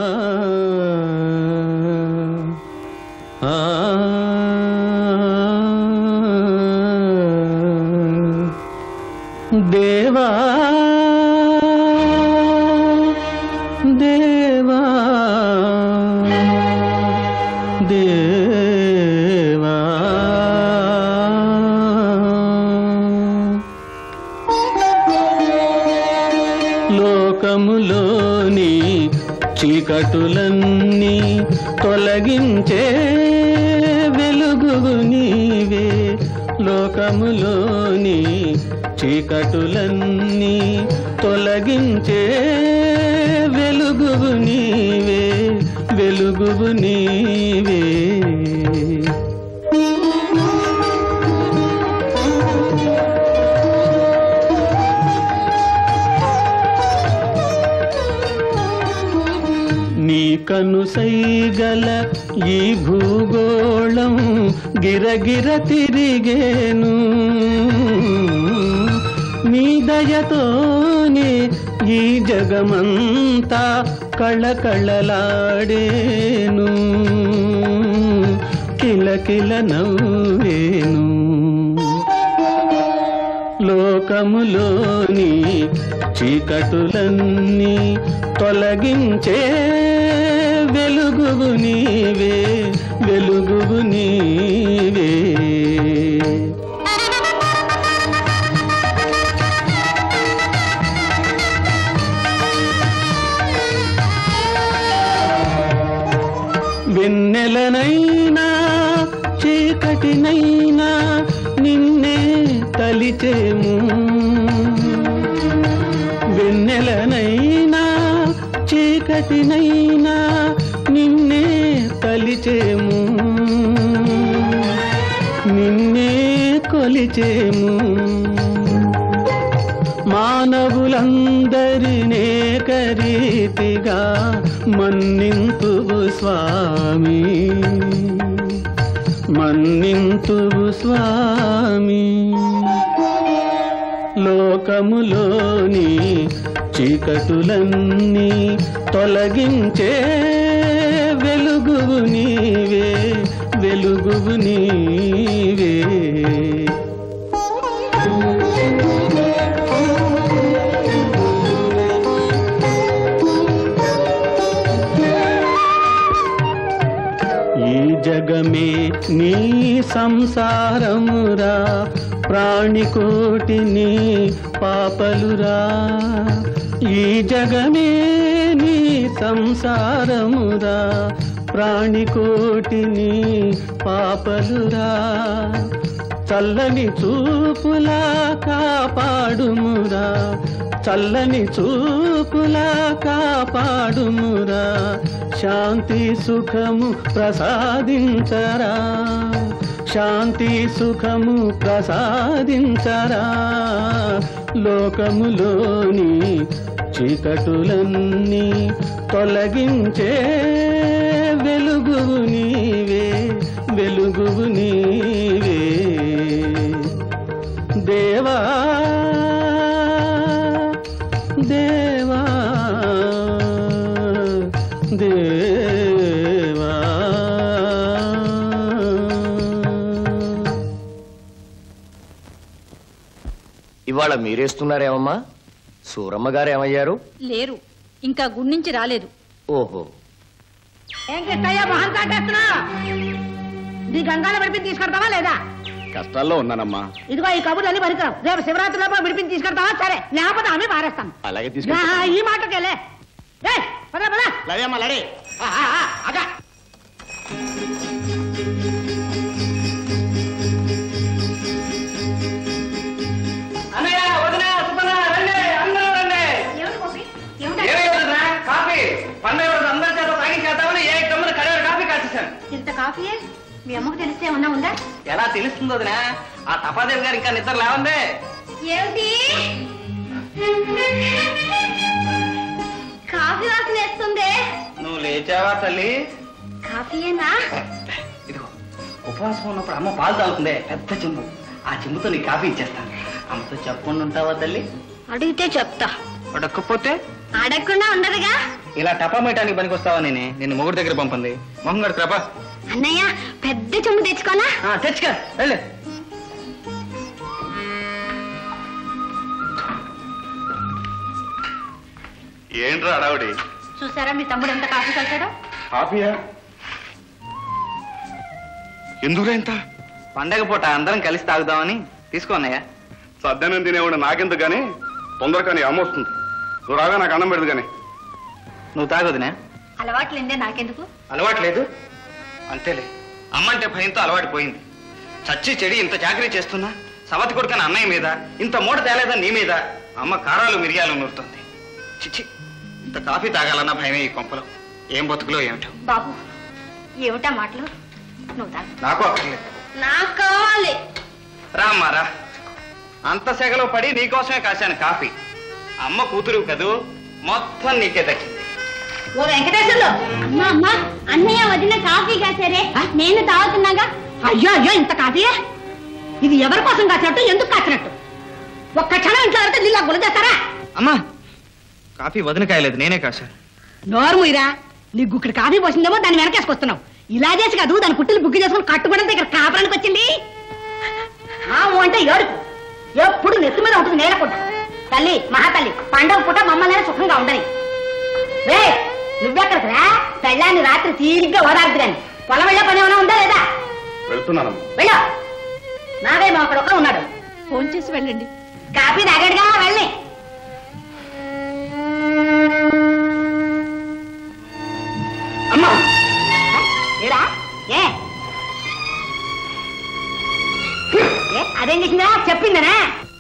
ఆ దేవా దేవా దేవా లోకములోని చీకటులన్నీ తొలగించే వెలుగు నీవే లోకములోని చీకటులన్నీ తొలగించే వెలుగు నీవే వెలుగు నీవే నీ కను సైగల ఈ భూగోళం గిరగిర తిరిగేను నీ దయతోనే ఈ జగమంతా కళకళలాడేను కిలకిల నవ్వేను లోకములోని చీకటులన్నీ తొలగించే వెలుగు నీవే వెలుగు నీవే వెన్నెలనైనా చీకటినైనా నిన్నే తలిచేము వెన్నెలనైనా చీకటినైనా నిన్నే తలిచేము నిన్నే కొలిచేము మానవులందరినే కరీతిగా మన్నింతువు స్వామి మన్నింతువు స్వామి లోకములోని చీకటులన్నీ తొలగించే వెలుగు నీవే వెలుగు నీవే ఈ జగమే నీ సంసారమురా ప్రాణికోటిని పాపలురా ఈ జగమే నీ సంసారమురా ప్రాణికోటిని పాపలురా చల్లని చూపులా కాపాడుమురా చల్లని చూపులా కాపాడుమురా శాంతి సుఖము ప్రసాదించరా శాంతి సుఖము ప్రసాదించరా లోకములోని చీకటులన్నీ తొలగించే వెలుగు నీవే వెలుగు నీవే దేవా దేవా దేవా ఇవాళ మీరేస్తున్నారేమమ్మా సూరమ్మ గారు ఏమయ్యారు లేరు ఇంకా గుడి నుంచి రాలేదు ఓహో ఏం కిట్టయ్యా మొహం కాటేస్తున్నా నీ గంగాలో విడిపించి తీసుకెడతావా లేదా కష్టాల్లో ఉన్నానమ్మా ఇదిగో ఈ కబుర్లు అన్ని పరికరం రేపు శివరాత్రి లోపల విడిపించి తీసుకెడతావా సరే లేకపోతే ఆమె పారేస్తాను అలాగే నా, తీసుకెళ్తా ఈ మాటకెళ్ళే ఏయ్, పద పద లడేమ్మా లడే అన్నయ్య వదిన సుబ్బన్న రండి అందరూ రండి ఏమీ వదినా కాఫీ పండుగ రోజు అందరి చేత తాగించేద్దామని ఏ కమ్మని కడియారు కాఫీ కాల్చేశాను ఇంత కాఫీయే మీ అమ్మకు తెలిస్తే ఏమన్నా ఉందా ఎలా తెలుస్తుంది వదినా ఆ తపాదేవి గారు ఇంకా నిద్ర లేవందే ఏమిటి కాఫీ వాసన వేస్తుంది నువ్వు లేచావా తల్లి కాఫీయేనా ఇదిగో ఉపవాసం ఉన్నప్పుడు అమ్మ పాలు తాగుతుందే పెద్ద చెంబు ఆ చెంబుతో నీ కాఫీ ఇచ్చేస్తాను అమ్మతో చెప్పకుండా ఉంటావా తల్లి అడిగితే చెప్తా అడగకపోతే అడగకుండా ఉండదుగా ఇలా టపా మేయటానికి పనికి వస్తావా నేనే నిన్ను మొగుడు దగ్గర పంపింది మొహం గడు క్రపా అన్నయ్య పెద్ద చెంబు తెచ్చుకోనా తెచ్చుక వెళ్ళు ఏంట్రా అడావిడి చూసారా మీ తమ్ముడు ఎంత కాఫీ కలిసాడో కాఫీయా ఎందుకురా ఇంత పండగ పూట అందరం కలిసి తాగుదామని తీసుకో అన్నయ్య సద్దనం తినేవాడు నాకెందుకు గానీ తొందరగా నీ అమ్మ వస్తుంది నువ్వు రాగా నాకు అన్నం పెడదు గానీ నువ్వు తాగొదినా అలవాట్లేందే నాకెందుకు అలవాట్లేదు అంతేలే అమ్మంటే భయంతో అలవాటు పోయింది చచ్చి చెడి ఇంత చాకరీ చేస్తున్నా సవతి కొడుకని అన్నయ్య మీద ఇంత మూట తేలేదా నీ మీద అమ్మ కారాలు మిరియాలు నూరుతుంది చిచ్చి ఇంత కాఫీ తాగాలన్న భయమే ఈ కొంపలో ఏం బతుకులో ఏమిటో బాబు ఏమిటా మాటలు నువ్వు తాగు నాకు అక్కర్లేదు నాకు కావాలి రా అమ్మా రా అంత సెగలో పడి నీకోసమే కాశాను కాఫీ అమ్మ కూతురు కదూ మొత్తం నీకే దక్కింది ఓ వెంకటేశ్వర్లు అమ్మా అమ్మా అన్నయ్య వదిన కాఫీ కాసారే నేను తాగుతున్నాగా అయ్యో అయ్యో ఇంత కాఫీయే ఇది ఎవరి కోసం కాచినట్టు ఎందుకు కాచినట్టు ఒక్క క్షణం ఇంట్లో వరకు నీళ్ళు గుల చేస్తారా అమ్మా కాఫీ వదిన కాయలేదు నేనే కాశాను నోరు ముయిరా నీకు ఇక్కడ కాఫీ పోసిందేమో దాన్ని వెనకేసుకొస్తున్నావు ఇలా చేసి కాదు దాని పుట్టిలు బుక్కి చేసుకుని కట్టుకోవడం దగ్గర కాపురానికి వచ్చింది ఆ ఊ అంటే ఏడుపు ఎప్పుడు నెత్తి మీద ఉంటుంది నేలకుండా తల్లి మహాతల్లి పండగ పూట మమ్మల్ని సుఖంగా ఉండని రే నువ్వెక్కడికి రా పెళ్ళాన్ని రాత్రి తీరిగ్గా ఓదార్దు కానీ పొలం వెళ్ళే పని ఏమైనా ఉందా లేదా వెళ్తున్నానమ్మా వెళ్ళా నాగయ్య అక్కడ ఒక్క ఉన్నాడు ఫోన్ చేసి వెళ్ళండి కాఫీ తాగాడుగా వెళ్ళి అమ్మా ఏడా ఏ ఏ, అదేం చేసిందా చెప్పిందనా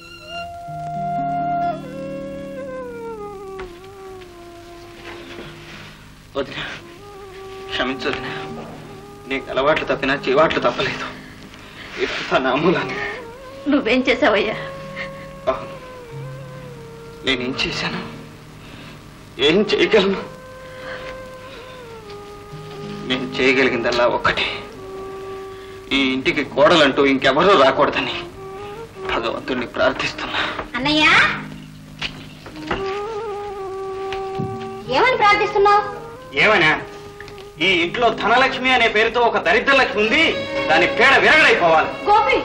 వదిన క్షమించు వదిన నీకు అలవాట్లు తప్పినా చివాట్లు తప్పలేదు ఇదంతా నా మూలాన్ని నువ్వేం చేసావయ్యా అవును నేనేం చేశాను ఏం చేయగలను నేను చేయగలిగిందల్లా ఒక్కటే ఈ ఇంటికి కోడలంటూ ఇంకెవరూ రాకూడదని భగవంతుణ్ణి ప్రార్థిస్తున్నా అన్నయ్య ఏమని ప్రార్థిస్తున్నావు ఏమన్నా ఈ ఇంట్లో ధనలక్ష్మి అనే పేరుతో ఒక దరిద్ర లక్ష్మి ఉంది దాని పేడ విరగడైపోవాలి గోపి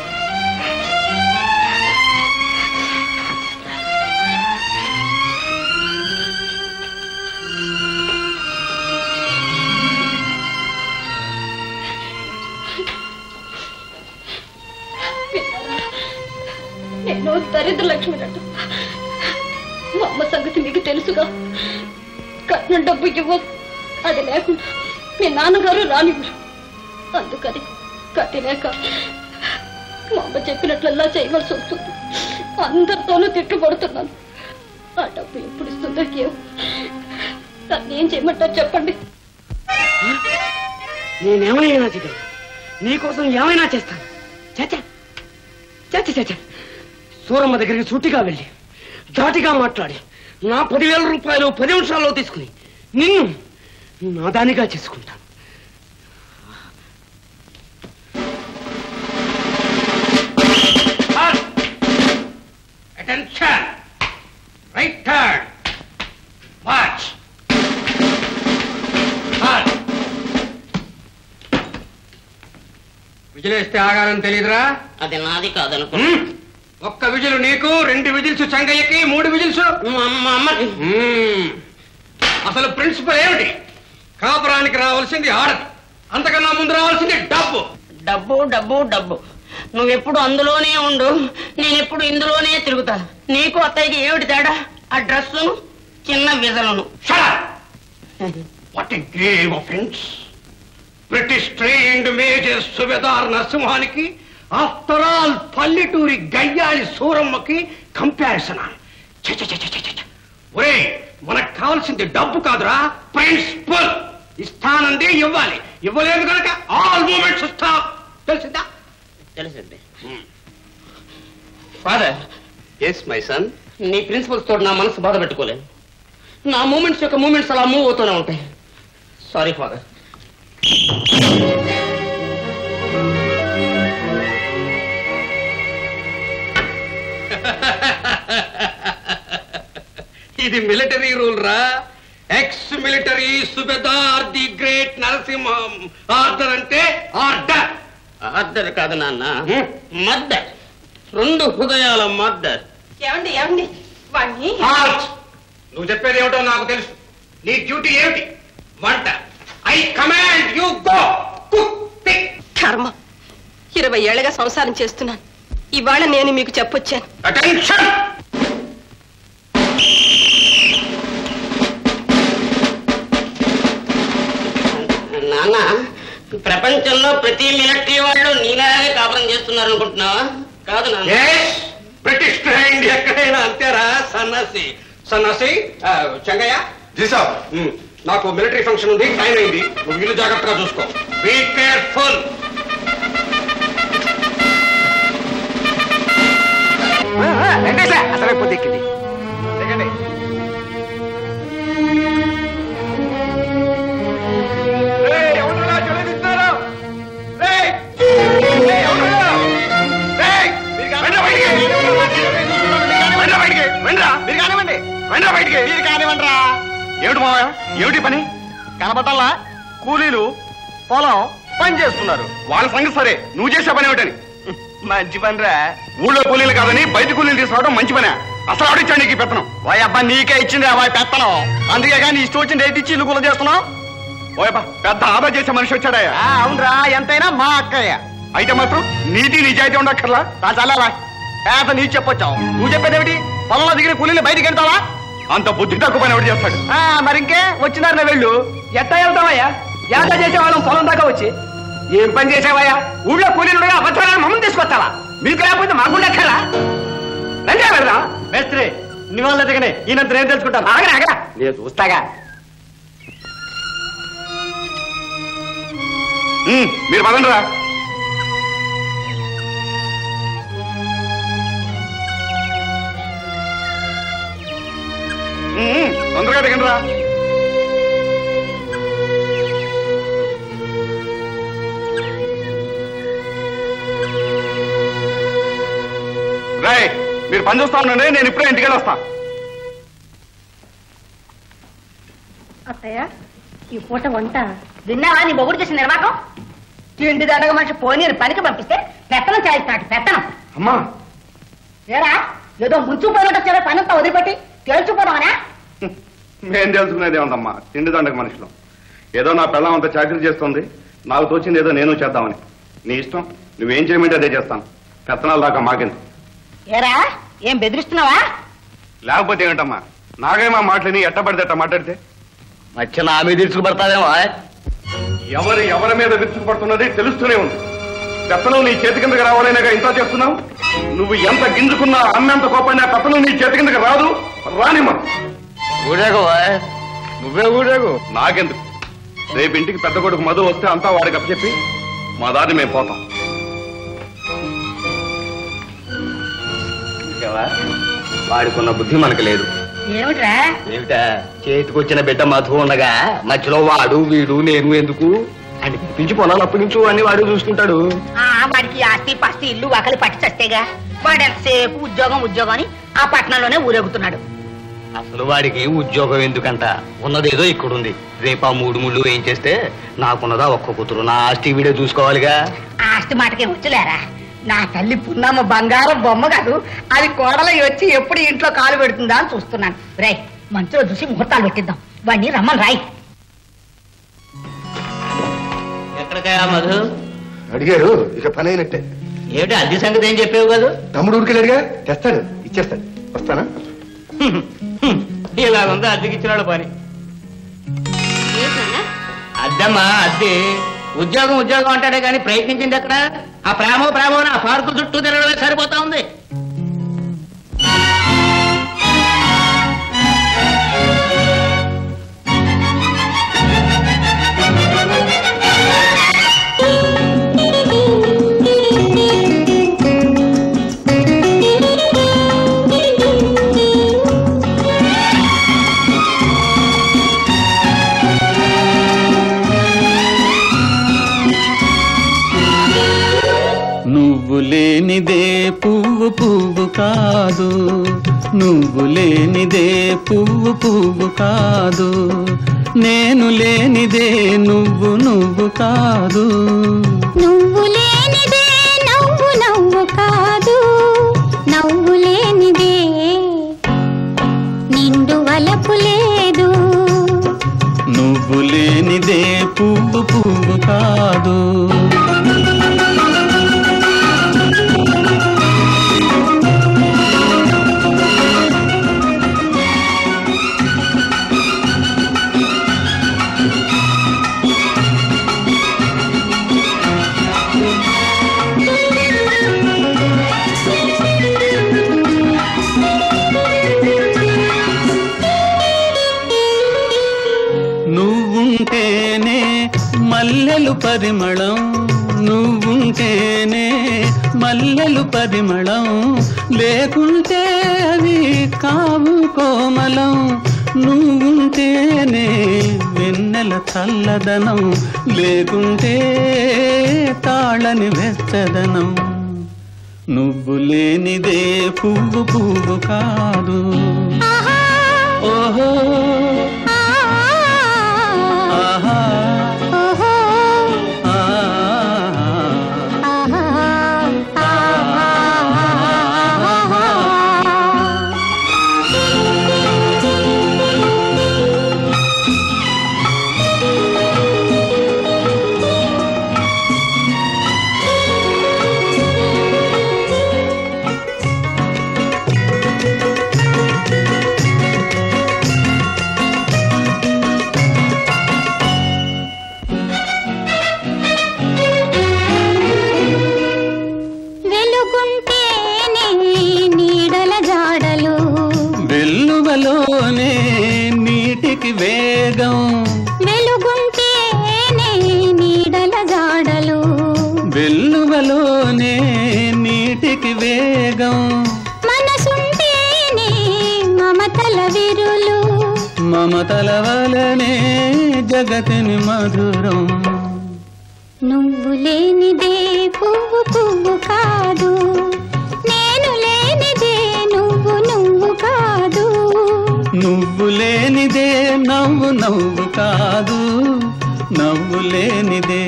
నేను దరిద్ర లక్ష్మినట మా అమ్మ సంగతి మీకు తెలుసుగా కట్నం డబ్బు ఇవ్వదు అది లేకుండా మీ నాన్నగారు రానివ్వరు అందుకని కట్టినాక మా అమ్మ చెప్పినట్లల్లా చేయవలసి వస్తుంది అందరితోనూ తిట్టుబడుతున్నాను ఆ డబ్బు ఎప్పుడు ఇస్తుందో ఏమో నన్ను ఏం చేయమంటారు చెప్పండి నేనేమైనా చేయగలను నీకోసం ఏమైనా చేస్తాను చచ్చా చచ్చ చచ్చ సూరమ్మ దగ్గరికి సూటిగా వెళ్ళి ధాటిగా మాట్లాడి నా పదివేల రూపాయలు పది నిమిషాల్లో తీసుకుని నిన్ను నాదానిగా చేసుకుంటాను అటెన్షన్ రైట్ టర్న్ వాచ్ విజిలేస్తే ఆగాలని తెలియదురా అది నాది కాదనుకో హ్మ్? ఒక్క విజిల్ నీకు రెండు విజిల్స్ చంగయ్యకి మూడు విజిల్స్ మా అమ్మకి హ్మ్. అసలు ప్రిన్సిపల్ ఏమిటి కాపురానికి రావాల్సింది ఆడది అంతకన్నా ముందు రావాల్సింది డబ్బు డబ్బు డబ్బు డబ్బు నువ్వెప్పుడు అందులోనే ఉండు నేనెప్పుడు ఇందులోనే తిరుగుతా నీకు అత్తయ్యకి ఏమిటి తేడా ఆ డ్రెస్సు చిన్న విజలను what game of friends British trained major సుబేదార్ నరసింహానికి ఆఫ్టర్ ఆల్ పల్లెటూరి గయ్యాళి సూరమ్మకి కంపారిజన్ ఒరే మనకు కావాల్సింది డబ్బు కాదురా ప్రిన్సిపల్ ఇస్తానందే ఇవ్వాలి ఇవ్వలేదు కనుక ఆల్ మూమెంట్స్ స్టాప్ తెలిసిందా తెలిసింది ఫాదర్ ఎస్ మై సన్ నీ ప్రిన్సిపల్స్ తోటి నా మనసు బాధ పెట్టుకోలేను నా మూమెంట్స్ యొక్క మూమెంట్స్ అలా మూవ్ అవుతూనే ఉంటాయి సారీ ఫాదర్ ఇది మిలిటరీ రూల్ రా ఎక్స్ మిలిటరీ సుబేదార్ ది గ్రేట్ నరసింహం ఆర్డర్ అంటే ఆర్డర్ ఆర్డర్ కాదు నాన్న మద్దర్ రెండు హృదయాల మద్దర్ ఏమండి ఏమండి వాణ్ణి హాల్ట్ నువ్వు చెప్పేది ఏమిటో నాకు తెలుసు నీ డ్యూటీ ఏమిటి వంట I command you go cook పిక్ కర్మ ఇరవై ఏళ్ళగా సంసారం చేస్తున్నాను ఇవాళ నేను మీకు చెప్పొచ్చాను అటెన్షన్ నాన్న ప్రపంచంలో ప్రతి మిలిటరీ వాళ్ళు నీలాగే కాపురం చేస్తున్నారు అనుకుంటున్నావా కాదు నాన్న బ్రిటిష్ ట్రైండ్ ఎక్కడైనా అంతేరా సన్నాసి సన్నాసి ఆ, చెంగయ్య జీసా ఉమ్, నాకు మిలిటరీ ఫంక్షన్ ఉంది టైం అయింది నువ్వు ఇల్లు జాగ్రత్తగా చూసుకో బీ కేర్ఫుల్ అసలే పొద్దెక్కింది దిగండి రేయ్, ఎవరురా చెలవిస్తున్నారు? రేయ్! రేయ్, ఎవరురా? రేయ్! వెండ్రా బయటికి! వెండ్రా బయటికి! వెండ్రా! మీరు కానివ్వండి వెండ్రా బయటికి మీరు కానివ్వండిరా ఏమిటి మావయ్య ఏమిటి పని కనబట్టాలా కూలీలు పొలం పని చేస్తున్నారు వాళ్ళ సంగతి సరే నువ్వు చేసే పని ఏమిటని మంచి పనిరా ఊళ్ళో కూలీలు కాదని బయట కూలీలు తీసుకురావడం మంచి పనే అసలు ఆడిచ్చాడు నీకు ఈ పెత్తనం వాయ్ అబ్బా నీకే ఇచ్చింది ఆ వాయ్ పెత్తనం అందుకే కానీ ఇష్టం వచ్చింది రేట్ ఇచ్చి ఇల్లు కూల చేస్తున్నావు ఓయబ్బా పెద్ద ఆదా చేసే మనిషి వచ్చాడయ్యా అవునరా ఎంతైనా మా అక్కయ్య అయితే మాత్రం నీతి నిజాయితీ ఉండక్కర్లా తా చాలా పేద నీ చెప్పొచ్చావు నువ్వు చెప్పేదేమిటి పొలంలో దిగిన కూలీని బయటికి వెళ్తావా అంత బుద్ధి తక్కువ పని ఎవడు చేస్తాడు మరి ఇంకే వచ్చినారనే వెళ్ళు ఎట్టా వెళ్తావయ్యా యాద చేసేవాళ్ళం పొలం దాకా వచ్చి ఏం పని చేసావయ్యా ఊళ్ళో కూలీలు ఉండగా అబద్ధాలను మమ్మల్ని తీసుకొస్తావా మీకు లేకపోతే మాకుండా ఎక్కడా రండి వెళ్దాం మేస్త్రి నీ వాళ్ళ దగ్గరే ఈయనంత నేను తెలుసుకుంటాను ఆగరా ఆగరా నేను చూస్తాగా మీరు పదండి రా తొందరగా దిగండి రా రాయ్ మీరు పని చూస్తా ఉండండి నేను ఇప్పుడే ఇంటికి వస్తా అత్తయ్య ఈ పూట వంట విన్నావా నీ బొగుడు చేసిన నిర్వాహకం తిండి దండగ మనిషి పోనీ పనికి పంపిస్తే పెత్తనం చేస్తాడు పెత్తనం అమ్మా ఏరా ఏదో ముంచుపోయినట్టు వచ్చారో పనంతా వదిలిపెట్టి తేల్చుకోవడమనా నేను తెలుసుకునేది ఏముందమ్మా తిండి దండక మనుషులు ఏదో నా పిల్లం అంత చాకరీ చేస్తుంది నాకు తోచింది ఏదో నేను చేద్దామని నీ ఇష్టం నువ్వేం చేయమంటే అదే చేస్తాను పెత్తనాలు దాకా మాకింది ఏరా ఏం బెదిరిస్తున్నావా లేకపోతే ఏంటమ్మా నాగేమా మాటలని ఎట్టబడితే ఎట్ట మాట్లాడితే మధ్య నా మీద తీసుకుపడతావేమో ఎవరు ఎవరి మీద విరుచుకుపడుతున్నది తెలుస్తూనే ఉంది పెత్తనం నీ చేతి కిందకి రావాలనేగా ఇంత చేస్తున్నావు నువ్వు ఎంత గింజుకున్నా అన్నంత కోపడినా పెత్తనం నీ చేతి కిందకి రాదు రానిమ్మ ఊరేగు నువ్వే ఊరేగు నాకెందుకు రేపు ఇంటికి పెద్ద కొడుకు మధు వస్తే అంతా వాడికి అప్పచెప్పి మా దారి మేము పోతాం వాడికున్న బుద్ధి మనకు లేదు ఏమిట్రా ఏమిటా చేతికొచ్చిన బిడ్డ మధు ఉండగా మధ్యలో వాడు వీడు నేను ఎందుకు అని పిలిపించి పొలాలు అప్పగించు అని వాడు చూసుకుంటాడు ఆ వాడికి ఆస్తి పాస్తి ఇల్లు వాకలి పట్టి చస్తేగా వాడు ఎంతసేపు ఉద్యోగం ఉద్యోగం అని ఆ పట్టణంలోనే ఊరేగుతున్నాడు అసలు వాడికి ఉద్యోగం ఎందుకంట ఉన్నదేదో ఇక్కడుంది రేపు ఆ మూడు ముళ్ళు ఏం చేస్తే నాకున్నదా ఒక్క కూతురు నా ఆస్తి వీడే చూసుకోవాలిగా ఆ ఆస్తి మాటకే వచ్చలేరా నా తల్లి పున్నమ్మ బంగారం బొమ్మ కాదు అది కోడలై వచ్చి ఎప్పుడు ఇంట్లో కాలు పెడుతుందా అని చూస్తున్నాను రే మంచిలో చూసి ముహూర్తాలు పెట్టిద్దాం వాడిని రమ్మని రాయి ఎక్కడికయా మధు అడిగారు ఇక పని అయినట్టే ఏమిటి అద్దె సంగతి ఏం చెప్పావు కదా తమ్ముడు ఊరికెళ్ళాడుగా తెస్తాడు ఇచ్చేస్తాడు వస్తానా ఇలా ఉంది అద్దెకిచ్చిన వాళ్ళ పని అద్దమ్మా అద్దె ఉద్యోగం ఉద్యోగం అంటాడే కానీ ప్రయత్నించింది ఎక్కడ ఆ ప్రేమ ప్రేమ అని ఆ పార్కు చుట్టూ తిరగడమే సరిపోతా ఉంది నువ్వు లేనిదే పువ్వు పువ్వు కాదు నేను లేనిదే నువ్వు నువ్వు కాదు నువ్వు లేనిదే నవ్వు నవ్వు కాదు నవ్వు లేనిదే నిండు వలపు లేదు నువ్వు లేనిదే పువ్వు పువ్వు కాదు నువ్వుంటేనే మల్లెలు పరిమళం నువ్వుంటేనే మల్లెలు పరిమళం లేకుంటే అవి కావు కోమలం నువ్వుంటేనే వెన్నెల చల్లదనం లేకుంటే తాళని వెచ్చదనం నువ్వు లేనిదే పువ్వు పువ్వు కాదు ఓహో ఆహా వెలుగుంటేనే నీడల జాడలు వెల్లువలోనే నీటికి వేగం వెలుగుంటేనే నీడల జాడలు వెల్లువలోనే నీటికి వేగం మనసుంటేనే మమతల విరులు మమతల వలనే జగతిని మధురం నువ్వు లేనిదే పువ్వు పువ్వు కాదు నేను లేనిదే నువ్వు నువ్వు కాదు నువ్వు లేనిదే నవ్వు నవ్వు కాదు నవ్వు లేనిదే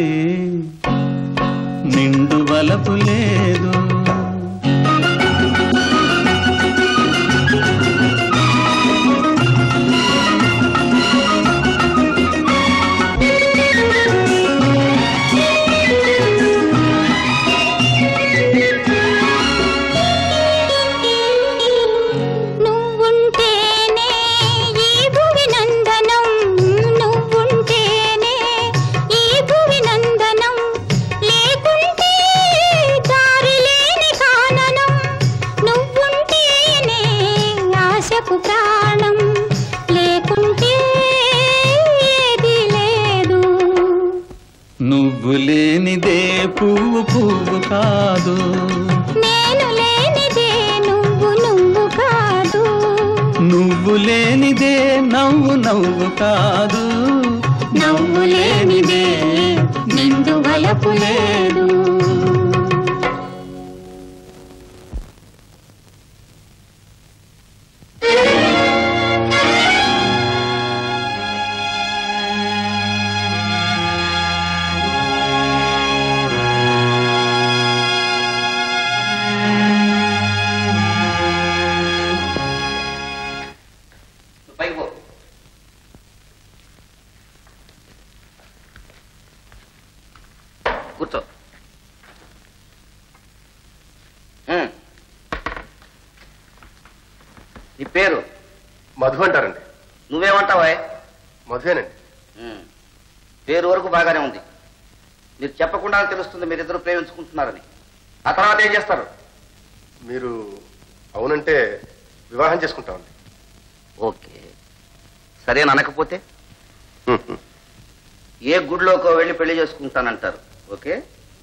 నిండు వలపు లేదు నువ్వుంటేనే ఈ భువి నందనం నువ్వుంటేనే ఈ భువి నందనం లేకుంటే దారి లేని కాననం నువ్వుంటేనే ఆశకు ప్రాణం లేకుంటే ఏది లేదు నువ్వు లేనిదే పువ్వు పువ్వు కాదు నేను లేనిదే నువ్వు నువ్వు కాదు నువ్వు లేనిదే నవ్వు నవ్వు కాదు నవ్వు లేనిదే నిండు వలపు లేదు పైకి పో కూర్చో ఉమ్. నీ పేరు మధు అంటారండి నువ్వేమంటావా మధువేనండి ఉమ్. పేరు వరకు బాగానే ఉంది మీరు చెప్పకుండా తెలుస్తుంది మీరిద్దరు ప్రేమించుకుంటున్నారని ఆ తర్వాత ఏం చేస్తారు మీరు అవునంటే వివాహం చేసుకుంటామండి ఓకే సరే అనకపోతే ఏ గుడిలోకో వెళ్ళి పెళ్లి చేసుకుంటానంటారు ఓకే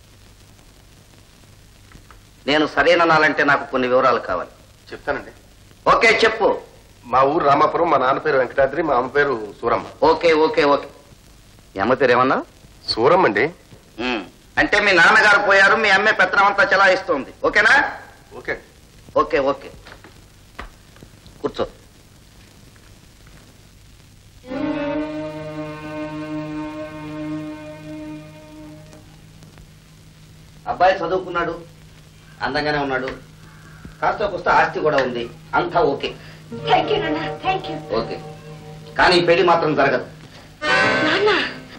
నేను సరేననాలంటే నాకు కొన్ని వివరాలు కావాలి చెప్తానండి ఓకే చెప్పు మా ఊరు రామాపురం మా నాన్న పేరు వెంకటాద్రి మా అమ్మ పేరు సూరమ్మ ఓకే ఓకే ఓకే మీ అమ్మ పేరు ఏమన్నా సూరమ్మ అండి ఉమ్. అంటే మీ నాన్నగారు పోయారు మీ అమ్మే పెత్తనమంతా చెలాయిస్తోంది ఓకేనా ఓకే ఓకే ఓకే కూర్చో అబ్బాయి చదువుకున్నాడు అందంగానే ఉన్నాడు కాస్త పుస్త ఆస్తి కూడా ఉంది అంతా ఓకే థ్యాంక్ యూ నాన్న థ్యాంక్ యూ ఓకే కానీ ఈ పెళ్లి మాత్రం జరగదు నాన్న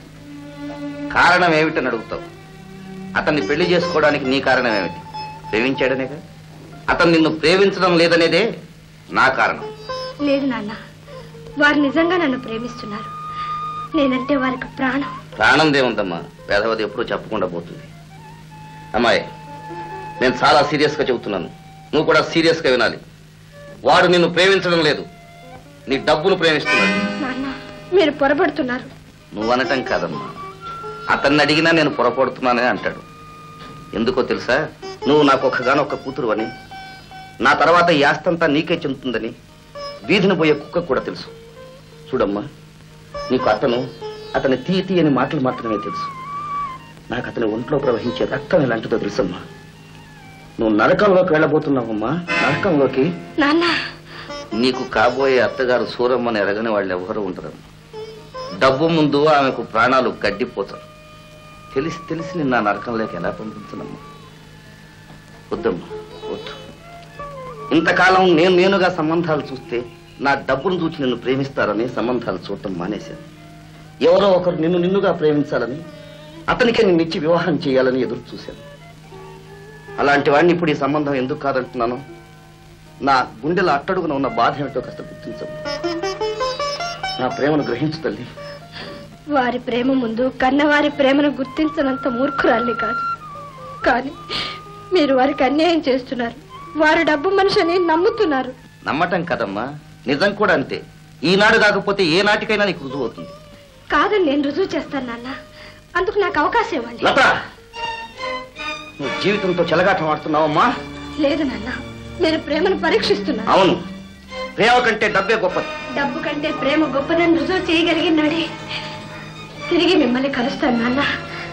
కారణం ఏమిటని అడుగుతావు అతన్ని పెళ్లి చేసుకోవడానికి నీ కారణం ఏమిటి ప్రేమించాడనేగా అతను నిన్ను ప్రేమించడం లేదనేదే నా కారణం లేదు నాన్న వారు నిజంగా నన్ను ప్రేమిస్తున్నారు నేనంటే వారికి ప్రాణం ప్రాణం దేముందమ్మా వేదవతి ఎప్పుడూ చెప్పకుండా పోతుంది అమ్మాయి నేను చాలా సీరియస్గా చెబుతున్నాను నువ్వు కూడా సీరియస్గా వినాలి వాడు నిన్ను ప్రేమించడం లేదు నీ డబ్బును ప్రేమిస్తున్నాడు నాన్న మీరు పొరపడుతున్నారు నువ్వు అనటం కాదమ్మా అతన్ని అడిగినా నేను పొరపడుతున్నానని అంటాడు ఎందుకో తెలుసా నువ్వు నాకు ఒక్కగానొక్క కూతురు అని నా తర్వాత ఈ ఆస్తంతా నీకే చెందుతుందని వీధిని పోయే కుక్క కూడా తెలుసు చూడమ్మా నీకు అతను అతని తీ తీ అని మాటలు మాత్రమే తెలుసు నాకు అతని ఒంట్లో ప్రవహించే రక్తం ఎలాంటిదో తెలుసమ్మా నువ్వు నరకంలోకి వెళ్ళబోతున్నావమ్మా నరకంలోకి నాన్న నీకు కాబోయే అత్తగారు సూరమ్మని ఎరగని వాళ్ళు ఎవరు ఉండరు డబ్బు ముందు ఆమెకు ప్రాణాలు గడ్డిపోతారు తెలిసి తెలిసి నిన్న ఆ నరకంలోకి ఎలా పంపించనమ్మా వద్దమ్మా వద్దు ఇంతకాలం నేను నేనుగా సంబంధాలు చూస్తే నా డబ్బును చూసి నిన్ను ప్రేమిస్తారని సంబంధాలు చూడటం మానేశాను ఎవరో ఒకరు నిన్ను నిన్నుగా ప్రేమించాలని అతనికే నిన్ను ఇచ్చి వివాహం చేయాలని ఎదురు చూశాను అలాంటి వాడిని ఇప్పుడు ఈ సంబంధం ఎందుకు కాదంటున్నాను నా గుండెల అట్టడుగున ఉన్న బాధ ఏమిటో కాస్త గుర్తించము నా ప్రేమను గ్రహించు తల్లి వారి ప్రేమ ముందు కన్నవారి ప్రేమను గుర్తించనంత మూర్ఖురాల్ని కాదు కానీ మీరు వారికి అన్యాయం చేస్తున్నారు వారు డబ్బు మనిషిని నమ్ముతున్నారు నమ్మటం కదమ్మా నిజం కూడా అంతే ఈనాడు కాకపోతే ఏ నాటికైనా నీకు రుజువు అవుతుంది కాదని నేను రుజువు చేస్తాను నాన్న అందుకు నాకు అవకాశం ఇవ్వండి లత నువ్వు జీవితంతో చెలగాటం ఆడుతున్నావమ్మా లేదు నాన్న మీరు ప్రేమను పరీక్షిస్తున్నారు అవును ప్రేమ కంటే డబ్బే గొప్పది డబ్బు కంటే ప్రేమ గొప్పదని రుజువు చేయగలిగినాడే తిరిగి మిమ్మల్ని కలుస్తాను నాన్న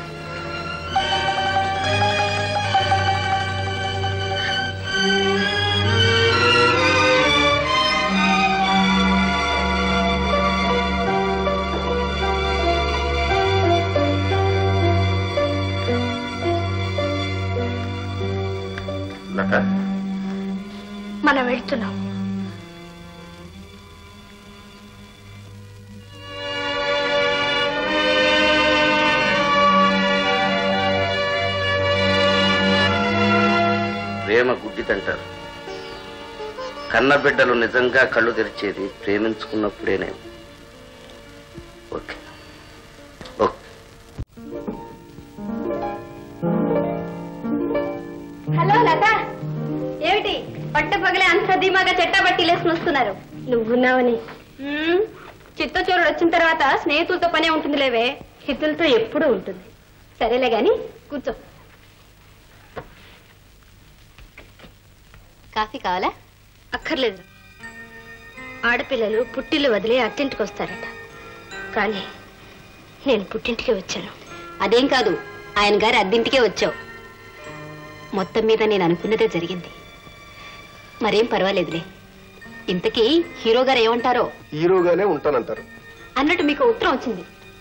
లత మనం వెళ్తున్నాం ప్రేమ గుడ్డిదంటారు కన్న బిడ్డలు నిజంగా కళ్ళు తెరిచేది ప్రేమించుకున్నప్పుడేనే ఓకే ఓకే హలో లత ఏమిటి పట్ట పగలే అంత ధీమాగా చెట్టాబట్టి లేసుకుని వస్తున్నారు నువ్వున్నావని చిత్తచూరుడు వచ్చిన తర్వాత స్నేహితులతో పనే ఉంటుంది లేవే హితులతో ఎప్పుడూ ఉంటుంది సరేలే గాని కూర్చో కాఫీ కావాలా అక్కర్లేదు ఆడపిల్లలు పుట్టిల్లు వదిలి అత్తింటికి వస్తారట కానీ నేను పుట్టింటికి వచ్చాను అదేం కాదు ఆయన గారి అద్దింటికే వచ్చావు మొత్తం మీద నేను అనుకున్నదే జరిగింది మరేం పర్వాలేదులే ఇంతకీ హీరో గారు ఏమంటారో హీరోగానే ఉంటానంటారు అన్నట్టు మీకు ఉత్తరం వచ్చింది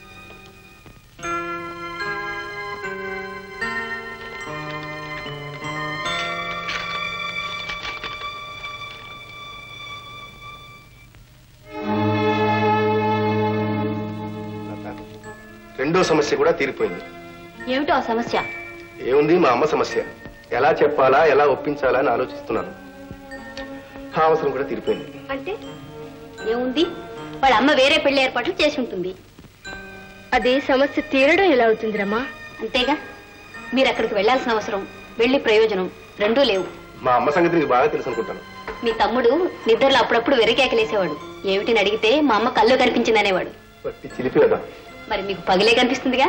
రెండో సమస్య కూడా తీరిపోయింది ఏమిటో ఆ సమస్య ఏముంది మా అమ్మ సమస్య ఎలా చెప్పాలా ఎలా ఒప్పించాలా అని ఆలోచిస్తున్నాను ఆ అవసరం కూడా తీరిపోయింది అంటే ఏముంది వాళ్ళ అమ్మ వేరే పెళ్లి ఏర్పాట్లు చేసి ఉంటుంది అది సమస్య తీరడం ఎలా అవుతుంది రమ్మా అంతేగా మీరు అక్కడికి వెళ్ళాల్సిన అవసరం వెళ్ళి ప్రయోజనం రెండూ లేవు మా అమ్మ సంగతి నీకు బాగా తెలుసు అనుకుంటాను మీ తమ్ముడు నిద్రలో అప్పుడప్పుడు వెరకేకలేసేవాడు ఏమిటిని అడిగితే మా అమ్మ కళ్ళు కనిపించిందనేవాడు పట్టి చిలిపి కదా మరి మీకు పగిలే కనిపిస్తుందిగా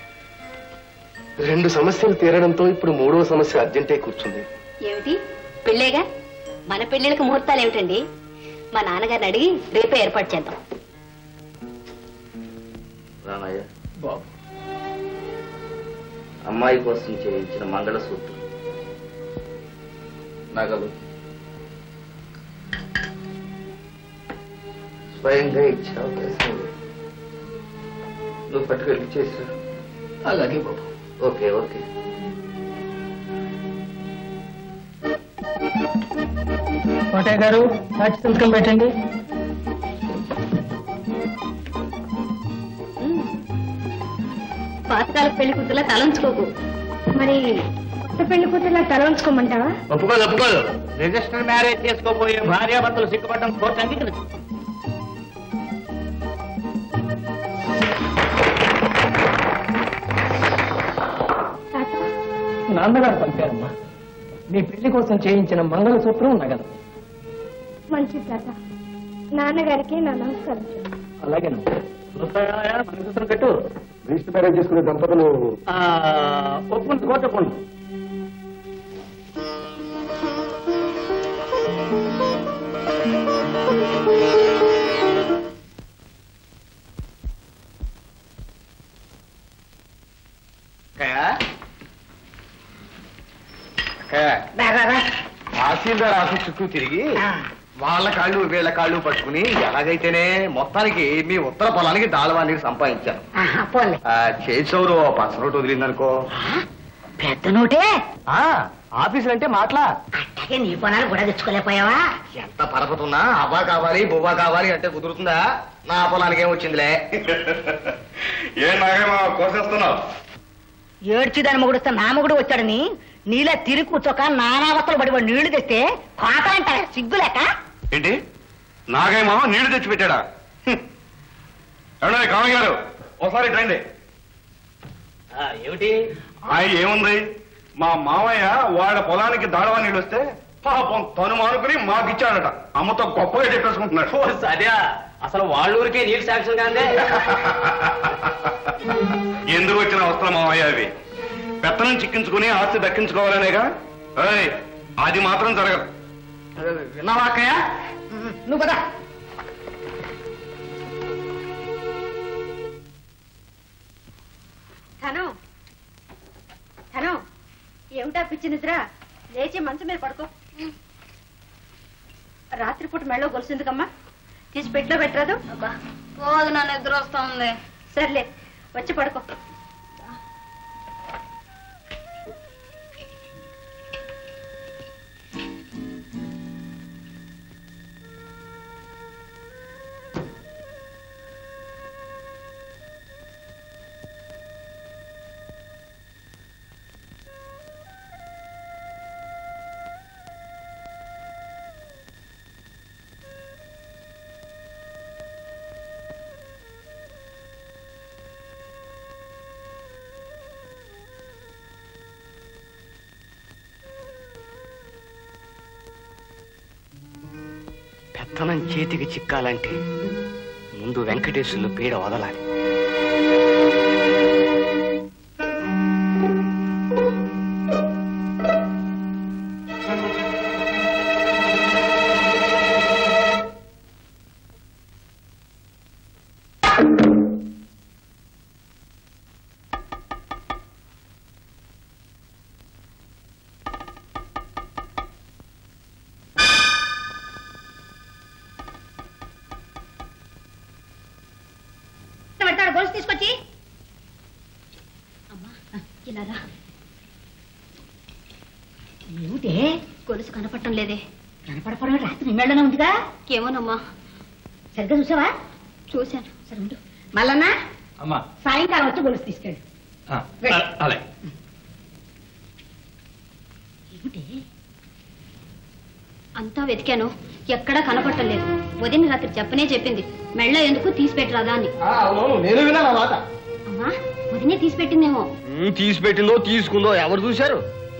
రెండు సమస్యలు తీరడంతో ఇప్పుడు మూడవ సమస్య అర్జెంటే కూర్చుంది ఏమిటి పెళ్ళేగా మన పెళ్ళిళ్ళకి ముహూర్తాలు ఏమిటండి మా నాన్నగారిని అడిగి రేపే ఏర్పాటు చేద్దాం రామయ్య బాబు అమ్మాయి కోసం చేయించిన మంగళసూత్రం నగలు స్వయంగా ఇచ్చే అవకాశం ఉంది. నువ్వు పట్టుకెళ్ళి చేసిరా అలాగే బాబు ఓకే ఓకే కోటయ్య గారు సాక్షి సంతకం పెట్టండి పాతకాల పెళ్లి కూతురులా తలంచుకోకు మరి కొత్త పెళ్లి కూతురులా తలంచుకోమంటావా ఒప్పుకోదు ఒప్పుకోదు రిజిస్టర్ మ్యారేజ్ చేసుకోబోయే భార్యాభర్తలు సిగ్గుపడడం కోర్టు అంగీకరించు నాన్నగారు పంపారమ్మా మీ పెళ్లి కోసం చేయించిన మంగళసూత్రం నగదు మంచి తాత నాన్నగారికి నా నమస్కారం అలాగే మంగళసూత్రం పెట్టు రిజిస్టర్ మ్యారేజ్ చేసుకునే దంపతులు ఒప్పుకుంటు కోర్టు ఒప్పుకుంటు తహసీల్దార్ ఆఫీస్ చుట్టూ తిరిగి వాళ్ళ కాళ్ళు వీళ్ళ కాళ్ళు పట్టుకుని ఎలాగైతేనే మొత్తానికి మీ ఉత్తర పొలానికి దాళవా నీరు సంపాదించాను పోలే ఆ, చేసోరు పచ్చ రోడ్డు వదిలిందనుకో పెద్ద నోటే ఆ, ఆఫీసులు అంటే మాటలా అట్టాగే నీ పొలాలు కూడా తెచ్చుకోలేకపోయావా ఎంత పరపతున్నా అవ్వా కావాలి బువ్వా కావాలి అంటే కుదురుతుందా నా పొలానికి ఏం వచ్చిందిలే ఏ నాగేమో కోసేస్తున్నావు ఏడ్చిదాని మొగుడుస్తే నా మొగుడు వచ్చాడని నీలా తిరిగి కూర్చోక నానావస్థలు పడి వాడు నీళ్లు తెస్తే కోత అంట సిగ్గులేక ఏంటి నాగేమో నీళ్లు తెచ్చి పెట్టాడా ఎవడా కామయ్య గారు ఒకసారి రండి ఏమిటి ఆయన ఏముంది మా మామయ్య వాళ్ళ పొలానికి దాడవా నీళ్ళు వస్తే పాపం తను మానుకుని మాకు ఇచ్చాడట అమ్మతో గొప్పగా చెప్పేసుకుంటున్నాడు అదే అసలు వాళ్ళ ఊరికే నీళ్ళు శాంక్షన్ కాదే ఎందుకు వచ్చిన అవసరం మామయ్య అవి పెత్తనం చిక్కించుకుని ఆస్తి దక్కించుకోవాలనేగా ఏయ్, అది మాత్రం జరగదు విన్నావా అక్కయ్య నువ్వు కదా ధనం ధనం ఏమిటా పిచ్చి నిద్ర లేచి మంచం మీద పడుకో రాత్రిపూట మెళ్ళో గొలుసుందుకమ్మా తీసి పెట్టిలో పెట్టరాదు పోదు నా నిద్ర వస్తా ఉంది సర్లే వచ్చి పడుకో పెత్తనం చేతికి చిక్కాలంటే ముందు వెంకటేశ్వర్లు పీడ వదలాలి పెడతాడు గొలుసు తీసుకొచ్చి ఇలా రా ఏమిటే గొలుసు కనపడటం లేదే కనపడపడం రాత్రి నిమ్మేళ్ళనే ఉందిగా ఏమోనమ్మా సరిగ్గా చూసావా చూశాను సరే ఉండు మల్లన్నా అమ్మా సాయంకాలం వచ్చి గొలుసు తీసుకెళ్ళు అలాగే ఏమిటి అంతా వెతికాను ఎక్కడా కనపడటం లేదు వదిన రాత్రి చెప్పనే చెప్పింది మెళ్ళ ఎందుకు తీసి పెట్టరాదా అని అవును నేను విన్నాను ఆ మాట అమ్మా వదినే తీసి పెట్టిందేమో తీసి పెట్టిందో తీసుకుందో ఎవరు చూశారు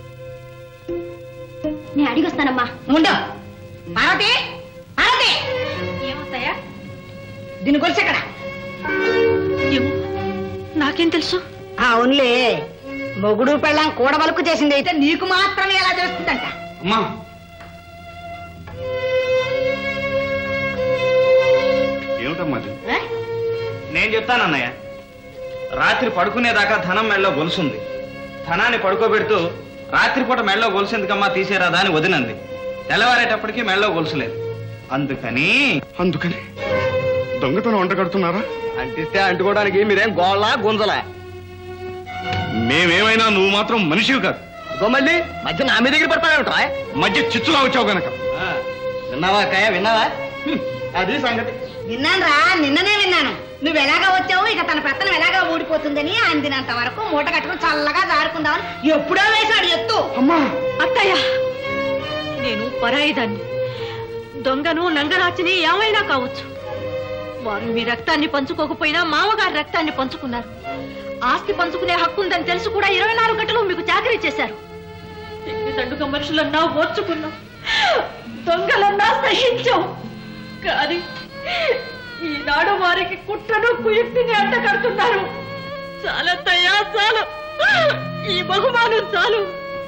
నేను అడిగి వస్తానమ్మా ఉండు పార్వతి పార్వతి ఏమవుతాయా దీని గొలుసు ఎక్కడ నాకేం తెలుసు అవునులే మొగుడు పెళ్ళాం కూడబలుకు చేసింది అయితే నీకు మాత్రమే ఎలా తెలుస్తుందంట అమ్మా ఏమిటమ్మా అది ఆ? నేను చెప్తాను అన్నయ్య రాత్రి పడుకునేదాకా ధనం మెళ్ళో గొలుసుంది ధనాన్ని పడుకోబెడుతూ రాత్రిపూట మెళ్ళో గొలుసు ఎందుకమ్మా తీసేరాదా అని వదినంది తెల్లవారేటప్పటికి మెళ్ళో గొలుసు లేదు అందుకని అందుకని దొంగతనం వంట కడుతున్నారా అంటిస్తే అంటుకోవడానికి మీరేం గోళ్ళ గుంజలా మేమేమైనా నువ్వు మాత్రం మనిషివి కాదు ఇదిగో మళ్ళీ మధ్య నా మీ దగ్గర పడతాడేమిట్రా మధ్య చిచ్చులా వచ్చావు గనక విన్నావా అక్కయ్య విన్నావా హ్మ్, అది సంగతి విన్నాను రా నిన్ననే విన్నాను నువ్వు ఎలాగా వచ్చావు ఇక తన పెత్తనం ఎలాగా ఊడిపోతుందని అందినంత వరకు మూట కట్టుకుని చల్లగా జారుకుందామని ఎప్పుడో వేశాడు ఎత్తు అమ్మా అత్తయ్య నేను పరాయిదాన్ని దొంగను నంగరాచిని ఏమైనా కావచ్చు వారు మీ రక్తాన్ని పంచుకోకపోయినా మామగారి రక్తాన్ని పంచుకున్నారు ఆస్తి పంచుకునే హక్కు ఉందని తెలిసి కూడా ఇరవై నాలుగు గంటలు మీకు చాకరీ చేశారు తిండి దండుగ మనుషులన్నా ఓర్చుకున్నాం దొంగలన్నా సహించాం కానీ ఈనాడు వారికి కుట్రను కుయుక్తిని అంట కడుతున్నారు చాలత్తయ్యా చాలు ఈ బహుమానం చాలు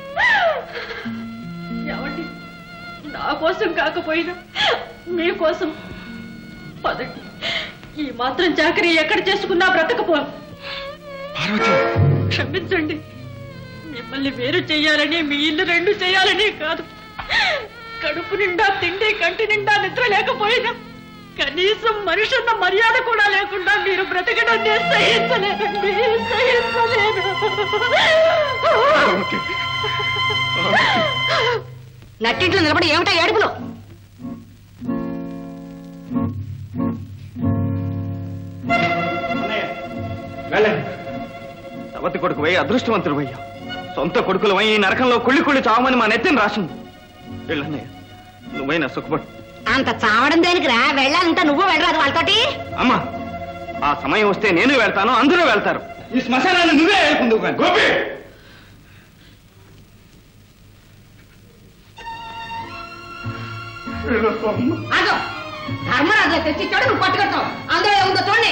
ఏమండి నా కోసం కాకపోయినా మీకోసం పదండి ఈ మాత్రం చాకరీ ఎక్కడ చేసుకున్నా బ్రతకపోను క్షమించండి మిమ్మల్ని వేరు చెయ్యాలని మీ ఇల్లు రెండు చేయాలని కాదు కడుపు నిండా తిండి కంటి నిండా నిద్ర లేకపోయినా కనీసం మనుషున్న మర్యాద కూడా లేకుండా మీరు బ్రతకడం నేను సహించలేదండి సహించలేదు నట్టింట్లో నిలబడి ఏమిటా ఏడుపులు వెళ్ళండి సవతి కొడుకు పోయి అదృష్టవంతుడు అయ్యా సొంత కొడుకులు ఈ నరకంలో కుళ్ళి కుళ్ళి చావమని మా నెత్తిని రాసింది వెళ్ళన్నయ్య నువ్వైనా సుఖపడు అంత చావడం దేనికిరా వెళ్ళాలంటే నువ్వు వెళ్ళరాదు వాళ్ళతోటి అమ్మా ఆ సమయం వస్తే నేను వెళ్తాను అందరూ వెళ్తారు ఈ శ్మశానాన్ని నువ్వే వెళ్ళకుందువు కానీ గోపి ఆగో ధర్మరాజు తెచ్చిచ్చాడు నువ్వు పట్టుకొస్తావు అందులో ఏముందో చూడండి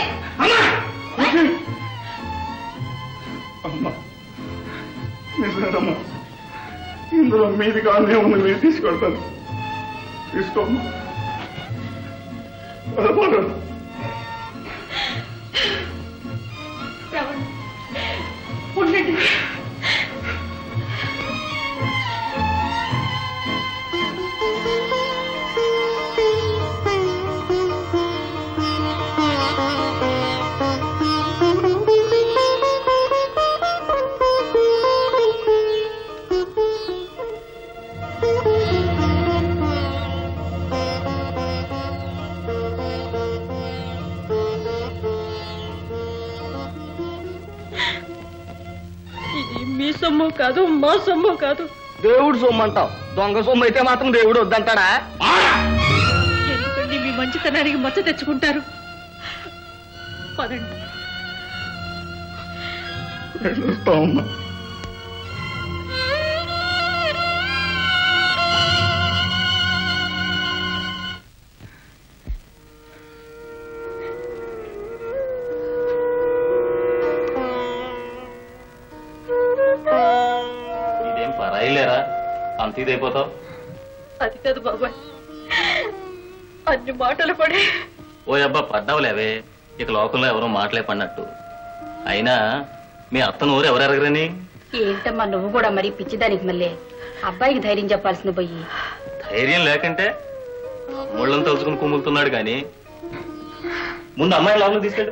అమ్మా నిజమేనమ్మా ఇందులో మీది కానీ ఉంది మీరు తీసుకెళ్తాను తీసుకోమ్మా పదపోదు ఉండండి ఇది మీ సొమ్ము కాదు మా సొమ్ము కాదు దేవుడు సొమ్ము అంటావు దొంగ సొమ్ము అయితే మాత్రం దేవుడు వద్దంటాడా ఎందుకండి మీ మంచితనానికి మచ్చ తెచ్చుకుంటారు పదండి వెళ్ళొస్తామమ్మా ఇదేం పరాయిలేరా అంత ఇదైపోతావు అది కాదు బాబాయ్ అన్ని మాటలు పడి ఓ అబ్బా పడ్డావులేవే ఇక లోకంలో ఎవరో మాటలే పడినట్టు అయినా మీ అత్త నోరు ఎవరు ఎరగరని ఏంటమ్మా నువ్వు కూడా మరి పిచ్చిదానికి మళ్ళీ అబ్బాయికి ధైర్యం చెప్పాల్సింది పోయి ధైర్యం లేకంటే ముళ్ళని తలుచుకుని కుమ్ములుతున్నాడు కానీ ముందు అమ్మాయి లోపలికి తీసుకెళ్ళు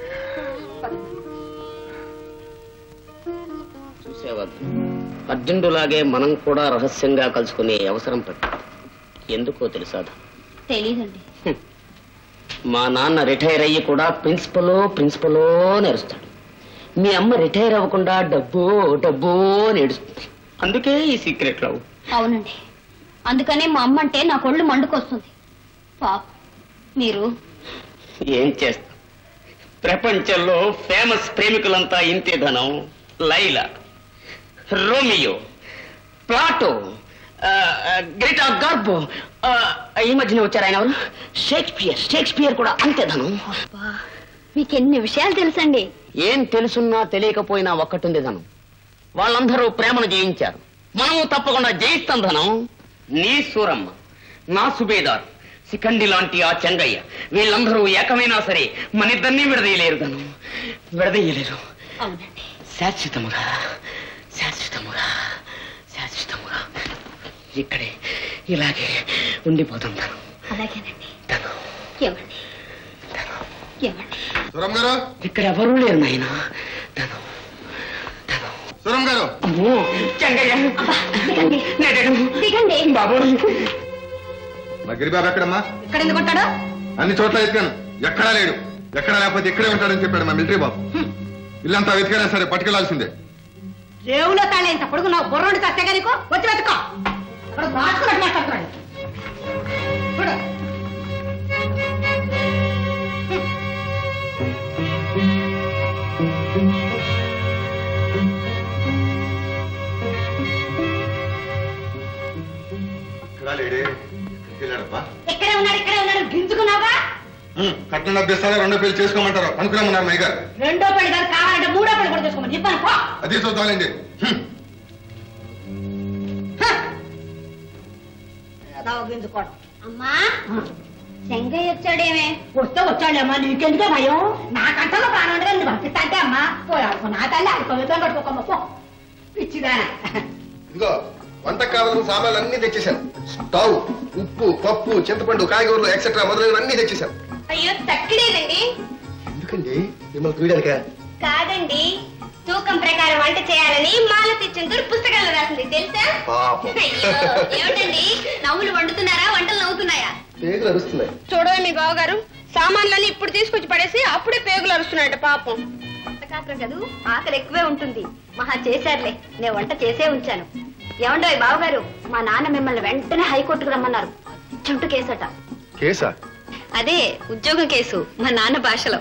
చూసేవద్దు అర్జునుడిలాగే మనం కూడా రహస్యంగా కలుసుకునే అవసరం పట్టింది ఎందుకో తెలుసా తెలీదండి మా నాన్న రిటైర్ అయ్యి కూడా ప్రిన్సిపలో ప్రిన్సిపలో నేరుస్తాడు మీ అమ్మ రిటైర్ అవ్వకుండా డబ్బు డబ్బు అని ఏడుస్తుంది అందుకే ఈ సీక్రెట్ లవ్ అవునండి అందుకనే మా అమ్మ అంటే నా కొళ్ళు మండుకొస్తుంది పాప మీరు ఏం చేస్తాం ప్రపంచంలో ఫేమస్ ప్రేమికులంతా ఇంతే ధనం లైలా రోమియో ప్లాటో ఆ, ఆ, గ్రేటా గార్బో ఆ, ఈ మధ్యన వచ్చారు ఆయన ఎవరు షేక్స్పియర్ షేక్స్పియర్ కూడా అంతే ధనం మీకు ఎన్ని విషయాలు తెలుసండి ఏం తెలుసున్నా తెలియకపోయినా ఒక్కటుంది ధనం వాళ్ళందరూ ప్రేమను జయించారు మనము తప్పకుండా జయిస్తాం ధనం నీ సూరమ్మ నా సుబేదార్ సికండి లాంటి ఆ చెంగయ్య వీళ్ళందరూ ఏకమైనా సరే మన ఇద్దరినీ విడదీయలేరు ధనం విడదీయలేరు అవునండి శాశ్వతముగా శాశ్వతముగా శాశ్వతముగా ఇక్కడే ఇలాగే ఉండిపోతాం ధనం అలాగేనండి ధనం ఏమండి ఏమండి సురం గారు ఇక్కడ ఎవరూ లేరు నాయన ధనం సురం గారు అమ్మో చెంగయ్య దిగండి నేడను దిగండి బాబు మా గిరిబాబు ఎక్కడమ్మా ఇక్కడ ఎందుకు ఉంటాడు అన్ని చోట్ల వెతికాను ఎక్కడా లేడు ఎక్కడా లేకపోతే ఇక్కడే ఉంటాడని చెప్పాడు మా మిలిటరీ బాబు ఇల్లంతా వెతికైనా సరే పట్టుకెళ్లాల్సిందే రేవులో తాళే ఇంత పొడుగున్నావు బుర్రోడి చస్తేగా నీకు వచ్చి వెతుకో ఇక్కడ దాచుకున్నట్టు మాట్లాడుతున్నాడు చూడు ఎక్కడా లేడే వెళ్ళాడబ్బా ఇక్కడే ఉన్నాడు ఇక్కడే ఉన్నాడు గింజుకున్నావా కట్నం అభ్యస్తారా రెండో పెళ్లి చేసుకోమంటారు అనుకున్నామన్నారు మై గారు రెండో పెళ్లి కాదు కావాలంటే మూడో పెళ్లి కూడా చేసుకోమని చెప్పాను పో అది చూద్దామండి ఏదో గింజుకోవడం అమ్మా శంకయ్య వచ్చాడేమే వస్తే వచ్చాడేమ్మా నీకెందుకే భయం నా కంటలో ప్రాణం ఉండగా నువ్వు పంపిస్తాంటే అమ్మా పోయాడుకో నా తల్లి ఆడుకో ఇద్దరు కట్టుకోకమ్మ పో పిచ్చిదానా ఇదిగో వంట కావాల్సిన సామాన్లు అన్ని తెచ్చేశాను స్టవ్ ఉప్పు పప్పు చింతపండు కాయగూరలు ఎక్సెట్రా మొదలైనవన్నీ తెచ్చేశాను అయ్యో తక్కిడేదండి ఎందుకండి మిమ్మల్ని చూడాలిక కాదండి తూకం ప్రకారం వంట చేయాలని మాలతి చందూరు పుస్తకాలు రాసింది తెలుసా పాపం అయ్యో, ఏమిటండి నవ్వులు వండుతున్నారా వంటలు నవ్వుతున్నాయా పేగులు అరుస్తున్నాయి చూడవే మీ బావగారు సామాన్లన్నీ ఇప్పుడు తీసుకొచ్చి పడేసి అప్పుడే పేగులు అరుస్తున్నాయట పాపం కొత్త కాపురం కదూ ఆకలి ఎక్కువే ఉంటుంది మహా చేశారులే నేను వంట చేసే ఉంచాను ఏమండో బావగారు మా నాన్న మిమ్మల్ని వెంటనే హైకోర్టుకు రమ్మన్నారు చుంటు కేసట కేసా అదే ఉద్యోగం కేసు మా నాన్న భాషలో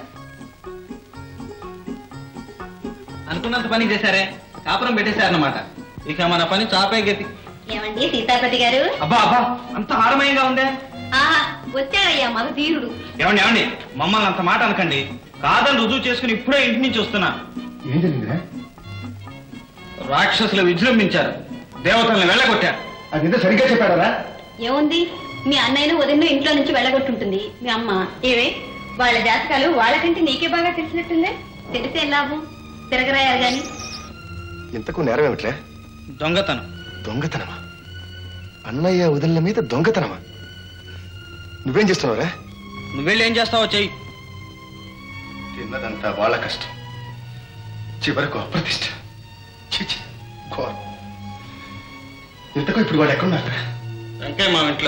అనుకున్నంత పని చేశారే కాపురం పెట్టేశారన్నమాట ఇక మన పని చాపే గతి ఏమండి సీతాపతి గారు అబ్బా అబ్బా అంత హారమయంగా ఉందే ఆహా వచ్చాడయ్యా మగ ధీరుడు ఏమండి ఏమండి మమ్మల్ని అంత మాట అనకండి కాదని రుజువు చేసుకుని ఇప్పుడే ఇంటి నుంచి వస్తున్నా ఏం జరిగిందిరా రాక్షసులు విజృంభించారు దేవతల్ని వెళ్ళగొట్టారు అది సరిగ్గా చెప్పాడరా ఏముంది మీ అన్నయ్యను వదిన ఇంట్లో నుంచి వెళ్ళగొట్టుంటుంది మీ అమ్మ ఏవే వాళ్ళ జాతకాలు వాళ్ళకంటే నీకే బాగా తెలిసినట్టుందే తెలిసే లాభం తిరగరాయాలి గాని ఇంతకు నేరం ఏమిట్లే దొంగతనం దొంగతనమా అన్నయ్య వదిలిన మీద దొంగతనమా నువ్వేం చేస్తున్నావురా నువ్వెళ్ళి ఏం చేస్తావో చెయ్యి తిన్నదంతా వాళ్ళ కష్టం చివరకు అప్రతిష్ట చిచి ఘోరం ఇంతకు ఇప్పుడు వాడు ఎక్కడున్నారా వెంకయ్య మా ఇంట్లో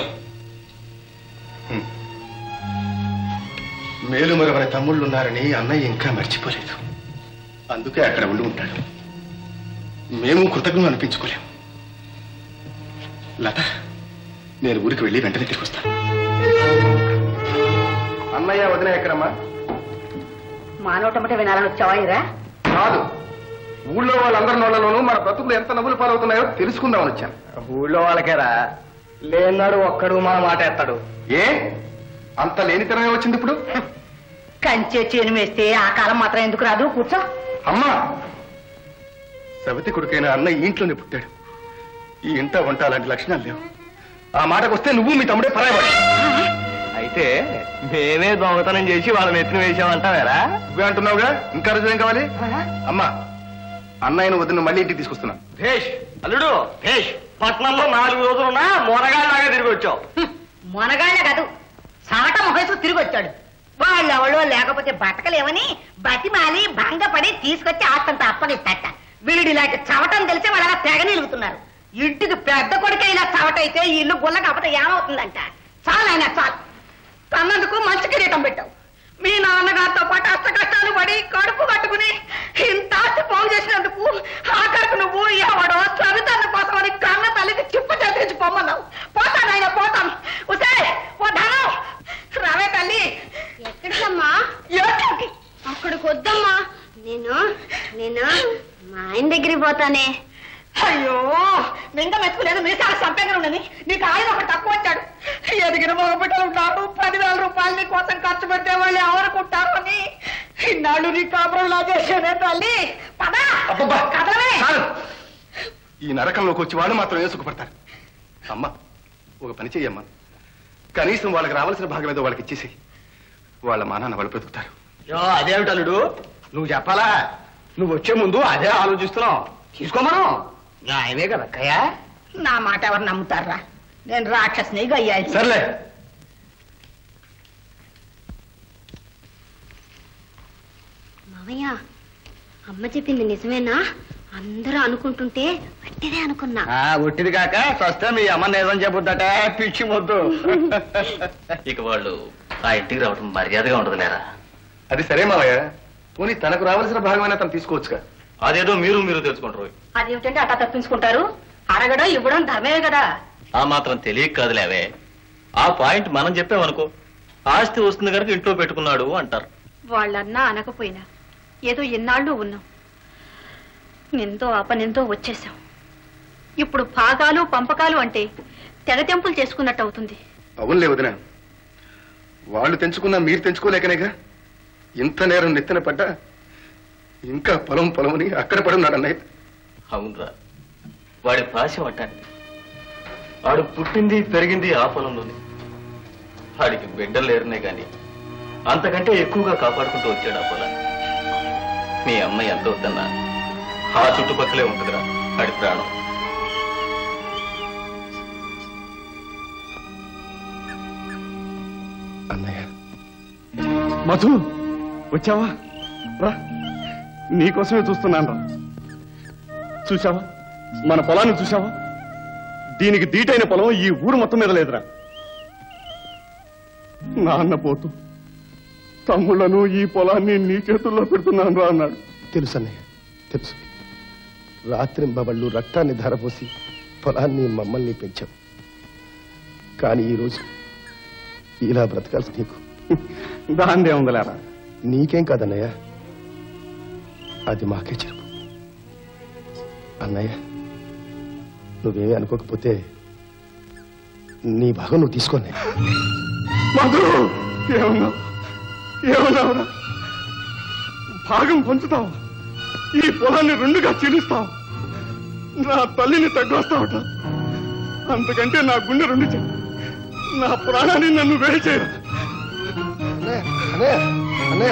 మేలుమరవని తమ్ముళ్ళు ఉన్నారని అన్నయ్య ఇంకా మర్చిపోలేదు అందుకే అక్కడ ఉండి ఉంటాడు మేము కృతజ్ఞం అనిపించుకోలేం లత నేను ఊరికి వెళ్ళి వెంటనే తిరిగి వస్తాను అన్నయ్య వదిన ఎక్కడమ్మా మా నోటమట వినాలని వచ్చావా ఇరా కాదు ఊళ్ళో వాళ్ళందరి నోళ్ళలోనూ మన బ్రతుకులు ఎంత నవ్వులు పాలవుతున్నాయో తెలుసుకుందామని వచ్చాను ఊళ్ళో వాళ్ళకేరా లేనాడు ఒక్కడు మన మాట ఎత్తాడు ఏ అంత లేనితనమే వచ్చింది ఇప్పుడు కంచె చేను వేస్తే ఆ కాలం మాత్రం ఎందుకు రాదు కూర్చో అమ్మా సవితి కొడుకైన అన్న ఈ ఇంట్లోనే పుట్టాడు ఈ ఇంట వంట అలాంటి లక్షణాలు లేవు ఆ మాటకు వస్తే నువ్వు మీ తమ్ముడే పరాయవాడు అయితే మేమే దొంగతనం చేసి వాళ్ళని ఎత్తున వేసామంటావేరా నువ్వే అంటున్నావుగా ఇంకా రుజువు ఏం కావాలి అమ్మా అన్నయ్యను వదిన మళ్ళీ ఇంటికి తీసుకొస్తున్నా భేష్ అల్లుడు భేష్ పట్నంలో నాలుగు రోజులున్నా మొనగాళ్ళలాగా తిరిగి వచ్చావు మొనగాళ్ళ కాదు సాట మొహేసు తిరిగి వచ్చాడు వాళ్ళెవళ్ళో లేకపోతే బతకలేమని బతిమాలి భంగపడి తీసుకొచ్చి ఆస్తంత అప్పగిస్తట వీడి ఇలాంటి చవటం తెలిసి వాళ్ళ తెగ నిలుగుతున్నారు ఇంటికి పెద్ద కొడుకే ఇలా చవటైతే ఈ ఇల్లు గుల్ల కాకపోతే ఏమవుతుందంట చాలు ఆయన చాలు తన్నందుకు మంచి కిరీటం పెట్టావు మీ నాన్నగారితో పాటు అష్ట కష్టాలు పడి కడుపు కట్టుకుని ఇంత ఆస్తి పోగు చేసినందుకు ఆఖరికి నువ్వు ఎవడో సవితన్న పోతామని కన్న తల్లికి చిప్పు చేతించి పొమ్మన్నావు పోతాను ఆయన పోతాను ఉసే ఓ ధనం రావే తల్లి ఎక్కడికమ్మా ఎక్కడికి? అక్కడికి వద్దమ్మా నేను నేను మా ఆయన దగ్గరికి పోతానే అయ్యో మింగ మెచ్చుకులేదు మీసాల సంపంగా ఉండని నీకు ఆయన ఒకటి తక్కువ వచ్చాడు ఎదిగిన మగ బిడ్డలు ఉన్నారు పదివేల రూపాయలు నీ కోసం ఖర్చు పెట్టే వాళ్ళు ఎవరుకుంటారు అని ఇన్నాళ్ళు నీ కాపురంలా చేసేనే తల్లి పదా అబ్బబ్బా! కదలవే చాలు. ఈ నరకంలోకి వచ్చి వాళ్ళు మాత్రం ఏం సుఖపడతారు అమ్మా ఒక పని చెయ్యమ్మా కనీసం వాళ్ళకి రావాల్సిన భాగం ఏదో వాళ్ళకి ఇచ్చేసి వాళ్ళ మానాన్న వాళ్ళు బ్రతుకుతారు యో అదేమిటి అల్లుడు నువ్వు చెప్పాలా నువ్వు వచ్చే ముందు అదే ఆలోచిస్తున్నావు తీసుకోమను న్యాయమే కదా అక్కయ్యా నా మాట ఎవరు నమ్ముతారా నేను రాక్షసుని గయ్యాలి సర్లే మావయ్య అమ్మ చెప్పింది నిజమేనా అందరూ అనుకుంటుంటే వట్టిదే అనుకున్నా ఆ ఒట్టిది కాక సస్తే మీ అమ్మ నిజం చెబుద్దట పిచ్చి మొద్దు ఇక వాళ్ళు ఆ ఇంటికి రావడం మర్యాదగా ఉండదులేరా అది సరే మావయ్య పోనీ తనకు రావాల్సిన భాగమైనా తను తీసుకోవచ్చుగా అదేదో మీరు మీరు తెలుసుకుంటారు అదేమిటంటే అట్లా తప్పించుకుంటారు అడగడం ఇవ్వడం ధర్మే కదా ఆ మాత్రం తెలియక కాదులేవే ఆ పాయింట్ మనం చెప్పామనుకో ఆస్తి వస్తుంది కనుక ఇంట్లో పెట్టుకున్నాడు అంటారు వాళ్ళన్నా అనకపోయినా ఏదో ఎన్నాళ్ళు ఉన్నాం నిందో అపనిందో వచ్చేసాం ఇప్పుడు భాగాలు పంపకాలు అంటే తెగతెంపులు చేసుకున్నట్టు అవుతుంది అవునులే వదిన వాళ్ళు తెంచుకున్నా మీరు తెంచుకోలేకనేగా ఇంత నేరం నెత్తిన పడ్డా ఇంకా పొలం పొలమని అక్కడ పడున్నాడు అన్నయ్య అవునరా వాడి భాష అంటాను వాడు పుట్టింది పెరిగింది ఆ పొలంలోనే వాడికి బిడ్డలు లేరనే గాని అంతకంటే ఎక్కువగా కాపాడుకుంటూ వచ్చాడు ఆ పొలాన్ని మీ అమ్మ ఎంత వద్దన్నా ఆ చుట్టుపక్కలే ఉంటుందిరా వాడి ప్రాణం అన్నయ్య మధు వచ్చావా రా నీకోసమే చూస్తున్నాను రా చూసావా మన పొలాన్ని చూసావా దీనికి దీటైన పొలం ఈ ఊరు మొత్తం మీద లేదురా నాన్న పోతూ తమ్ముళ్లను ఈ పొలాన్ని నీ చేతుల్లో పెడుతున్నాను రా అన్నాడు తెలుసు అన్నయ్య తెలుసు రాత్రింబవళ్ళు రక్తాన్ని ధారపోసి పొలాన్ని మమ్మల్ని పెంచాం కానీ ఈరోజు ఇలా బ్రతకాల్సి నీకు దాందే ఉందలేరా నీకేం కాదన్నయ్య అది మాకే చెరుపు అన్నయ్య నువ్వేమీ అనుకోకపోతే నీ భాగం నువ్వు తీసుకోనే మధు ఏమన్నావు ఏమన్నావురా భాగం పంచుతావు ఈ పొలాన్ని రెండుగా చీలుస్తావు నా తల్లిని తగ్గొస్తావట అంతకంటే నా గుండె రెండు చెయ్యి నా ప్రాణాన్ని నన్ను వేడి చేయరా అన్నయ్య అన్నయ్య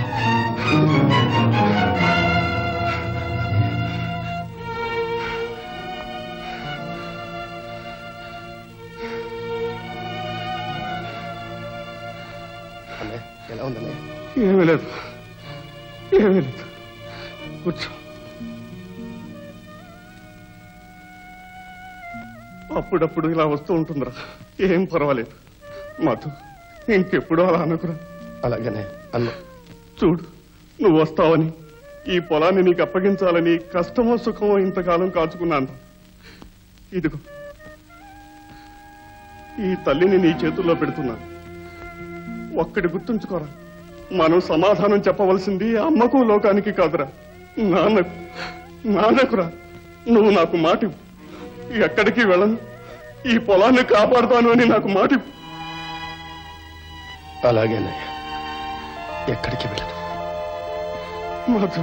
అన్నయ్య ఎలా ఉందన్నయ్య ఏమీ లేదు ఏమీ లేదు కూర్చో అప్పుడప్పుడు ఇలా వస్తూ ఉంటుందిరా ఏం పర్వాలేదు మధు ఇంకెప్పుడు అలా అనుకురా అలాగనే అన్న చూడు నువ్వు వస్తావని ఈ పొలాన్ని నీకు అప్పగించాలని కష్టమో సుఖమో ఇంతకాలం కాచుకున్నాను ఇదిగో ఈ తల్లిని నీ చేతుల్లో పెడుతున్నాను ఒక్కటి గుర్తుంచుకోరా మనం సమాధానం చెప్పవలసింది అమ్మకు లోకానికి కాదురా నాన్నకు నాన్నకురా నువ్వు నాకు మాట ఇవ్వు. ఎక్కడికి వెళ్ళను ఈ పొలాన్ని కాపాడుతాను అని నాకు మాట ఇవ్వు. అలాగేనయ్య ఎక్కడికి వెళ్ళదు మధు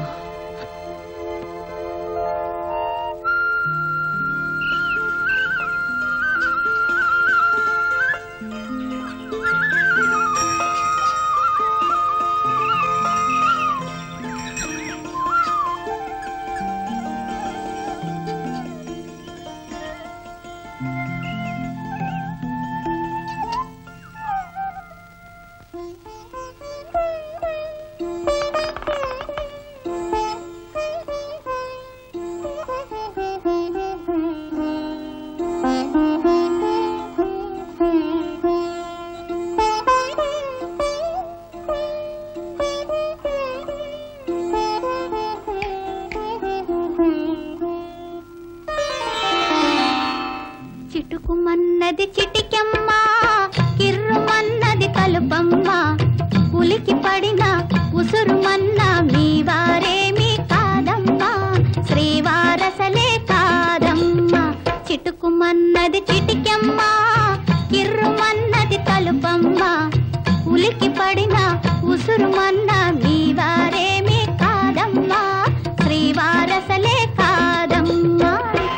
చిటుకుమన్నది చిటికెమ్మ కిర్రుమన్నది కలుపమ్మ ఉలికి పడిన ఉసురుమన్న మీ వారేమి కాదమ్మా శ్రీవారసలే కాదమ్మా చిటుకుమన్నది చిటికెమ్మ కిర్రుమన్నది కలుపమ్మ ఉలికి పడిన ఉసురుమన్న మీ వారేమి కాదమ్మా శ్రీవారసలే కాదమ్మా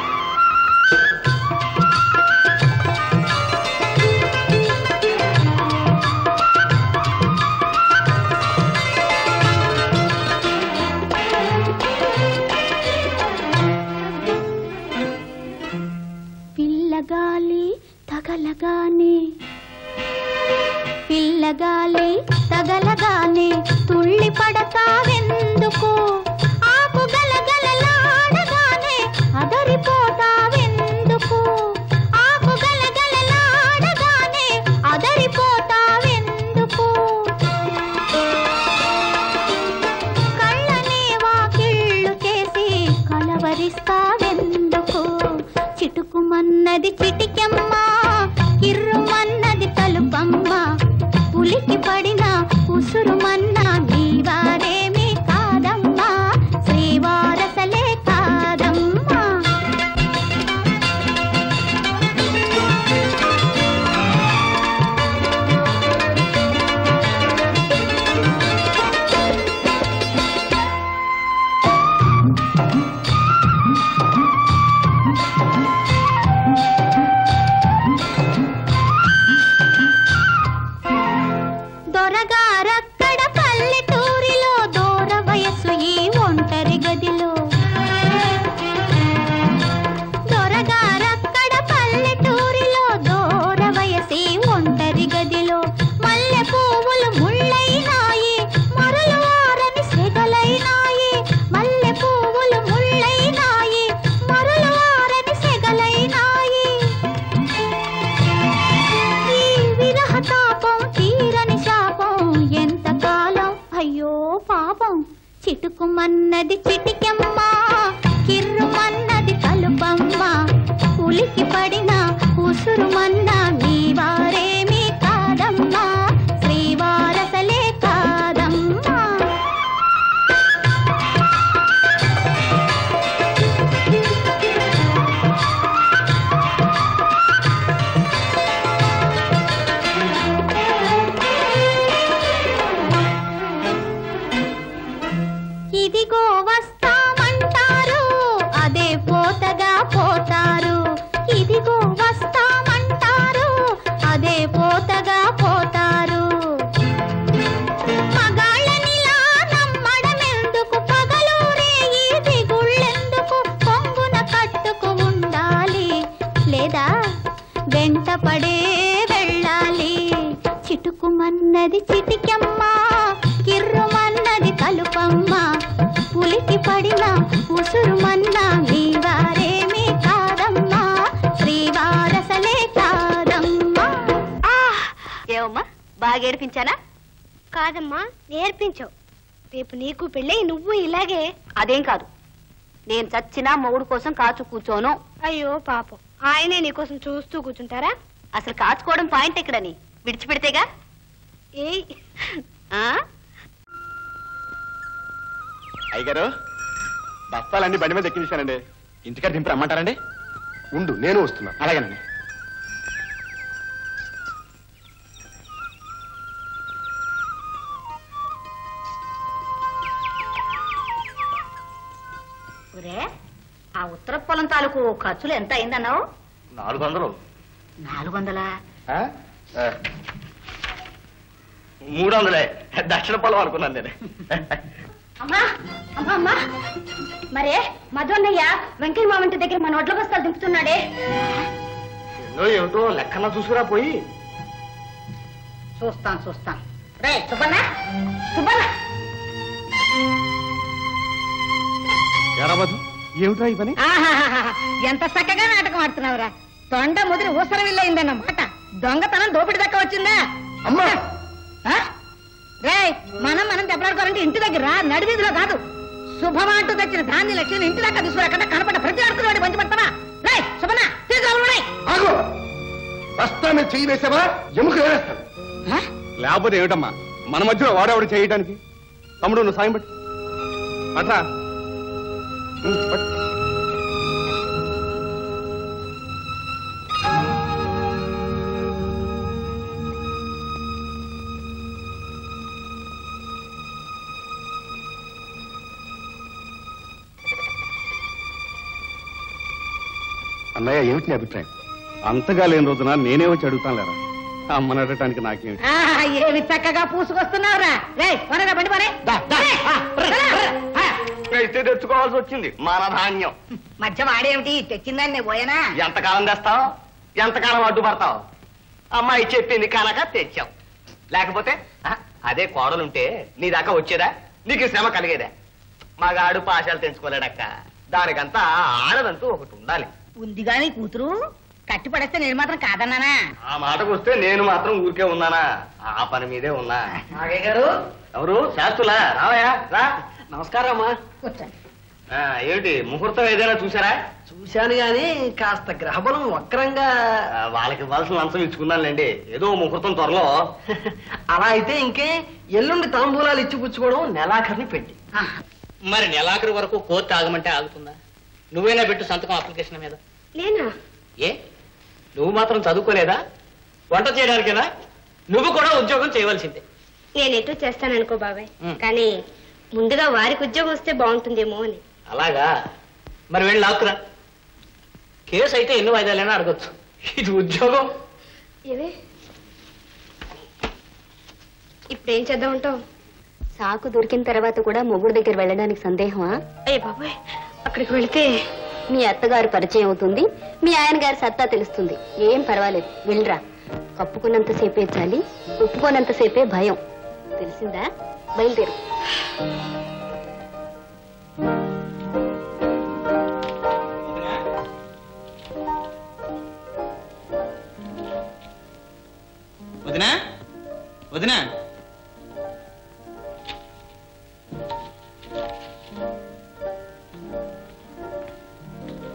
పిల్లగాలి తగలగానే పిల్లగాలి తగలగానే తుళ్ళి పడతావెందుకు ఆకు గలగలలాడగా కిర్రుమన్నది చిటికెమ్మ కిర్రుమన్నది కలుపమ్మ ఉలికి పడిన ఉసురుమన్న మీ వారేమీ కాదమ్మా శ్రీవారసలే కాదమ్మా ఇదిగో వస్తామంటారు అదే పోతగా పోతారు ఇదిగో వస్తామంటారు అదే పోతగా పోతారు మగాళ్ళనిలా నమ్మడమెందుకు పగలూరే ఈ దిగుళ్ళెందుకు కొంగున కట్టుకు ఉండాలి లేదా వెంట పడే వెళ్ళాలి చిటుకుమన్నది చిటికెమ్మ కిర్రుమన్నది కలుపమ్మ పులికి పడిన ఉసురుమన్న మీ వారేమీ కాదమ్మా శ్రీవారసలే కాదమ్మా ఏమమ్మా బాగా ఏడిపించానా కాదమ్మా నేర్పించవు రేపు నీకు పెళ్ళై నువ్వు ఇలాగే అదేం కాదు నేను చచ్చినా మొగుడు కోసం కాచు కూర్చోను అయ్యో పాపం ఆయనే నీకోసం చూస్తూ కూర్చుంటారా అసలు కాచుకోవడం పాయింట్ ఎక్కడని విడిచిపెడితేగా ఏ ఆ? అయ్యగారు బస్తాలన్నీ బండి మీద ఎక్కించానండి ఇంటికాడ దింపి రమ్మంటారండి ఉండు నేను వస్తున్నా అలాగేనండి ఒరే ఆ ఉత్తర పొలం తాలూకు ఖర్చులు ఎంత అయిందన్నావు నాలుగు వందలు నాలుగు వందలా ఆ? ఆ. మూడు వందలే దక్షిణ పొలం అనుకున్నాను నేను అమ్మా అమ్మా అమ్మా మరే మధున్నయ్య వెంకయ్య మామంటి దగ్గర మన ఒడ్ల బస్తాలు దింపుతున్నాడే ఎన్నో ఏమిటో లెక్కన చూసుకురా పోయి చూస్తాను చూస్తాను రే సుబ్బన్న సుబ్బన్న ఎరవదు ఏమిట్రా ఈ పని ఆహాహాహా. ఎంత చక్కగా నాటకం ఆడుతున్నావురా తొండ ముదిరి ఊసరవిల్లయిందన్న మాట దొంగతనం దోపిడి దక్క వచ్చిందా అమ్మా రే మనం మనం దెబ్బలాడుకోవాలంటే ఇంటి దగ్గర రా, నడివీధిలో కాదు శుభమాంటూ తెచ్చిన ధాన్య లక్ష్మి ఇంటి దాకా తీసుకురాకుండా కనపడ్డ ప్రతి ఆడుతున్న మంచి పడతావా రే శుభన తీసుకురా ఆగు బస్తా మీద చెయ్యి వేసావా ఎముక వేరేస్తాను లేకపోతే ఏమిటమ్మా మన మధ్యలో వాడేవాడు చేయటానికి తమ్ముడు నువ్వు సాయం పట్టు అట్రా ఉం, పట్టు. అన్నయ్య ఏమిటి నీ అభిప్రాయం అంతగా లేని రోజున నేనే వచ్చి అడుగుతాను లేరా అమ్మని అడగటానికి నాకేమిటి ఆహా, ఏమి చక్కగా పూసుకొస్తున్నావురా రే త్వరగా బండి పరే అయితే తెచ్చుకోవాల్సి వచ్చింది మన ధాన్యం మధ్య వాడేమిటి తెచ్చిందని నేను పోయానా ఎంతకాలం తెస్తావు ఎంతకాలం అడ్డుపడతావు అమ్మాయి చెప్పింది కనుక తెచ్చావు లేకపోతే ఆ, అదే కోడలుంటే నీ దాకా వచ్చేదా నీకు శ్రమ కలిగేదా మగాడు పాశాలు తెంచుకోలేడక్క దానికంతా ఆడదంటూ ఒకటి ఉండాలి ఉంది గాని కూతురు కట్టి పడేస్తే నేను మాత్రం కాదన్నానా ఆ మాటకు వస్తే నేను మాత్రం ఊరికే ఉన్నానా ఆ పని మీదే ఉన్నా నాగయ్య గారు ఎవరు శాస్త్రులా రావయ్యా రా నమస్కారం అమ్మా కూర్చోండి ఆ, ఏమిటి ముహూర్తం ఏదైనా చూసారా చూశాను గాని కాస్త గ్రహబలం వక్రంగా ఆ, వాళ్ళకి ఇవ్వాల్సిన లంచం ఇచ్చుకున్నానులేండి ఏదో ముహూర్తం త్వరలో అలా అయితే ఇంకే ఎల్లుండి తాంబూలాలు ఇచ్చి పుచ్చుకోవడం నెలాఖరిని పెట్టి మరి నెలాఖరు వరకు కోర్టు ఆగమంటే ఆగుతుందా నువ్వైనా పెట్టు సంతకం అప్లికేషన్ మీద నేనా ఏ నువ్వు మాత్రం చదువుకోలేదా వంట చేయడానికేనా నువ్వు కూడా ఉద్యోగం చేయవలసిందే నేనెటూ చేస్తాననుకో బాబాయ్ ఉం. కానీ ముందుగా వారికి ఉద్యోగం వస్తే బాగుంటుందేమో అని అలాగా మరి వెళ్ళి లాక్కురా కేసు అయితే ఎన్ని వాయిదాలైనా అడగొచ్చు ఇది ఉద్యోగం ఇవే ఇప్పుడు ఏం చేద్దాం ఉంటావు సాకు దొరికిన తర్వాత కూడా మొగుడు దగ్గర వెళ్ళడానికి సందేహమా అయ్య బాబాయ్ అక్కడికి వెళితే మీ అత్తగారు పరిచయం అవుతుంది మీ ఆయన గారి సత్తా తెలుస్తుంది ఏం పర్వాలేదు వెళ్ళరా కప్పుకున్నంతసేపే చాలి ఒప్పుకోనంతసేపే భయం తెలిసిందా బయలుదేరు వదినా వదినా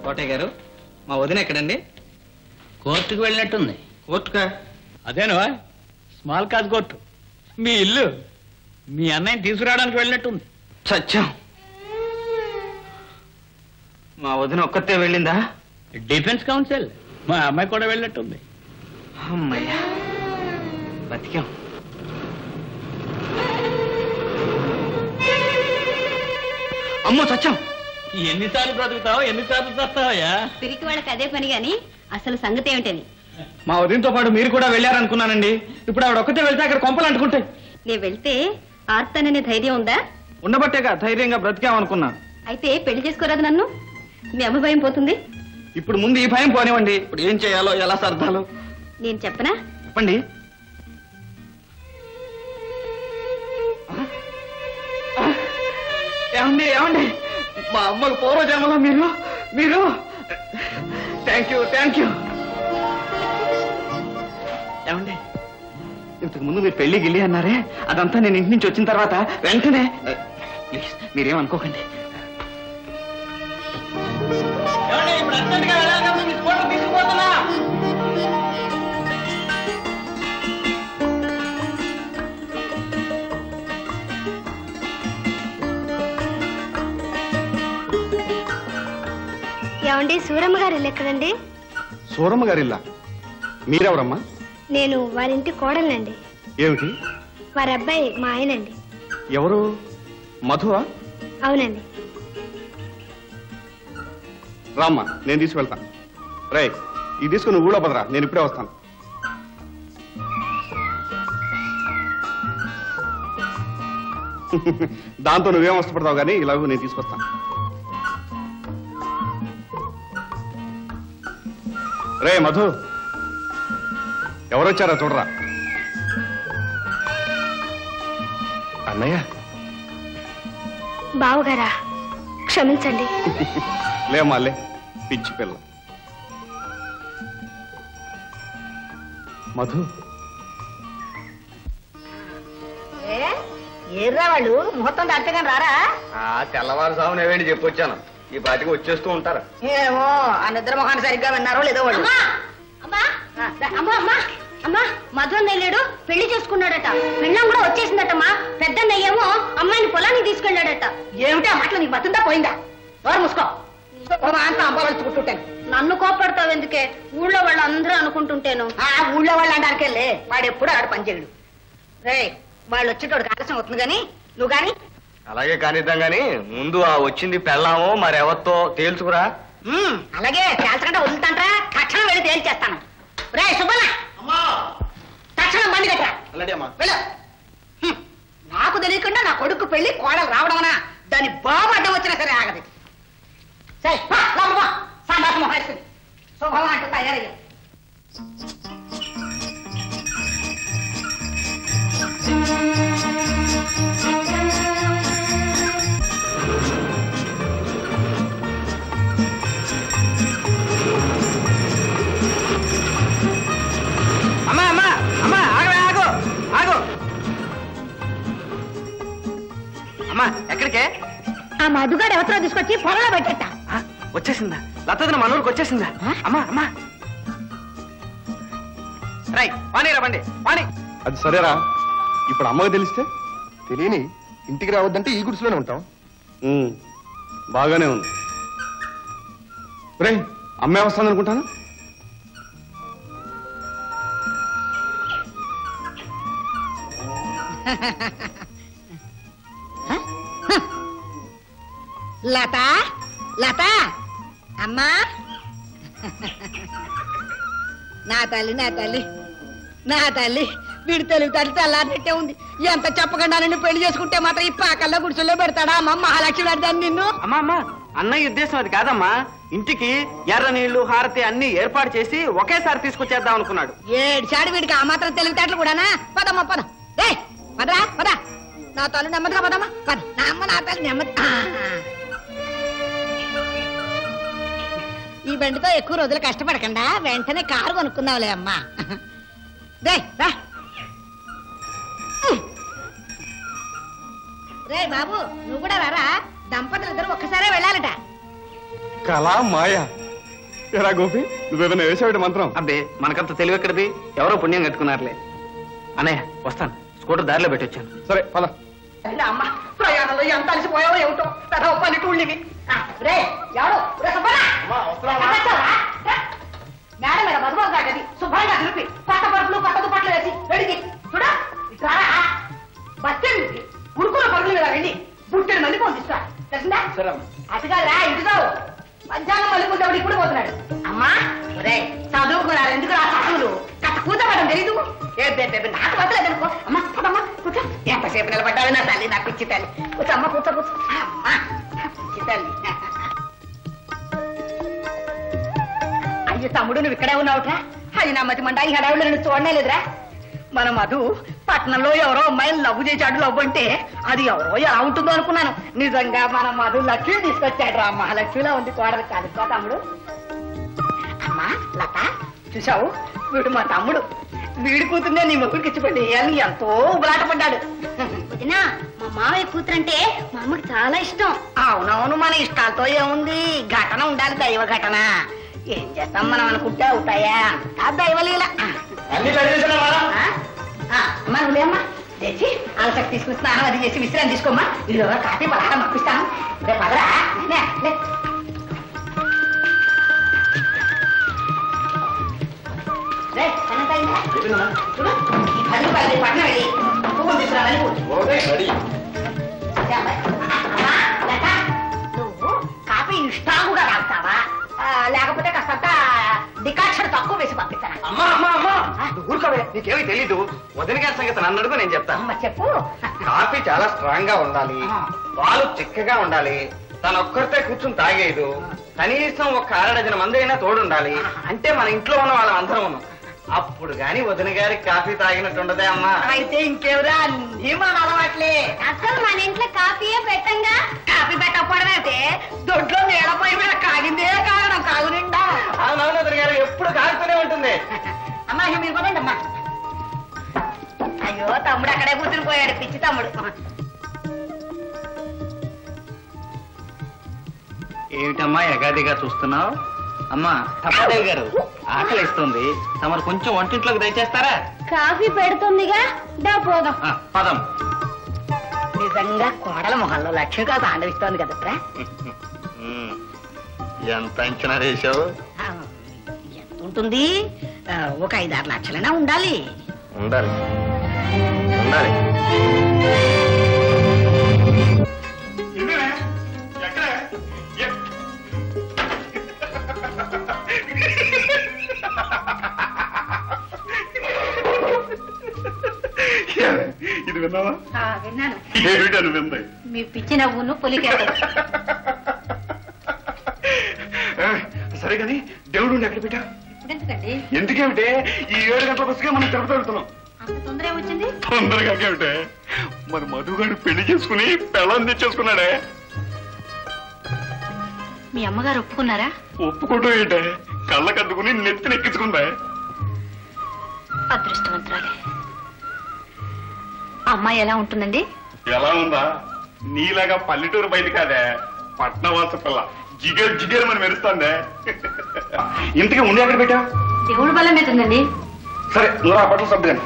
కోటయ్య గారు మా వదిన ఎక్కడండి కోర్టుకు వెళ్ళినట్టుంది కోర్టుకా అదేనా స్మాల్ కాజ్ కోర్టు మీ ఇల్లు మీ అన్నయ్యని తీసుకురావడానికి వెళ్ళినట్టుంది చచ్చాం మా వదిన ఒక్కతే వెళ్ళిందా డిఫెన్స్ కౌన్సిల్ మా అమ్మాయి కూడా వెళ్ళినట్టుంది అమ్మయ్యా బతికాం అమ్మో చచ్చాం ఎన్నిసార్లు బ్రతుకుతావు ఎన్నిసార్లు చస్తావయ్యా పిరికి వాళ్ళకి అదే పని గాని అసలు సంగతి ఏమిటని మా వదినతో పాటు మీరు కూడా వెళ్ళారనుకున్నానండి ఇప్పుడు ఆవిడ ఒక్కతే వెళ్తే అక్కడ కొంపలు అంటుకుంటాయి నేను వెళ్తే ఆర్తాననే ధైర్యం ఉందా ఉండబట్టేగా ధైర్యంగా బ్రతికామనుకున్నా అయితే పెళ్లి చేసుకోరాదు నన్ను మీ అమ్మ భయం పోతుంది ఇప్పుడు ముందు ఈ భయం పోనివ్వండి ఇప్పుడు ఏం చేయాలో ఎలా సర్దాలో నేను చెప్పనా చెప్పండి ఏమండి ఏమండి మా అమ్మకు పూర్వజన్మలో మీరు మీరు థ్యాంక్ యూ థ్యాంక్ యూ ఏమండి ఇంతకు ముందు మీరు పెళ్లి గిల్లి అన్నారే అదంతా నేను ఇంటి నుంచి వచ్చిన తర్వాత వెంటనే ప్లీజ్ మీరేం అనుకోకండి ఇప్పుడు అర్జెంట్గా వెళ్ళాలి కాబట్టి మీ స్కూటర్ తీసుకుపోతున్నా ఏమండి సూరమ్మ గారు ఇల్లు ఎక్కడండి సూరమ్మ గారిల్లా మీరెవరమ్మా నేను వారింటి కోడలండి ఏమిటి వారి అబ్బాయి మా ఆయనండి ఎవరు మధువా అవునండి రామ్మా నేను తీసుకెళ్తాను రే ఇది తీసుకుని ఊళ్ళో పదరా నేను ఇప్పుడే వస్తాను దాంతో నువ్వేం వష్టపడతావు కానీ ఇలాగూ నేను తీసుకొస్తాను రే మధు ఎవరొచ్చారా చూడరా అన్నయ్య బావగారా క్షమించండి లేమ్మా లే పిచ్చి పిల్ల మధు ఏర్రా వాళ్ళు ముహూర్తం దాటగానే రారా ఆ తెల్లవారుజామున ఏవేంటి చెప్పొచ్చాను ఈ పాటికి వచ్చేస్తూ ఉంటారు ఏమో ఆ నిద్ర మొహాన్ని సరిగ్గా విన్నారో లేదో వాళ్ళు అమ్మా అమ్మా అమ్మా అమ్మా మధు అన్నయ్య లేడు పెళ్లి చేసుకున్నాడట పెళ్ళం కూడా వచ్చేసిందటమ్మా పెద్దన్నయ్య ఏమో అమ్మాయిని పొలానికి తీసుకెళ్ళాడట ఏమిటి ఆ మాటలు నీకు బతుందా పోయిందా ఎవరు మూసుకో అంతా అంబవచ్చు కుట్టుంటాను నన్ను కోపడతావు ఎందుకే ఊళ్ళో వాళ్ళు అందరూ అనుకుంటుంటేను ఆ ఊళ్ళో వాళ్ళు అనడానికెళ్ళే వాడు ఎప్పుడు ఆడ పనిచేయడు రే వాళ్ళు వచ్చేటోడికి ఆలస్యం అవుతుంది కానీ నువ్వు కానీ అలాగే కానిద్దాం గాని ముందు ఆ వచ్చింది పెళ్ళామో మరెవరితో తేల్చుకురా ఉమ్, అలాగే తేల్చకుండా వదులుతాంట్రా తక్షణం వెళ్ళి తేల్చేస్తాను రే సుబ్బన్న తక్షణం బండి కట్టరా వెళ్ళు హ్మ్, నాకు తెలియకుండా నా కొడుకు పెళ్లి కోడలు రావడమనా దాని బాబు అడ్డం వచ్చినా సరే ఆగదు సరే పా, లోపల పో. సాంబార్ మొహం వేసుకుని శుభమా అంటూ తయారయ్యా అమ్మా అమ్మా అమ్మా ఆగవే ఆగు ఆగు అమ్మా ఎక్కడికే ఆ మధుగాడు ఎవరితో తీసుకొచ్చి పొలంలో పెట్టేట ఆ, వచ్చేసిందా లతదిన మనూరుకు వచ్చేసిందా అమ్మా అమ్మా రై పానీ రా బండి పానీ అది సరేరా ఇప్పుడు అమ్మకి తెలిస్తే తెలియని ఇంటికి రావద్దంటే ఈ గుడిసెలోనే ఉంటాం ఉమ్, బాగానే ఉంది రే అమ్మే వస్తుంది అనుకుంటాను లత లత అమ్మా నా తల్లి నా తల్లి నా తల్లి వీడి తెలుగు తల్లి తెల్లారినట్టే ఉంది ఎంత చెప్పకుండా నన్ను పెళ్లి చేసుకుంటే మాత్రం ఈ పాకల్లో గుడిసెల్లో పెడతాడా అమ్మ మహాలక్ష్మి అడిదాన్ని నిన్ను అమ్మా అమ్మా అన్నయ్య ఉద్దేశం అది కాదమ్మా ఇంటికి ఎర్ర నీళ్లు హారతి అన్ని ఏర్పాటు చేసి ఒకేసారి తీసుకొచ్చేద్దాం అనుకున్నాడు ఏడ్చాడు వీడికి ఆ మాత్రం తెలివితేటలు కూడానా పదమ్మా పద రే పదరా పద నా తల్లి నెమ్మదిగా పదమ్మా పద నా అమ్మ నా తల్లి నెమ్మది ఆ. ఈ బండితో ఎక్కువ రోజులు కష్టపడకుండా వెంటనే కారు కొనుక్కుందాంలే అమ్మా రే రా రే బాబు నువ్వు కూడా రారా దంపతులు ఇద్దరు ఒక్కసారే వెళ్ళాలట కళా మాయ ఎరా గోపి నువ్వేమైనా వేసావిటి మంత్రం అబ్బే మనకంత తెలివి ఎక్కడిది ఎవరో పుణ్యం కట్టుకున్నారులే అన్నయ్య వస్తాను స్కూటర్ దారిలో పెట్టొచ్చాను సరే పద అయినా అమ్మ ప్రయాణంలో ఎంత అలసిపోయావో ఏమిటో పెద్ద పల్లెటూళ్ళివి ఆ, రే ఎవడు రే సుబ్బన్న వచ్చావా? రా. మేడ మీద మధుబాబు గారి శుభ్రంగా దులిపి కొత్త పరుపులు కొత్త దుప్పట్లు వేసి రెడీ చూడ ఇట్లా బస్టాండ్ ఉడుకుల పరుగులు మీద వెళ్ళి బుట్టెడు మంది పంపిస్తా తెలిసిందా అటుగా రా ఇటుగా మధ్యాహ్నం మళ్ళీ ఇప్పుడు పోతున్నాడు అమ్మా రే చదువుకున్నారు ఎందుకు రా చదువులు కట్ట కూతపడడం తెలీదు ఏ బే- బే- బే, నాకు వదలేదు అనుకో అమ్మా పదమ్మా కూర్చో ఎంతసేపు నిలబడ్డావు నా తల్లి నా పిచ్చి తల్లి కూర్చో అమ్మ కూర్చో కూర్చో అమ్మా పిచ్చి తల్లి అయ్యో తమ్ముడు నువ్వు ఇక్కడే ఉన్నావుట్రా అది నా మతి మంట ఈ హడావిలో నేను చూడనే లేదురా మన మధు పట్నంలో ఎవరో అమ్మాయిని లవ్వు చేశాడు లవ్వు అంటే అది ఎవరో ఎలా ఉంటుందో అనుకున్నాను నిజంగా మన మధు లక్ష్మి తీసుకొచ్చాడు రా మహాలక్ష్మిలో ఉంది కోడలు కాదు కో తమ్ముడు అమ్మా లత చూసావు వీడు మా తమ్ముడు వీడి కూతుర్నే నీ మొగుడికి ఇచ్చిపెట్టి అని ఎంతో ఉబలాట పడ్డాడు వదినా మా మావయ్య కూతురంటే మా అమ్మకి చాలా ఇష్టం అవునవును మన ఇష్టాలతో ఏముంది ఘటన ఉండాలి దైవ ఘటన ఏం చేస్తాం మనం అనుకుంటే అవుతాయా అంతా దైవలీల అన్ని చదివేసావా ఆ? ఆ, అమ్మా నువ్వేమ్మా తెచ్చి అలసకి తీసుకుని స్నానం అది చేసి విశ్రాంతి తీసుకోమ్మా ఇల్లు కాఫీ పలహారం పంపిస్తాను రేపు పదరా లే, లే. రే, పనంతా అయిందా? చూడు, ఈ పది రూపాయలు ఈ పట్నం వెళ్ళి పువ్వులు తీసుకురా మళ్ళీ అమ్మా, లత, నువ్వు కాఫీ ఇష్టాముగా తాగుతావా ఆ, లేకపోతే కాస్తంత డికాక్షన్ తక్కువ వేసి పంపిస్తాను అమ్మా అమ్మా అమ్మా నువ్వు ఊరుకోవే నీకేమీ తెలీదు వదిన గారి సంగతి నన్ను అడుగు నేను చెప్తాను అమ్మ చెప్పు కాఫీ చాలా స్ట్రాంగ్ గా ఉండాలి పాలు చిక్కగా ఉండాలి తను ఒక్కరితే కూర్చుని తాగేదు కనీసం ఒక అర డజన్ మంది అయినా తోడుండాలి అంటే మన ఇంట్లో ఉన్న వాళ్ళం అందరం ఉన్నాం అప్పుడు గాని వదిన గారికి కాఫీ తాగినట్టు ఉండదే అమ్మా అయితే ఇంకేవరా అన్నీ మన అలవాట్లే అసలు మన ఇంట్లో కాఫీయే పెట్టంగా కాఫీ పెట్టకపోవడం అయితే దొడ్లో నీడపై మీద కాగిందే కారణం కాగు నిండా అవునవును వదిన గారు ఎప్పుడు కాగుతూనే ఉంటుంది అమ్మా ఇక మీరు పదండి అమ్మా అయ్యో తమ్ముడు అక్కడే కూర్చుని పోయాడు పిచ్చి తమ్ముడు ఏమిటమ్మా ఎగాదిగా చూస్తున్నావు అమ్మా తప్పదేవి గారు ఆకలి ఇస్తుంది తమరు కొంచెం వంటింట్లోకి దయచేస్తారా కాఫీ పెడుతుందిగా దా పోదాం ఆ, పదం నిజంగా కోడల మొహంలో లక్ష్మీకాంత ఆండవిస్తోంది కదట్రా ఉమ్, ఎంత అంచనా వేశావు ఎంత ఉంటుంది ఆ, ఒక ఐదారు లక్షలైనా ఉండాలి ఉండాలి ఉండాలి ఇది విన్నావా విన్నాను ఏమిటని వింది మీ పిచ్చి నవ్వును పొలికేస్తారు సరే కానీ దేవుడు ఎక్కడ పెట్టా ఇప్పుడెందుకండి ఎందుకేమిటే ఈ ఏడు గంటల బస్సుగా మనం తిరుపతి వెళ్తున్నాం అంత తొందర ఏమొచ్చింది తొందరగా ఏమిటే మన మధుగాడు పెళ్లి చేసుకుని పెళ్ళం తెచ్చేసుకున్నాడే మీ అమ్మగారు ఒప్పుకున్నారా ఒప్పుకోవటం ఏంటే కళ్ళకద్దుకుని నెత్తిని ఎక్కించుకుందా అదృష్టవంతురాలే అమ్మాయి ఎలా ఉంటుందండి ఎలా ఉందా నీలాగా పల్లెటూరు బయట కాదే పట్నవాస పిల్ల జిగేరు జిగేరు మనం మెరుస్తాందే ఇంతకీ ఉండి ఎక్కడ పెట్టా దేవుడు బలం మీద ఉందండి సరే నువ్వు ఆ బట్టలు సర్దుగాని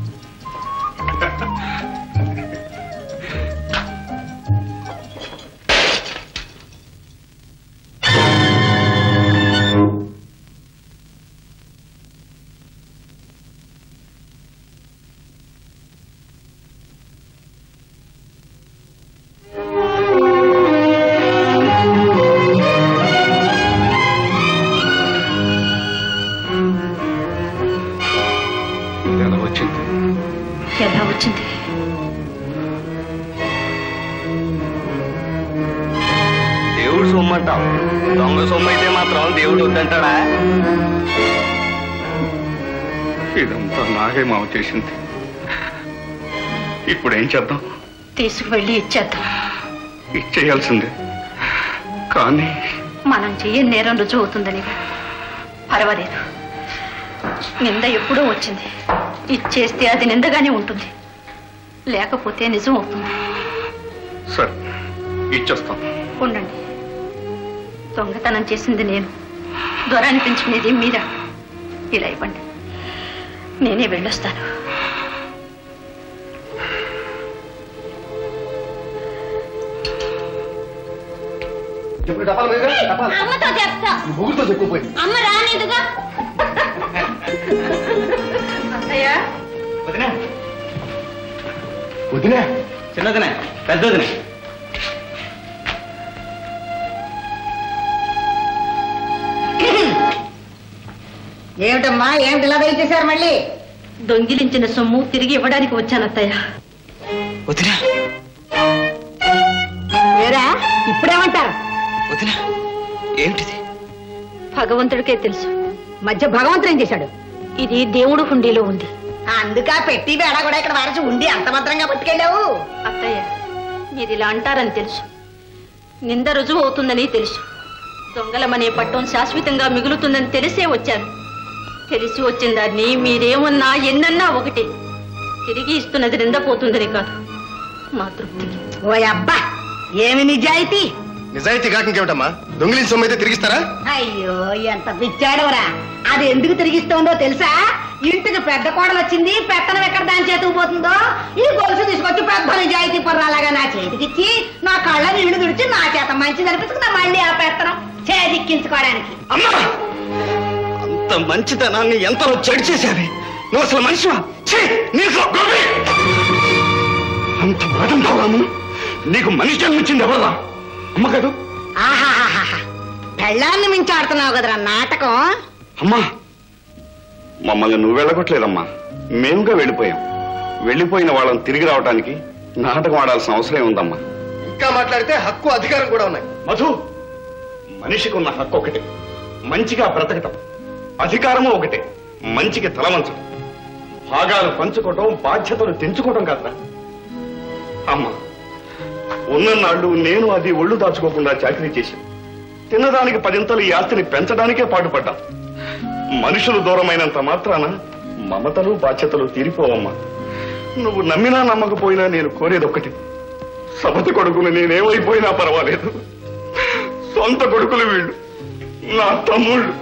ఎలా వచ్చింది ఎలా వచ్చింది దేవుడు సొమ్ము అంటాం దొంగ సొమ్ము అయితే మాత్రం దేవుడు వద్దంటాడా ఇదంతా నాగే మావ చేసింది ఇప్పుడు ఏం చేద్దాం తీసుకువెళ్ళి ఇచ్చేద్దాం ఇచ్చేయాల్సిందే కానీ మనం చెయ్యని నేరం రుజువు అవుతుందని పర్వాలేదు నింద ఎప్పుడూ వచ్చింది ఇచ్చేస్తే అది నిందగానే ఉంటుంది లేకపోతే నిజం అవుతుంది సరే ఇచ్చేస్తాం ఉండండి దొంగతనం చేసింది నేను దొర అనిపించుకునేది మీరా ఇలా ఇవ్వండి నేనే వెళ్ళొస్తాను ఇప్పుడు డబ్బాలు మీద డబ్బాలు అమ్మతో చెప్తా ముగ్గురుతో చెప్పుకుపోయింది అమ్మ రానిదుగా అయ్యా వదినా వదిలే చిన్నదినే పెద్దదినే ఏమిటమ్మా ఏమిటి ఇలా దయచేశారు మళ్ళీ దొంగిలించిన సొమ్ము తిరిగి ఇవ్వడానికి వచ్చాను అత్తయ్య వదినా వేరా ఇప్పుడేమంటారు వదినా ఏమిటిది భగవంతుడికే తెలుసు మధ్య భగవంతుడు ఏం చేశాడు ఇది దేవుడు హుండీలో ఉంది అందుకా పెట్టి బేడ కూడా ఇక్కడ వరచి ఉండి అంత భద్రంగా పట్టుకెళ్ళావు అత్తయ్య మీరు ఇలా అంటారని తెలుసు నింద రుజువు అవుతుందని తెలుసు దొంగలమనే పట్టం శాశ్వతంగా మిగులుతుందని తెలిసే వచ్చాను తెలిసి వచ్చిన దాన్ని మీరేమన్నా ఎన్నన్నా ఒకటే తిరిగి ఇస్తున్నది నిందపోతుందని కాదు మా తృప్తికి ఓ అబ్బా ఏమి నిజాయితీ నిజాయితీ కాక ఇంకేమిటమ్మా దొంగిలిన సొమ్ము అయితే తిరిగిస్తారా అయ్యో ఎంత పిచ్చాడవరా అది ఎందుకు తిరిగిస్తోందో తెలుసా ఇంటికి పెద్ద కోడలు వచ్చింది పెత్తనం ఎక్కడ దాని చేతికి పోతుందో ఈ గొలుసు తీసుకొచ్చి పెద్ద నిజాయితీ పొర్రాలాగా నా చేతికిచ్చి నా కళ్ళ నీళ్లు తుడిచి నా చేత మంచిది అనిపించుకున్నా మళ్ళీ ఆ పెత్తనం చేదిక్కించుకోవడానికి అమ్మా అంత మంచితనాన్ని ఎంతలో చెడు చేశావే నువ్వు అసలు మనిషివా ఛీ, నీకు గొప్పే! అంత మాటంటావాము నీకు మనిషి జన్మించింది ఎవర్రా అమ్మ కాదు ఆహాహాహా పెళ్ళాన్ని మించి ఆడుతున్నావు కదరా నాటకం అమ్మా మమ్మల్ని నువ్వు వెళ్ళగొట్టలేదమ్మా మేముగా వెళ్ళిపోయాం వెళ్ళిపోయిన వాళ్ళని తిరిగి రావడానికి నాటకం ఆడాల్సిన అవసరం ఉందమ్మా ఇంకా మాట్లాడితే హక్కు అధికారం కూడా ఉన్నాయి మధు మనిషికి ఉన్న హక్కు ఒకటే మంచిగా బ్రతకటం అధికారము ఒకటే మంచికి తలవంచడం భాగాలు పంచుకోవటం బాధ్యతలు తెంచుకోవటం కాదురా అమ్మ ఉన్ననాళ్ళు నేను అది ఒళ్ళు దాచుకోకుండా చాకరీ చేశాను తినడానికి పదింతలు ఈ ఆస్తిని పెంచడానికే పాటుపడ్డా మనుషులు దూరమైనంత మాత్రాన మమతలు బాధ్యతలు తీరిపోవమ్మా నువ్వు నమ్మినా నమ్మకపోయినా నేను కోరేది ఒక్కటి సబతి కొడుకులు నేనేమైపోయినా పర్వాలేదు సొంత కొడుకులు వీళ్ళు నా తమ్ముళ్ళు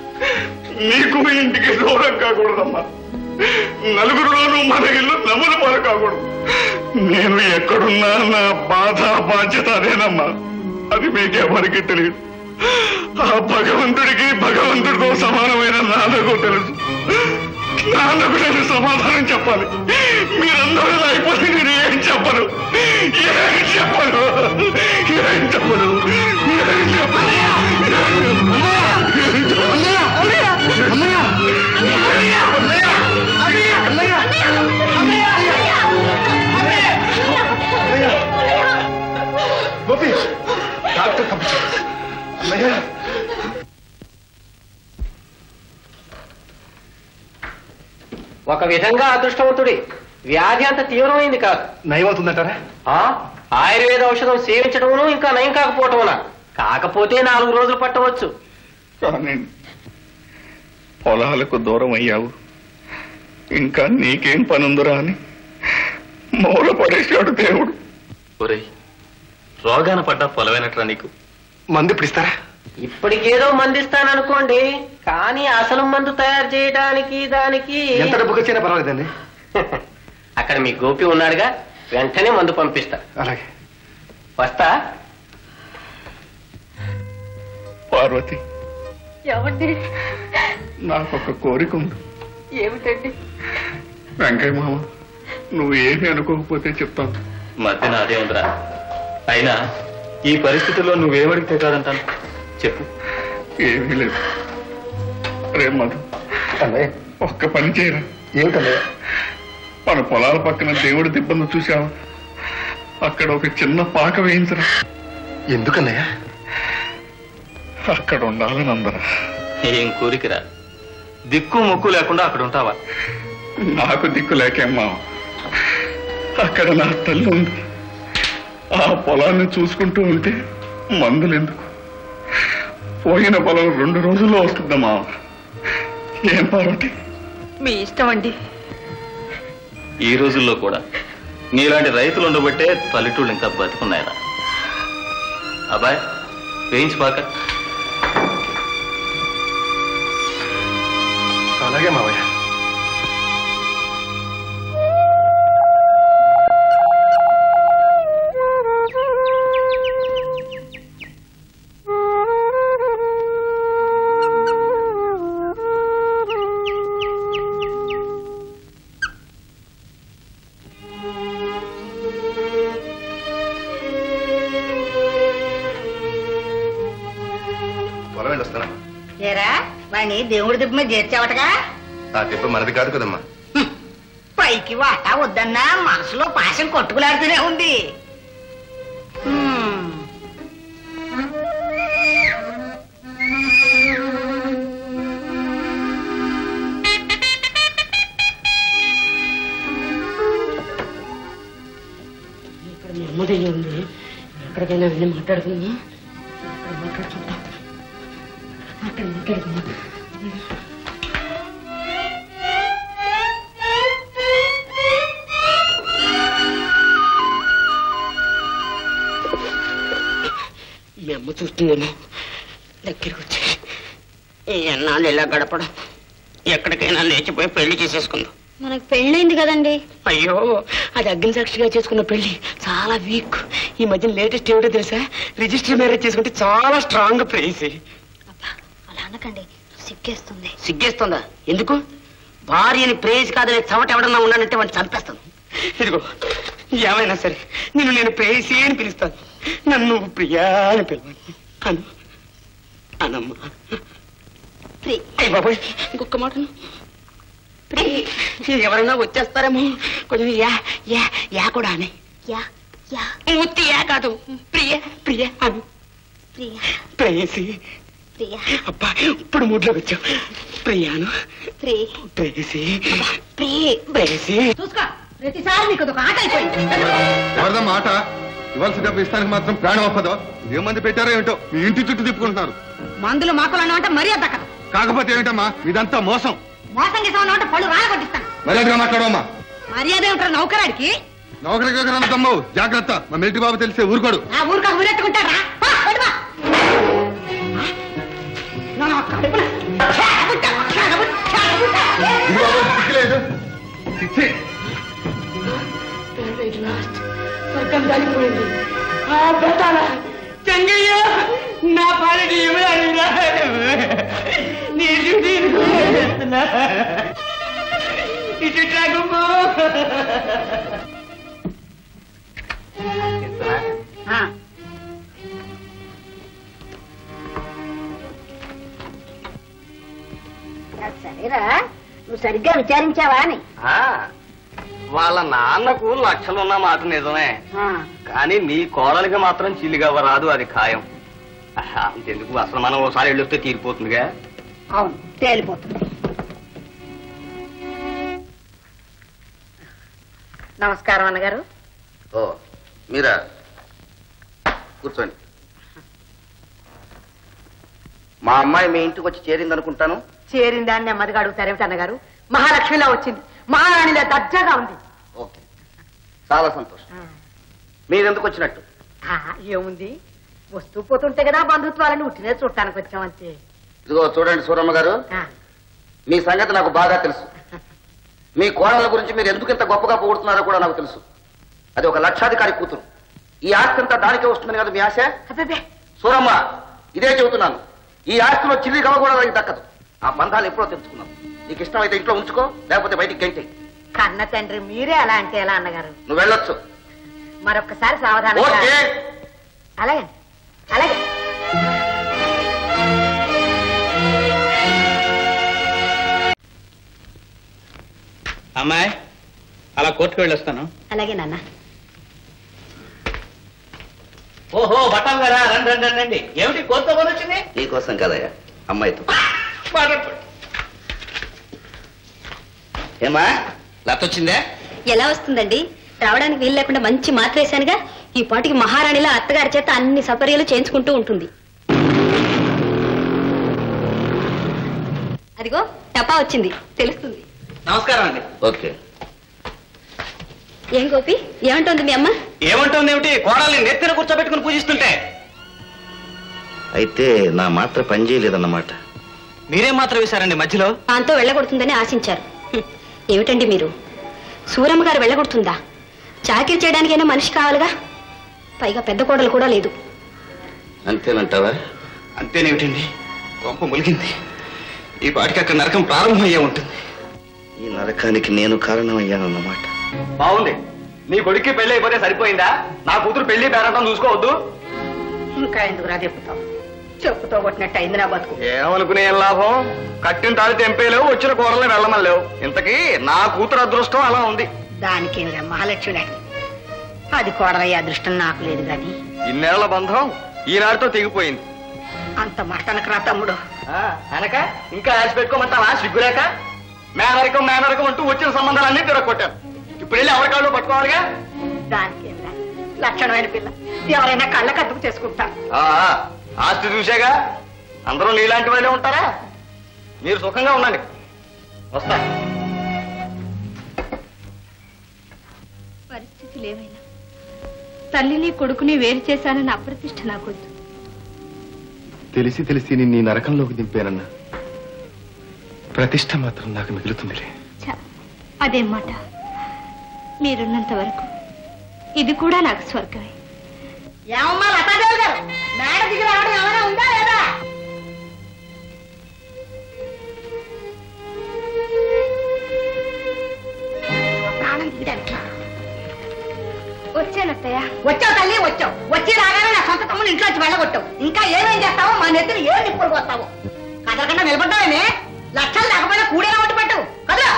నీకు ఇంటికి దూరం కాకూడదమ్మా నలుగురులోనూ మన ఇల్లు నమ్మల పాలు కాకూడదు నేను ఎక్కడున్నా నా బాధ బాధ్యత అదేనమ్మా అది మీకెవరికి తెలియదు ఆ భగవంతుడికి భగవంతుడితో సమానమైన నాన్నకు తెలుసు నాన్నకు నేను సమాధానం చెప్పాలి మీరందరూ ఇలా అయిపోతే నేను ఏం చెప్పను ఏం చెప్పను ఏం చెప్పను ఏం చెప్పను ఏం చెప్పను గోపి డాక్టర్ పంపించారు అన్నయ్య ఒక విధంగా అదృష్టవంతుడి వ్యాధి అంత తీవ్రమైంది కాదు నయమవుతుందంటారా ఆ ఆయుర్వేద ఔషధం సేవించడమును ఇంకా నయం కాకపోవటమునా కాకపోతే నాలుగు రోజులు పట్టవచ్చు కానీ పొలాలకు దూరం అయ్యావు ఇంకా నీకేం పనుందిరా అని మూల పడేశాడు దేవుడు ఒరేయ్ రోగాన పడ్డా పొలవేనట్రా నీకు మందు ఇప్పుడు ఇస్తారా ఇప్పటికేదో మందిస్తాననుకోండి కానీ అసలు మందు తయారు చేయడానికి దానికి ఎంత డబ్బుకి వచ్చినా పర్వాలేదండి అక్కడ మీ గోపి ఉన్నాడుగా వెంటనే మందు పంపిస్తా అలాగే వస్తా పార్వతి ఏమండి నాకొక కోరిక ఉంది ఏమిటండి వెంకయ్య మామ నువ్వు ఏమి అనుకోకపోతే చెప్తాను మధ్యన అదే ఉందిరా అయినా ఈ పరిస్థితుల్లో నువ్వేమడిగితే కాదంటాను చెప్పు ఏమీ లేదు రే మధు అన్నయ్య ఒక్క పని చేయరా ఏమిటన్నయ్య మన పొలాల పక్కన దేవుడి దిబ్బను చూసావా అక్కడ ఒక చిన్న పాక వేయించరా ఎందుకన్నయ్య అక్కడ ఉండాలని అందరా ఏం కోరికరా దిక్కు ముక్కు లేకుండా అక్కడ ఉంటావా నాకు దిక్కు లేకేమ్మా అక్కడ నా తల్లి ఉంది ఆ పొలాన్ని చూసుకుంటూ ఉంటే మందులు ఎందుకు పోయిన పొలం రెండు రోజుల్లో వస్తుందమ్మా ఏం పార్వతి మీ ఇష్టం అండి ఈ రోజుల్లో కూడా నీలాంటి రైతులు ఉండబట్టే పల్లెటూళ్ళు ఇంకా బతుకున్నాయరా అబ్బాయ్ వేయించి పాక అలాగే మావయ్య పొలం వెళ్ళొస్తానమ్మా ఏరా వాడిని దేవుడి దిబ్బ మీద చేర్చావటగా ఆ దెబ్బ మనది కాదు కదమ్మా పైకి వాటా వద్దన్నా మనసులో పాశం కొట్టుకులాడుతూనే ఉంది హ్మ్. ఇక్కడ మీ అమ్మ దగ్గర ఉంది ఎక్కడికైనా వెళ్ళి మాట్లాడుకుందాం అక్కడ మాట్లాడుకుందాం అక్కడ మాట్లాడుకుందాం మీ అమ్మ చూస్తుందేమో దగ్గరికి వచ్చి ఎన్నాళ్ళు ఇలా గడపడం ఎక్కడికైనా లేచిపోయి పెళ్లి చేసేసుకుందాం మనకు పెళ్ళైంది కదండి అయ్యో అది అగ్ని సాక్షిగా చేసుకున్న పెళ్లి చాలా వీక్ ఈ మధ్య లేటెస్ట్ ఏమిటో తెలుసా రిజిస్టర్ మ్యారేజ్ చేసుకుంటే చాలా స్ట్రాంగ్ ప్రైస్ అలా అనకండి సిగ్గేస్తుంది సిగ్గేస్తుందా ఎందుకు భార్యని ప్రేయసి కాదనే చవట ఎవడన్నా ఉన్నానంటే వాడిని చంపేస్తాను ఇదిగో ఏమైనా సరే నిన్ను నేను ప్రేయసి అని పిలుస్తాను నన్ను ప్రియా అని పిలవండి అను అనమ్మా అయ్య బాబోయ్ ఇంకొక మాటను ఎవరైనా వచ్చేస్తారేమో కొంచెం యా యా యా కూడా అని యా యా ఉత్తి యా కాదు ప్రియ ప్రియ అను ప్రియా ప్రేయసి ప్రియా అబ్బా ఇప్పుడు మూడ్లోకి వచ్చావు ప్రియాను ప్రి ప్రేయసి ప్రి ప్రేయసి చూసుకో ప్రతిసారి నీకు ఒక ఆట అయిపోయింది ఎవరిదా మాట ఇవ్వాల్సిన డబ్బు ఇస్తానికి మాత్రం ప్రాణం ఒప్పదో ఏమంది పెట్టారో ఏమిటో మీ ఇంటి చుట్టూ తిప్పుకుంటున్నారు మందులు మాకులు అన్నమాట మరీ దక్కదు కాకపోతే ఏమిటమ్మా ఇదంతా మోసం మోసం చేసావు అన్నమాట పళ్ళు రాలగొట్టిస్తాను మర్యాదగా మాట్లాడవమ్మా మర్యాద ఏమిటారు నౌకరాడికి నౌకరికి ఎక్కడ తమ్మవు జాగ్రత్త మా మిలిటరీ బాబు తెలిసే ఊరుకోడు ఆ ఊరికా ఊరెట్టుకుంటారా పా, పడు పా. నా కడుపున చెడబుట్ట, చెడబుట్ట, చెడబుట్ట. ఇది బాబు సిగ్గులేదు ఇచ్చే స్వర్గం దారిపోయింది ఆ పెట్టాల చెంగయ్య నా పాలని ఎవరైనా నీ డ్యూటీ చేస్తున్నా ఇటు ట్రాగుమ్మో ఆ, సరేరా నువ్వు సరిగ్గా విచారించావా అని ఆ, వాళ్ళ నాన్నకు లక్షలున్న మాట నిజమే ఆ, కానీ నీ కోడలికి మాత్రం చిల్లిగవ్వ రాదు అది ఖాయం ఆహా, అంతెందుకు అసలు మనం ఓసారి వెళ్ళొస్తే తీరిపోతుందిగా అవును తేలిపోతుంది నమస్కారం అన్నగారు ఓ మీరా కూర్చోండి మా అమ్మాయి మీ ఇంటికి వచ్చి చేరింది అనుకుంటాను చేరిన దాన్ని నెమ్మదిగా అడుగుతారేమిటి అన్నగారు మహాలక్ష్మిలా వచ్చింది మహారాణిలా దర్జాగా ఉంది ఓకే చాలా సంతోషం మీరెందుకు వచ్చినట్టు ఆ, ఏముంది వస్తూ పోతుంటే కదా బంధుత్వాలను ఉట్టినే చూడటానికి వచ్చామంతే ఇదిగో చూడండి సూరమ్మ గారు ఆ, మీ సంగతి నాకు బాగా తెలుసు మీ కోడల గురించి మీరు ఎందుకు ఇంత గొప్పగా పొగుడుతున్నారో కూడా నాకు తెలుసు అది ఒక లక్షాధికారి కూతురు ఈ ఆస్తి అంతా దానికే వస్తుందని కదా మీ ఆశ అబ్బబ్బే సూరమ్మ ఇదే చెబుతున్నాను ఈ ఆస్తిలో చిల్లి గవ కూడా నాకు దక్కదు ఆ బంధాలు ఎప్పుడో తెలుసుకున్నాను నీకు ఇష్టమైతే ఇంట్లో ఉంచుకో లేకపోతే బయటికి గంటే కన్న తండ్రి మీరే అలా అంటే ఎలా అన్నగారు నువ్వు వెళ్ళొచ్చు మరొక్కసారి సావధానంగా ఓకే అలాగే అలాగే అమ్మాయి అలా కోర్టుకు వెళ్ళొస్తాను అలాగే నాన్న ఓహో బట్టం గారా రండి రండి రండి, రండి ఏమిటి కోర్టుతో పని వచ్చింది నీకోసం కదయ్యా అమ్మాయితో ఏమా లత వచ్చిందే ఎలా వస్తుందండి రావడానికి వీలు లేకుండా మంచి మాత్రేశానుగా ఈ పాటికి మహారాణిలా అత్తగారి చేత అన్ని సపర్యలు చేయించుకుంటూ ఉంటుంది అదిగో టపా వచ్చింది తెలుస్తుంది నమస్కారం అండి ఓకే ఏం గోపి ఏమంటోంది మీ అమ్మ ఏమంటుంది ఏమిటి కోడల్ని నెత్తిన కూర్చోబెట్టుకుని పూజిస్తుంటే అయితే నా మాత్ర పనిచేయలేదన్నమాట మీరేం మాత్రం వేశారండి మధ్యలో దాంతో వెళ్ళగొడుతుందని ఆశించారు హ్మ్. ఏమిటండి మీరు సూరమ్మ గారు వెళ్ళగొడుతుందా చాకరీ చేయడానికైనా మనిషి కావాలిగా పైగా పెద్ద కోడలు కూడా లేదు అంతేనంటావా అంతేనేమిటండి గొప్ప ములిగింది ఈ పాటికి అక్కడ నరకం ప్రారంభమయ్యే ఉంటుంది ఈ నరకానికి నేను కారణమయ్యానన్నమాట బాగుంది నీ కొడుక్కి పెళ్లి అయిపోతే సరిపోయిందా నా కూతురు పెళ్లి పేరంటం చూసుకోవద్దు ఇంకా ఎందుకు రా చెప్పుతావు చెప్పుతో కొట్టినట్టు అయింది నా బతుకు ఏమనుకునే ఏం లాభం కట్టిన తాళి తెంపేలేవు వచ్చిన కూరల్ని వెళ్ళమలేవు ఇంతకీ నా కూతురు అదృష్టం అలా ఉంది దానికి మహాలక్ష్మి అది కోడలయ్యే అదృష్టం నాకు లేదు గాని ఇన్నేళ్ల బంధం ఈనాటితో తెగిపోయింది అంత మాటనకు రా తమ్ముడు ఆ, అనక ఇంకా ఆశ పెట్టుకోమంటావా సిగ్గులేక మేనరికం మేనరికం అంటూ వచ్చిన సంబంధాలన్నీ తిరగొట్టాను ఇప్పుడు వెళ్ళి ఎవరి కాళ్ళు పట్టుకోవాలిగా దానికి లక్షణమైన పిల్ల ఎవరైనా కళ్ళ కద్దుకు చేసుకుంటా ఆ, ఆ, ఆస్తి చూసాగా అందరూ నీలాంటి వాళ్ళే ఉంటారా మీరు సుఖంగా ఉండండి వస్తా పరిస్థితులు ఏమైనా తల్లిని కొడుకుని వేరు చేశానని అప్రతిష్ట నాకొద్దు తెలిసి తెలిసి నిన్ను ఈ నరకంలోకి దింపానన్నా ప్రతిష్ట మాత్రం నాకు మిగులుతుందిలే ఛ, అదేం మాట మీరున్నంత వరకు ఇది కూడా నాకు స్వర్గమే ఏమమ్మా లతాదేవి గారు మేడ దిగి రావడం ఏమైనా ఉందా లేదా ప్రాణం దిగడానికి వచ్చానత్తయ్య వచ్చావు తల్లి వచ్చావు వచ్చి రాగానే నా సొంత తమ్ముడు ఇంట్లోంచి వెళ్ళగొట్టావు ఇంకా ఏమేం చేస్తావో మా నెత్తిని ఏం నిప్పులు పోస్తావు కదలకుండా నిలబడ్డావేమే లక్షలు లేకపోయినా కూడేలా ఒట్టి పెట్టు కదలా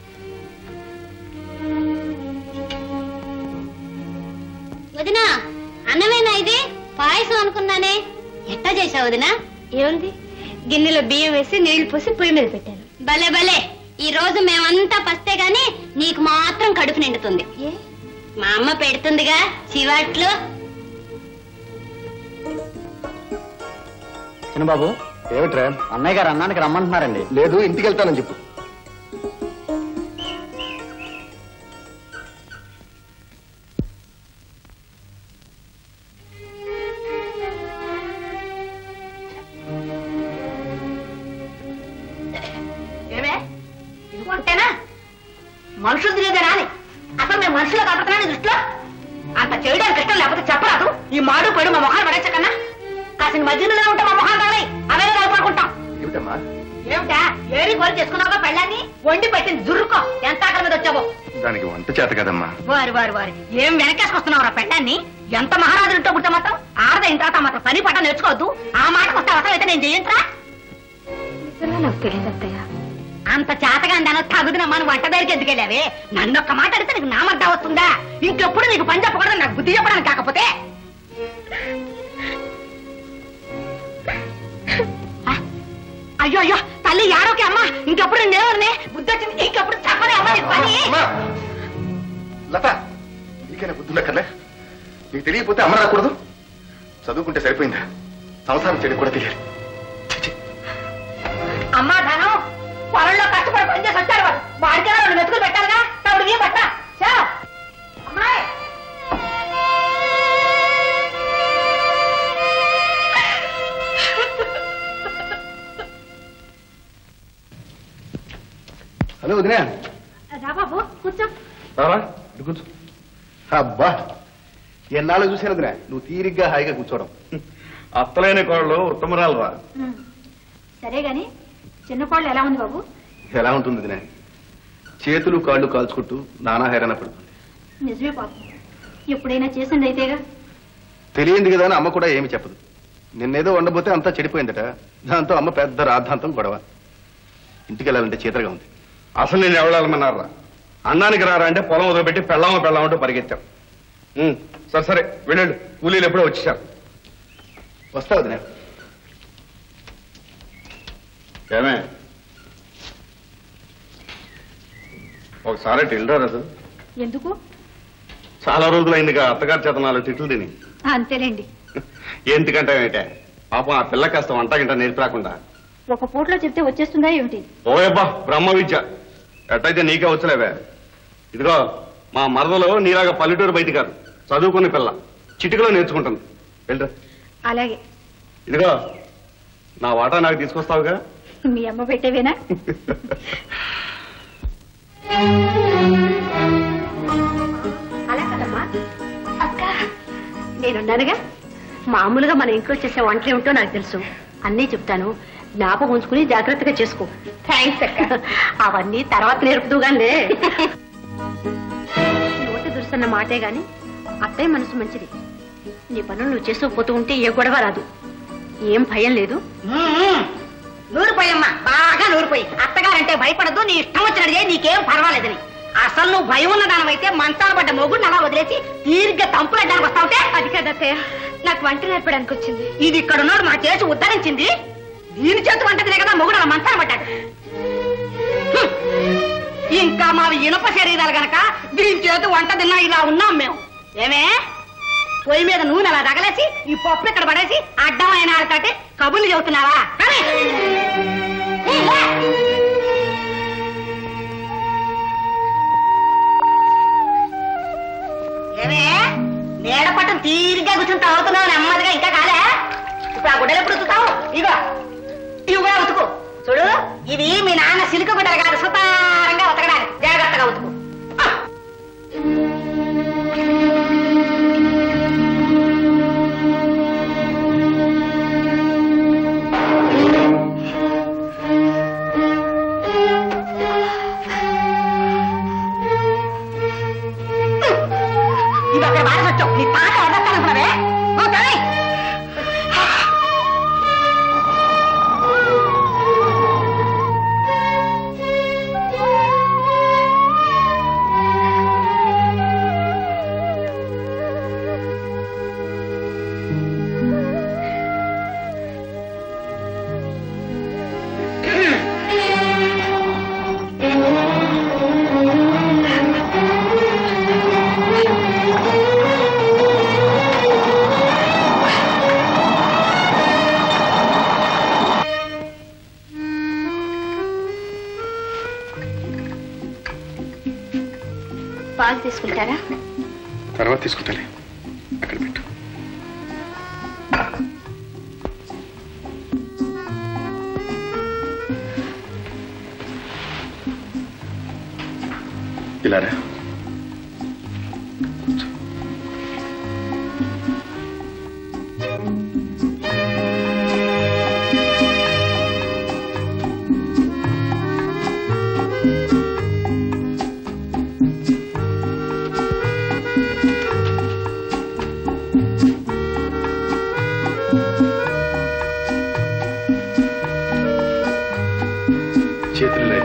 వదినా అన్నమేనా ఇది పాయసం అనుకున్నానే ఎట్టా చేసావు వదినా ఏముంది గిన్నెలో బియ్యం వేసి నీళ్లు పోసి పొయ్యి మీద పెట్టాను భలే భలే ఈ రోజు మేమంతా పస్తే గాని నీకు మాత్రం కడుపు నిండుతుంది మా అమ్మ పెడుతుందిగా చివాట్లు చిన్నబాబు ఏమిట్రా అన్నయ్య గారు అన్నానికి రమ్మంటున్నారండి లేదు ఇంటికి వెళ్తానని చెప్పు ఏమే ఇది కొంటేనా మనుషులు తినేదేనా అని అసలు మేము మనుషులు కనపడుతున్నా దృష్టిలో అంత చేయడానికి ఇష్టం లేకపోతే చెప్పరాదు ఈ మాడు పడు మా మొహాలు పడేచ్చకన్నా కాసిన మధ్యలో ఉంటే మా మొహాలు తగలయి అవే నిలబడుకుంటాం ఏమిటమ్మా ఏమిటా ఏరి కోరి చేసుకున్నావుగా పెళ్ళాన్ని వండి పెట్టింది జుర్రుకో ఎంత ఆకలి మీద వచ్చావో దానికి వంట చేత కదమ్మా వారి వారి వారి ఏం వెనకేసుకొస్తున్నావురా పెళ్ళాన్ని ఎంత మహారాజు ఇంట్లో పుట్టే మాత్రం ఆడద ఇంత మాత్రం పని పట్ట నేర్చుకోవద్దు ఆ మాటకు వస్తే అవసరం అయితే నేను చెయ్యంట్రా నిజంగా నాకు తెలియదు అత్తయ్య అంత చేతగా దాని తగుదిన మనం వంట దగ్గరికి ఎందుకు వెళ్ళావే నన్ను ఒక్క మాట అడిగితే నీకు నామర్దా వస్తుందా ఇంకెప్పుడు నీకు పని చెప్పకూడదు నాకు బుద్ధి చెప్పడానికి కాకపోతే ఆ, అయ్యో అయ్యో తల్లి యారోకే అమ్మా ఇంకెప్పుడు నేనే బుద్ధి వచ్చింది ఇంకెప్పుడు చెప్పలే అమ్మా నీకు పని అమ్మా! లత నీకైనా బుద్ధులక్కర్లే నీకు తెలియకపోతే అమ్మ రాకూడదు చదువుకుంటే సరిపోయిందా సంసారం చెడు కూడా తెలియాలి అమ్మా ధనం పొలంలో కష్టపడి పని చేసి వచ్చారు వాడు వాడికైనా రెండు మెతుకులు పెట్టాలిగా తప్పుడు ఏ పట్ట చా అమ్మాయి హలో వదినా రా బాబు కూర్చో రావా ఇటు కూర్చో అబ్బా ఎన్నాళ్ళు చూశాను వదినా నువ్వు తీరిగ్గా హాయిగా కూర్చోవడం అత్తలైన కోడలు ఉత్తమరాలు రా సరే గాని చిన్న కోళ్ళు ఎలా ఉంది బాబు ఎలా ఉంటుంది వదినా చేతులు కాళ్ళు కాల్చుకుంటూ నానా హైరాణ పడుతుంది నిజమే పాపం ఎప్పుడైనా చేసింది అయితేగా తెలియంది కదా అని అమ్మ కూడా ఏమి చెప్పదు నిన్నేదో వండబోతే అంతా చెడిపోయిందట దాంతో అమ్మ పెద్ద రాద్ధాంతం గొడవ ఇంటికి వెళ్ళాలంటే చీతగా ఉంది అసలు నేను ఎవడాలమన్నారా అన్నానికి రారా అంటే పొలం వదిలిపెట్టి పెళ్ళామ పెళ్ళామంటూ పరిగెత్తాం ఉమ్, సరే సరే వెళ్ళండి కూలీలు ఎప్పుడో వచ్చేసారు వస్తా వదినా ఏమే ఒకసారి టిల్డా అసలు ఎందుకు చాలా రోజులైందిగా అత్తగారి చేత నాలుగు తిట్లు తిని అంతేలేండి ఏంటికంటే పాపం ఆ పిల్ల కాస్త వంట గింట నేర్పి రాకుండా ఒక పూటలో చెప్తే వచ్చేస్తుందా ఏమిటి ఓయబ్బా బ్రహ్మ విద్య ఎట్టయితే నీకే వచ్చలేవే ఇదిగో మా మరదలో నీలాగా పల్లెటూరు బయట కాదు చదువుకునే పిల్ల చిటికలో నేర్చుకుంటుంది వెళ్ళరా అలాగే ఇదిగో నా వాటా నాకు తీసుకొస్తావుగా మీ అమ్మ పెట్టేవేనా అలా కదమ్మా అక్క నేనున్నానుగా మామూలుగా మన ఇంట్లో చేసే వంటలు ఏమిటో నాకు తెలుసు అన్నీ చెప్తాను జ్ఞాపకం ఉంచుకుని జాగ్రత్తగా చేసుకో థ్యాంక్స్ అక్క అవన్నీ తర్వాత నేర్పుదుగానే నోటి దురుసన్న మాటే గాని అత్తయ్య మనసు మంచిది నీ పనులు నువ్వు చేసుకోపోతూ ఉంటే ఏ గొడవ రాదు ఏం భయం లేదు నూరిపోయమ్మా బాగా నూరిపోయి అత్తగారంటే భయపడదు నీ ఇష్టం వచ్చినట్టు చేయి నీకేం పర్వాలేదని అసలు నువ్వు భయం ఉన్న దానివైతే మంచాల పడ్డ మొగుడిని అలా వదిలేసి తీరిగ్గా తంపులడ్డానికి వస్తావుటే అది కదా అత్తయ్య నాకు వంట నేర్పడానికి వచ్చింది ఇది ఇక్కడ ఉన్నాడు మా చేసి ఉద్ధరించింది దీని చేతి వంట తినే కదా మొగుడు అలా మంచాల పడ్డాడు హ్మ్. ఇంకా మావి ఇనుప శరీరాలు గనక దీని చేతి వంట తిన్నా ఇలా ఉన్నాం మేము ఏమే పొయ్యి మీద నూనె అలా తగలేసి ఈ పప్పు ఇక్కడ పడేసి అడ్డమైన ఆడతాటే కబుర్లు చెబుతున్నావా కానీ ఏమే నీడ పట్టం తీరిగ్గా కూర్చుని తాగుతున్నావు నెమ్మదిగా ఇంకా కాలే ఇప్పుడు ఆ గుడ్డలు ఎప్పుడు ఉతుకుతావు ఇగో ఇవి కూడా ఉతుకు చూడు ఇవి మీ నాన్న సిలుక గుడ్డలు కాదు సుతారంగా ఉతకడానికి జాగ్రత్తగా ఉతుకు ఇవి అక్కడ బాగా వచ్చావు నీ తాత వదలనుకున్నావే ఓకే పాలు తీసుకుంటారా తర్వాత తీసుకుంటాలే అక్కడ పెట్టు ఇలా రా చేతులు లే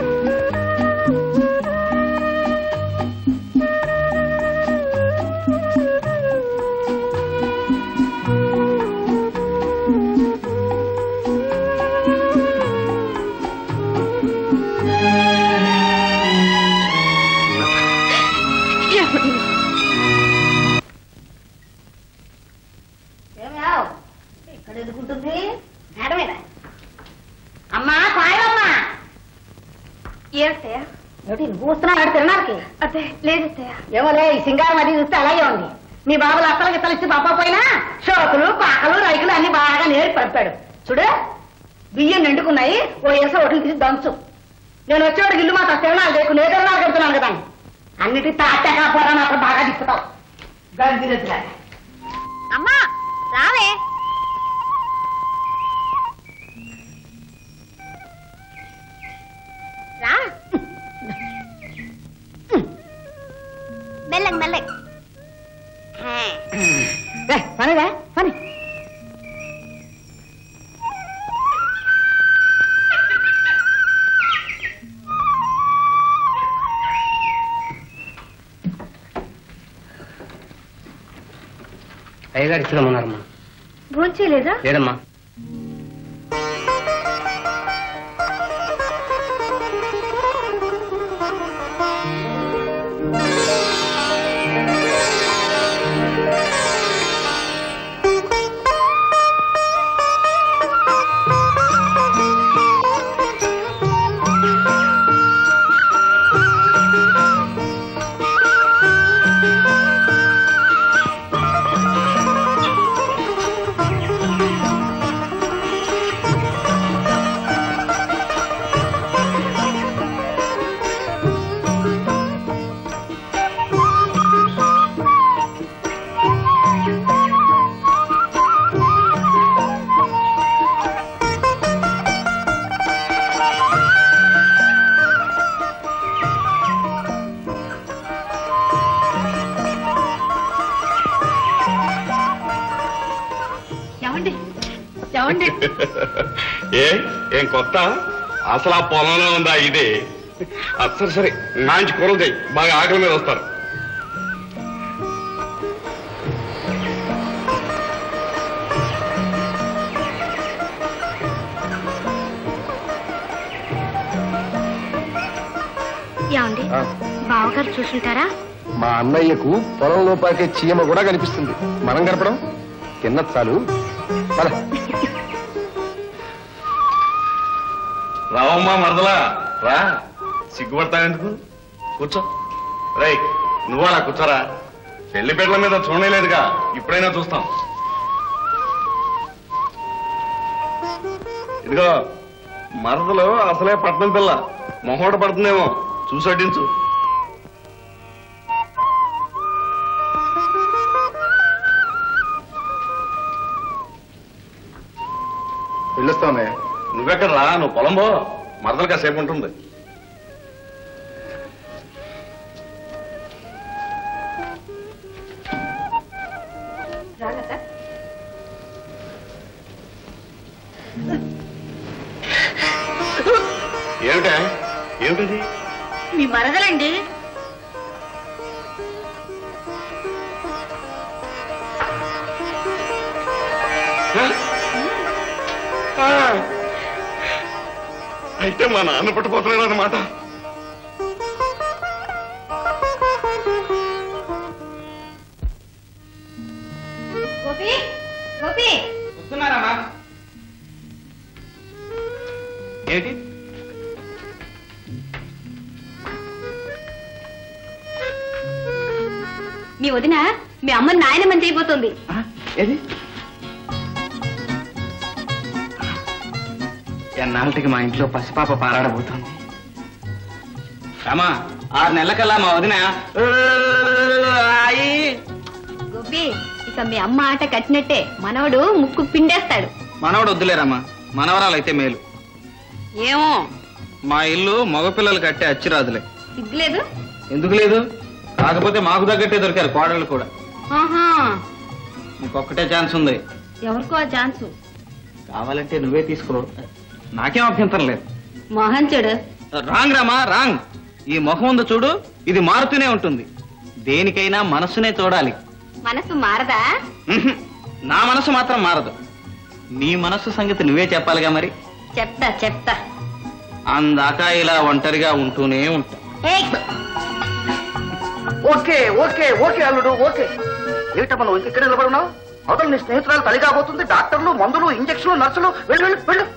ఏమయ్యావ్? ఇక్కడ ఎదుగుంటుంది మేడమేన అమ్మా సాయమ్మా ఏమిటయ్యా ఏమిటి నువ్వు వస్తున్నావు తిరణాలకి అదే లేదత్తయ్య ఏమోలే ఈ సింగారం అది చూస్తే అలాగే ఉంది మీ బాబులు అత్తలకి తలిచి పాప పోయినా షోకులు పాకలు రైకులు అన్ని బాగా నేర్పి పడిపాడు చూడు బియ్యం నిండుకున్నాయి ఓ ఏస ఒకటి తీసి దంచు నేను వచ్చేవాడికి ఇల్లు మాత్రం తిరణాలు లేకు నేను తిరణాలు కడుతున్నాను కదా అన్నిటి తాటాక పోరా మాత్రం బాగా తిప్పుతావు గంగిరెద్దులా అమ్మా రావే రా మెల్లగా మెల్లగా పనిరా పని అయ్యగారు ఇచ్చిరమ్మన్నారమ్మా భోంచేయలేదా లేదమ్మా ఆ ఏమండి ఏ ఏం కొత్త అసలు ఆ పొలంలో ఉందా ఇదే ఆ, సరే సరే మంచి కూరలు చేయి బాగా ఆకలి మీద వస్తారు ఏమండి బావగారు చూసుంటారా మా అన్నయ్యకు పొలంలో పాకే చీమ కూడా కనిపిస్తుంది మనం గడపడం తిన్న చాలు పద. రావమ్మా మరదలా రా సిగ్గుపడతావెందుకు కూర్చో రై నువ్వు అలా కూర్చోరా పెళ్లి బిడ్డల మీద చూడలేదుగా ఇప్పుడైనా చూస్తాం ఇదిగో మరదలు అసలే పట్నం పిల్ల మొహోట పడుతుందేమో చూసి వడ్డించు వెళ్ళొస్తా ఉన్నాయా నువ్వెక్కడ రా నువ్వు పొలం పో మరదలు కాసేపు ఉంటుంది ఏమిటా ఏమిటిది మీ మరదలండి ఆ! అయితే మా నాన్న పట్టుపోతున్నాడు అనమాట గోపి గోపి వస్తున్నారమ్మా ఏంటి మీ వదిన మీ అమ్మ నాయనమని చేయబోతుంది ఏది ఎన్నాళ్ళకి మా ఇంట్లో పసిపాప పారాడబోతోంది రామా ఆరు నెలలకల్లా మా వదిన ఆయి గోపి ఇక మీ అమ్మ ఆట కట్టినట్టే మనవడు ముక్కు పిండేస్తాడు మనవడు వద్దులేరమ్మా మనవరాలు అయితే మేలు ఏమో మా ఇల్లు మగపిల్లలు కట్టే అచ్చిరాదులే సిగ్గులేదు ఎందుకు లేదు కాకపోతే మాకు తగ్గట్టే దొరికారు కోడళ్ళు కూడా ఆహా ఇంకొక్కటే ఛాన్స్ ఉంది ఎవరికో ఆ ఛాన్సు కావాలంటే నువ్వే తీసుకో నాకేం అభ్యంతరం లేదు మోహన్ చూడు రాంగ్ రామా రాంగ్ ఈ మొహం ఉంది చూడు ఇది మారుతూనే ఉంటుంది దేనికైనా మనస్సునే చూడాలి మనసు మారదా ఉహుం. నా మనసు మాత్రం మారదు నీ మనస్సు సంగతి నువ్వే చెప్పాలిగా మరి చెప్తా చెప్తా అందాక ఇలా ఒంటరిగా ఉంటూనే ఉంటా ఏయ్, ఓకే ఓకే ఓకే అల్లుడు ఓకే ఏమిటమ్మా నువ్వు ఇక్కడ నిలబడున్నావు అవతల నీ స్నేహితురాలు తల్లి కాబోతుంది డాక్టర్లు మందులు ఇంజక్షన్లు నర్సులు వెళ్ళు వెళ్ళు వెళ్ళు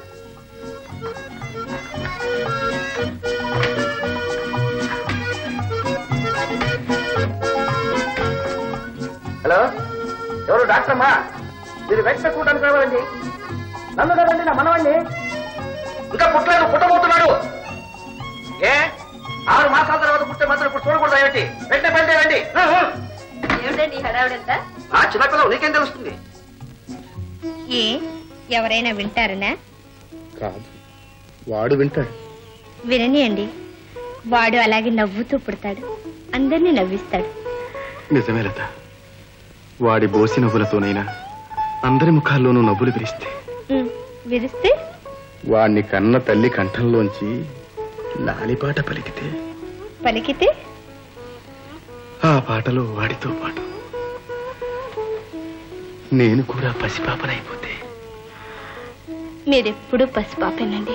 హలో ఎవరు డాక్టర్ అమ్మా మీరు వెంటనే కూటానికి రావాలండి నన్ను కదండి నా మనవాణ్ణి ఇంకా పుట్టలేదు పుట్టబోతున్నాడు ఏ ఆరు మాసాల తర్వాత పుట్టే మాత్రం ఇప్పుడు చూడకూడదు ఏమిటి వెంటనే బయలుదేరండి ఏమిటండి ఈ హడావుడంతా ఆ చిన్నపిల్లలు నీకేం తెలుస్తుంది ఏ ఎవరైనా వింటారనా కాదు వాడు వింటాడు విననియండి వాడు అలాగే నవ్వుతూ పుడతాడు అందరినీ నవ్విస్తాడు నిజమే లత వాడి బోసి నవ్వులతోనైనా అందరి ముఖాల్లోనూ నవ్వులు విరిస్తే ఉమ్, విరిస్తే వాణ్ణి కన్న తల్లి కంఠంలోంచి లాలిపాట పలికితే పలికితే ఆ పాటలో వాడితో పాటు నేను కూడా పసిపాపనైపోతే మీరెప్పుడు పసిపాపేనండి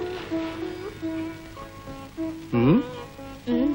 ఉమ్? ఉమ్.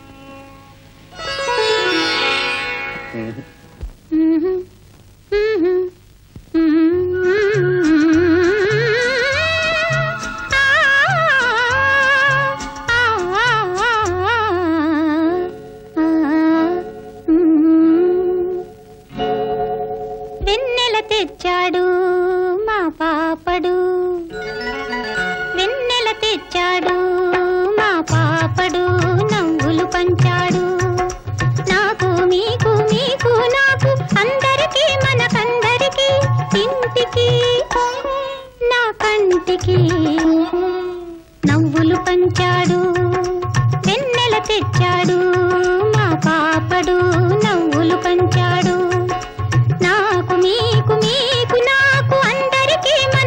వెన్నెల తెచ్చాడు మా పాపడు వెన్నెల తెచ్చాడు మా పాపడు నవ్వులు పంచాడు నాకు మీకు మీకు నాకు అందరికీ మనకందరికీ ఇంటికి నా కంటికి నవ్వులు పంచాడు వెన్నెల తెచ్చాడు మా పాపడు నవ్వులు పంచాడు నాకు మీకు మీకు నాకు అందరికీ మన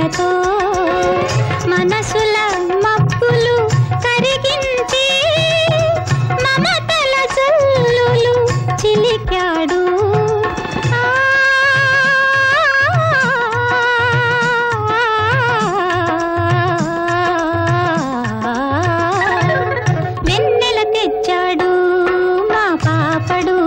మాటలతో మనసుల మబ్బులు కరిగించి మమతల జల్లులు చిలికాడు వెన్నెల తెచ్చాడు మా పాపడు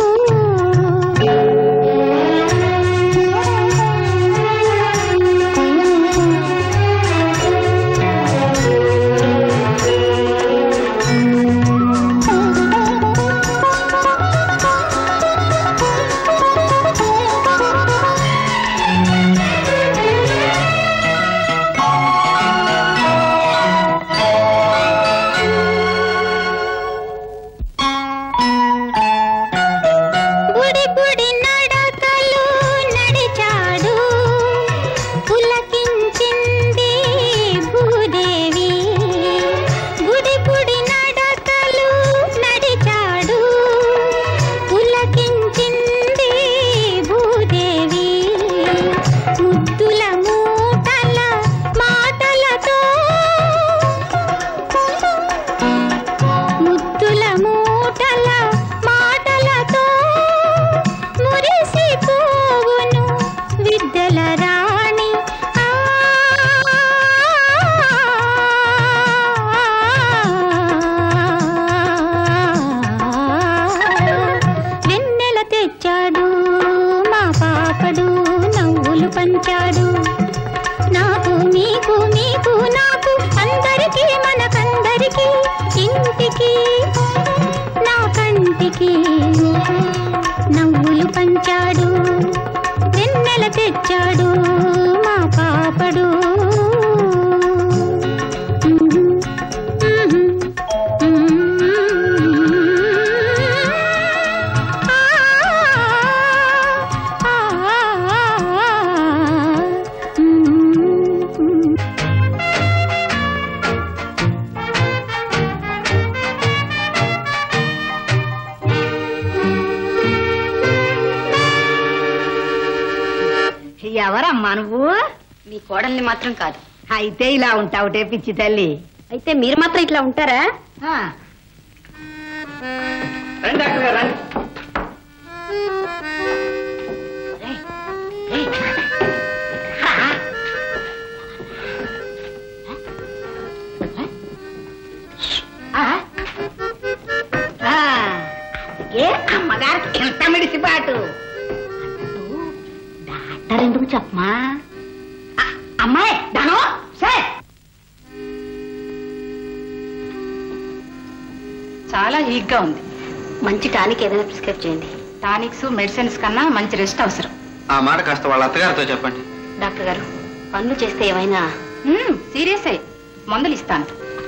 బుడి బుడి నడకలు నడిచాడు పులకించింది భూదేవి బుడి బుడి నడకలు నడిచాడు పులకించింది భూదేవి ముద్దుల మూటల మాటలతో ముద్దుల మూటల మాటలతో మురిసిపోవును విద్యల రాణి ఆ, వెన్నెల తెచ్చాడు మా పాపడు నవ్వులు పంచాడు నాకు మీకు మీకు నాకు అందరికీ మనకందరికీ ఇంటికి నా కంటికి నవ్వులు పంచాడు వెన్నెల తెచ్చాడు మా పాపడు ఎవరమ్మా నువ్వు మీ కోడల్ని మాత్రం కాదు అయితే ఇలా ఉంటావుటే పిచ్చి తల్లి అయితే మీరు మాత్రం ఇట్లా ఉంటారా ఆ, రండి డాక్టర్ గారు రండి ఆ, ఆ, అందుకే అమ్మగారికి ఎంత మిడిసిపాటు అన్నట్టు డాక్టర్ ఎందుకు చెప్పమా ఆ, అమ్మాయి దాను సార్ చాలా వీక్ గా ఉంది మంచి టానిక్ ఏదైనా ప్రిస్క్రైబ్ చేయండి టానిక్స్ మెడిసిన్స్ కన్నా మంచి రెస్ట్ అవసరం ఆ మాట కాస్త వాళ్ళ అత్తగారితో చెప్పండి డాక్టర్ గారు పనులు చేస్తే ఏమైనా సీరియస్ అయ్యి మందులు ఇస్తాను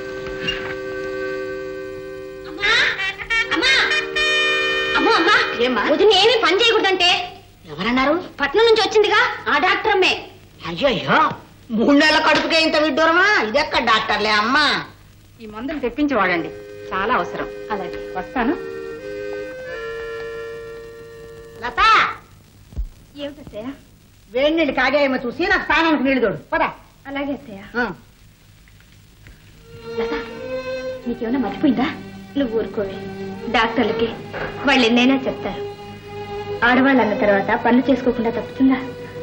అమ్మో అమ్మా ఏమా వదిన ఏమీ పని చేయకూడదంటే ఎవరన్నారు పట్నం నుంచి వచ్చిందిగా ఆ డాక్టర్ అమ్మే అయ్యయ్యో మూడు నెలల కడుపుకే ఇంత విడ్డూరమా ఇదెక్కడ డాక్టర్లే అమ్మా ఈ మందులు తెప్పించి వాడండి చాలా అవసరం అలాగే వస్తాను లత ఏమిటత్తయ్య వేడి నీళ్ళు కాగాయేమో చూసి నాకు స్నానానికి నీళ్ళు తోడు పదా అలాగే అత్తయ్య లత నీకేమైనా మర్చిపోయిందా నువ్వు ఊరుకోవే డాక్టర్లకి వాళ్ళు ఎన్నైనా చెప్తారు ఆడవాళ్ళు అన్న తర్వాత పనులు చేసుకోకుండా తప్పుతుందా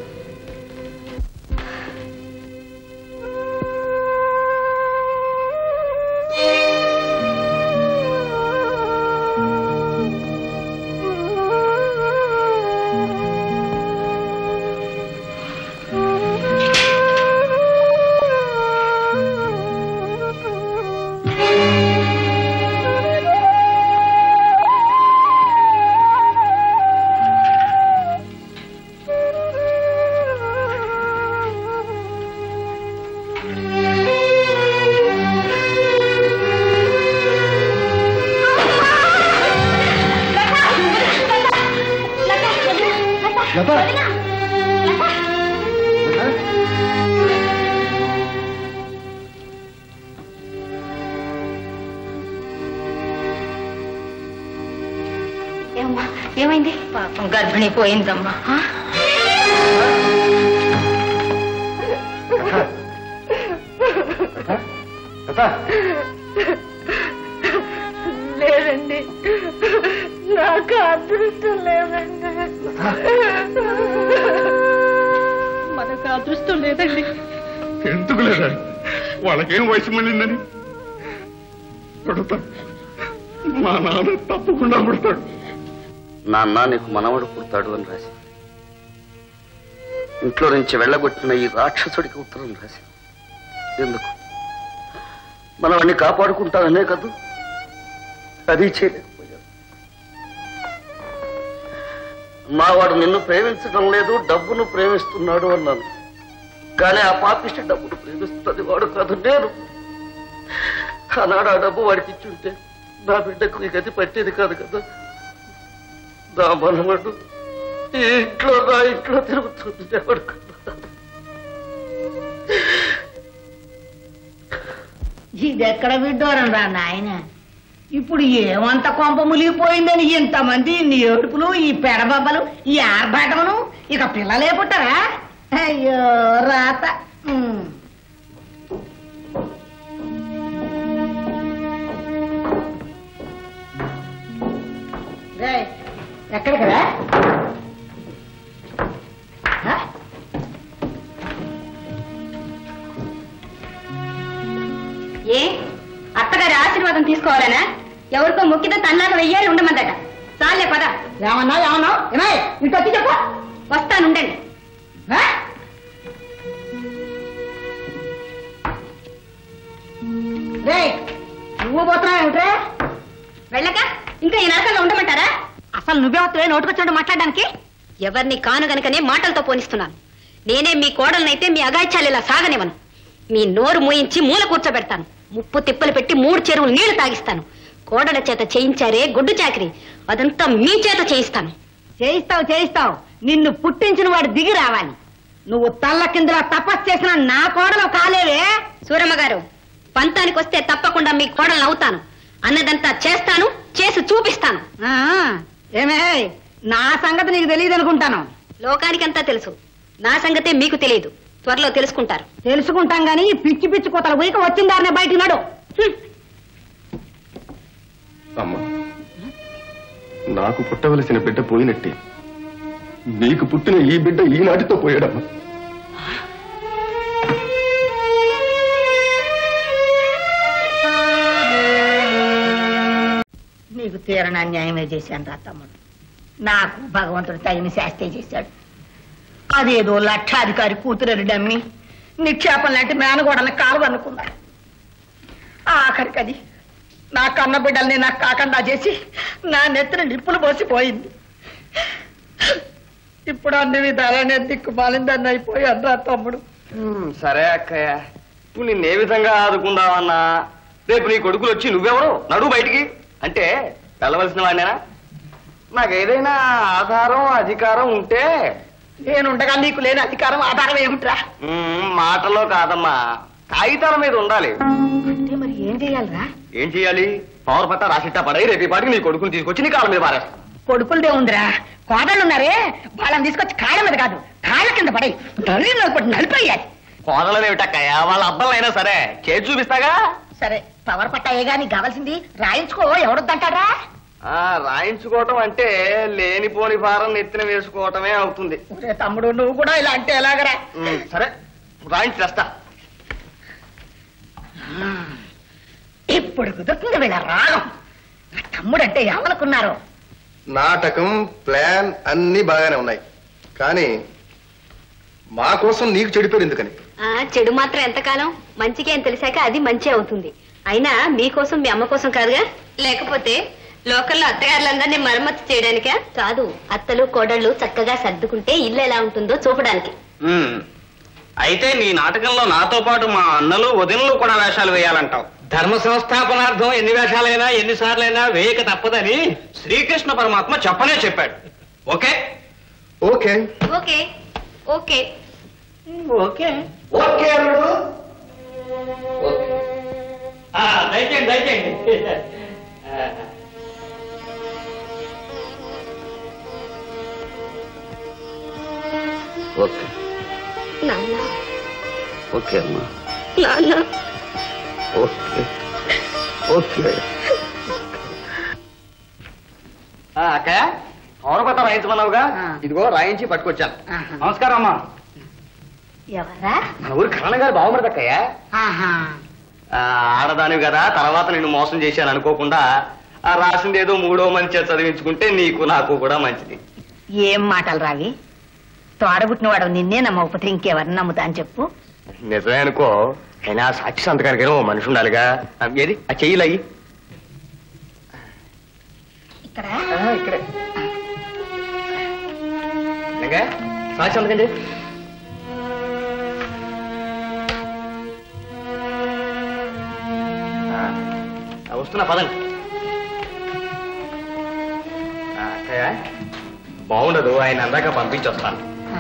ఏమ్మా ఏమైంది పాపం గర్భిణి పోయిందమ్మా లేదండి నాకు అదృష్టం లేదండి మనకు అదృష్టం లేదండి ఎందుకు లేదా వాళ్ళకేం వయసు మళ్ళిందని పడతాడు మా నాన్న తప్పకుండా పడతాడు నాన్న నీకు మనవడు పుడతాడు అని రాసి ఇంట్లో నుంచి వెళ్ళగొట్టిన ఈ రాక్షసుడికి ఉత్తరం రాసి ఎందుకు మనవణ్ణి కాపాడుకుంటాననే కదూ అది చేయలేకపోయాను మావాడు నిన్ను ప్రేమించడం లేదు డబ్బును ప్రేమిస్తున్నాడు అన్నాను కానీ ఆ పాపిష్టి డబ్బును ప్రేమిస్తుంది వాడు కాదు నేను ఆనాడు ఆ డబ్బు వాడికి ఇచ్చుంటే నా బిడ్డకు ఈ గతి పట్టేది కాదు కదా నా మనవడు ఈ ఇంట్లో నా ఇంట్లో తిరుగుతుంది ఎవడు ఇది ఎక్కడ విడ్డోరం రా నాయన ఇప్పుడు ఏమంత కొంప ములిగిపోయిందని ఇంతమంది ఇన్ని ఏడుపులు ఈ పెడబబ్బలు ఈ ఆర్భాటమును ఇక పిల్లలే పుట్టరా అయ్యో రాత ఉమ్. రేయ్, ఎక్కడికి రా ఆ? ఏ అత్తగారి ఆశీర్వాదం తీసుకోవాలనా ఎవరికో మొక్కితే తన్నాక వెయ్యాలి ఉండమందట చాలే పద ఏమన్నా ఏమన్నా ఏమై ఇటు వచ్చి చెప్పు వస్తానుండండి ఆ? రేయ్, నువ్వు పోతున్నావు ఏమిట్రా వెళ్ళక ఇంకా ఈ నరకంలో ఉండమంటారా అసలు నువ్వే వస్తున్నావు నోటుకొచ్చినట్టు మాట్లాడడానికి ఎవరిని కాను గనుకనే మాటలతో పోనిస్తున్నాను నేనే మీ కోడలనైతే మీ అగాయిత్యాలు ఇలా సాగనివ్వను మీ నోరు మూయించి మూల కూర్చోబెడతాను ముప్పు తిప్పలు పెట్టి మూడు చెరువులు నీళ్లు తాగిస్తాను కోడల చేత చేయించారే గుడ్డు చాకరి అదంతా మీ చేత చేయిస్తాను చేయిస్తావు చేయిస్తావు నిన్ను పుట్టించిన వాడు దిగి రావాలి నువ్వు తల్ల కిందలా తపస్సు చేసిన నా కోడలు కాలేవే సూరమ్మ గారు పంతానికి వస్తే తప్పకుండా మీ కోడలను అవుతాను అన్నదంతా చేస్తాను చేసి చూపిస్తాను ఆ, ఏమే నా సంగతి నీకు తెలియదు అనుకుంటాను లోకానికంతా తెలుసు నా సంగతే మీకు తెలియదు త్వరలో తెలుసుకుంటారు తెలుసుకుంటాం గాని ఈ పిచ్చి పిచ్చి కోతల ఉయక వచ్చిన దారినే బయటికి నడు హ్మ్. అమ్మా నాకు పుట్టవలసిన బిడ్డ పోయినట్టే నీకు పుట్టిన ఈ బిడ్డ ఈనాటితో పోయాడమ్మా నీకు తీరని అన్యాయమే చేశాను రా తమ్ముడు నాకు భగవంతుడు తగిన శాస్త్రే చేశాడు అదేదో లక్షాధికారి కూతురని డమ్మి నిక్షేపం లాంటి మేనగోడని కాలు అనుకున్నాడు ఆఖరికి అది నా కన్న బిడ్డల్ని నాకు కాకుండా చేసి నా నెత్తిన నిప్పులు పోసిపోయింది ఇప్పుడు అన్ని విధాలనే దిక్కు మాలిందని అయిపోయాడు రా తమ్ముడు హ్మ్, సరే అక్కయ్య నువ్వు నిన్నే విధంగా ఆదుకుందామన్నా రేపు నీ కొడుకులు వచ్చి నువ్వెవరు నడు బయటికి అంటే వెళ్ళవలసిన వాడినేనా నాకు ఏదైనా ఆధారం అధికారం ఉంటే నేనుండగా నీకు లేని అధికారం ఆధారం ఏమిట్రా మ్మ్, మాటల్లో కాదమ్మా కాగితాల మీద ఉండాలి అంటే మరి ఏం చేయాలిరా ఏం చేయాలి పవర్ పట్టా రాసిట్టా పడై రేపు ఈ పాటికి నీ కొడుకుని తీసుకొచ్చి నీ కాళ్ళ మీద పారేస్తా కొడుకులదే ఉందిరా కోడళ్ళు ఉన్నారే వాళ్ళని తీసుకొచ్చి కాళ్ళ మీద కాదు కాళ్ళ కింద పడి నలిపోయాలి కోదలని ఏమిటక్కయ్య వాళ్ళ అబ్బాయిలైనా సరే చేసి చూపిస్తాగా సరే పవర్ పట్టాయే గాని కావాల్సింది రాయించుకో ఎవడొద్దంటారా ఆ రాయించుకోవటం అంటే లేనిపోని భారం నెత్తిన వేసుకోవటమే అవుతుంది ఒరే తమ్ముడు నువ్వు కూడా ఇలా అంటే ఎలాగరా మ్మ్, సరే రాయించి తెస్తా ఇప్పుడు కుదురుతుంది వీళ్ళ రాగం నా తమ్ముడు అంటే ఏమనుకున్నారు నాటకం ప్లాన్ అన్ని బాగానే ఉన్నాయి కానీ మా కోసం నీకు చెడిపోయారు ఎందుకని ఆ చెడు మాత్రం ఎంతకాలం మంచికి అని తెలిసాక అది మంచి అవుతుంది అయినా మీకోసం మీ అమ్మ కోసం కాదుగా లేకపోతే లోకల్లో అత్తగారులందరినీ మరమ్మతు చేయడానికా కాదు అత్తలు కోడళ్ళు చక్కగా సర్దుకుంటే ఇల్లు ఎలా ఉంటుందో చూపడానికి ఉమ్. అయితే నీ నాటకంలో నాతో పాటు మా అన్నలు వదినలు కూడా వేషాలు వేయాలంటావు ధర్మ సంస్థాపనార్థం ఎన్ని వేషాలైనా ఎన్నిసార్లైనా వేయక తప్పదని శ్రీకృష్ణ పరమాత్మ చెప్పనే చెప్పాడు okay okay okay okay okay okay అల్లుడు ఆ, దయచేయండి దయచేయండి ఆ, ఓకే నాన్న ఓకే అమ్మా నాన్న ఓకే ఓకే అక్కయ్య పౌరపత రాయించమన్నావుగా ఇదిగో రాయించి పట్టుకొచ్చాను నమస్కారం అమ్మా ఎవరా మన ఊరు కరణ్ గారు బాగుమరది అక్కయ్య ఆహా ఆ, ఆడదానివి కదా తర్వాత నిన్ను మోసం చేశాను అనుకోకుండా ఆ రాసింది ఏదో మూడో మంచి చదివించుకుంటే నీకు నాకు కూడా మంచిది ఏం మాటలు రావి తోడబుట్టిన వాడు నిన్నే నమ్మకపోతే ఇంకెవరిని నమ్ముతా అని చెప్పు నిజమే అనుకో అయినా సాక్షి సంతకానికి ఏమో మనిషి ఉండాలిగా ఆ, ఏది ఆ చెయ్యిలయ్యి ఇక్కడ ఇక్కడే ఇంకా సాక్షి సంతకం చేయి ఆ, ఆ, వస్తున్నా పదండి ఆ, అక్కయ్య బాగుండదు ఆయన అందాక పంపించొస్తాను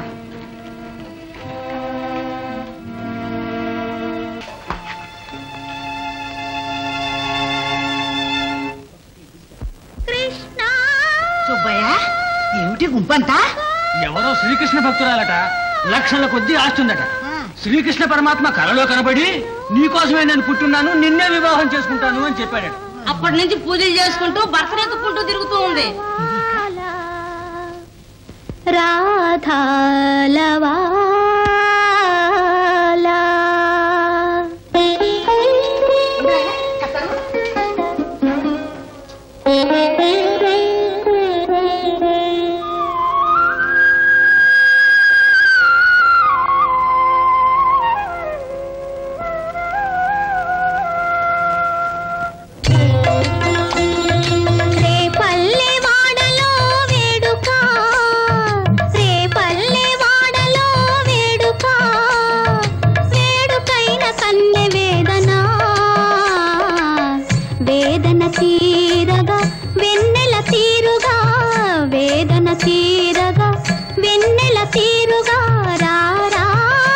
సుబ్బయ్య ఏమిటి గుంపంతా ఎవరో శ్రీకృష్ణ భక్తురాలట లక్షల కొద్దీ ఆస్తుందట శ్రీకృష్ణ పరమాత్మ కలలో కనబడి నీకోసమే నేను పుట్టున్నాను నిన్నే వివాహం చేసుకుంటాను అని చెప్పాడట అప్పటి నుంచి పూజలు చేసుకుంటూ భర్తనెత్తుకుంటూ తిరుగుతూ ఉంది రాధాలవాలా రేపల్లె వాడలో వేడుక రేపల్లె వాడలో వేడుక వేడుకైన కన్నె వేదన వేదన తీరగా వెన్నెల తీరుగా వేదన తీరగా వెన్నెల తీరుగా రా రా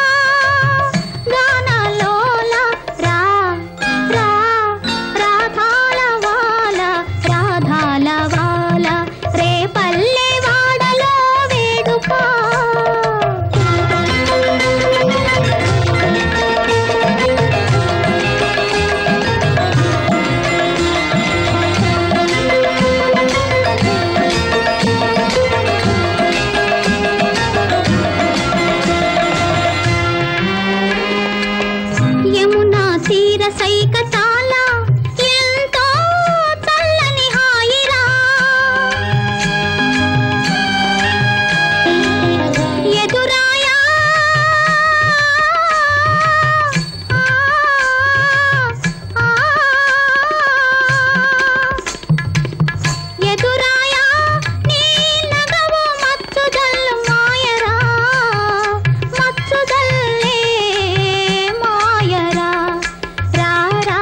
గానాలోల రా రా రాధాల వాల రాధాల వాల రేపల్లె వాడలో వేడుక యమునా తీర సైక తాళ ఎంతో చల్లని హాయిరా ఎదురాయా ఎదురాయా నీ నగవు మచ్చుదల్లు మాయరా మచ్చుదల్లే మాయరా రా రా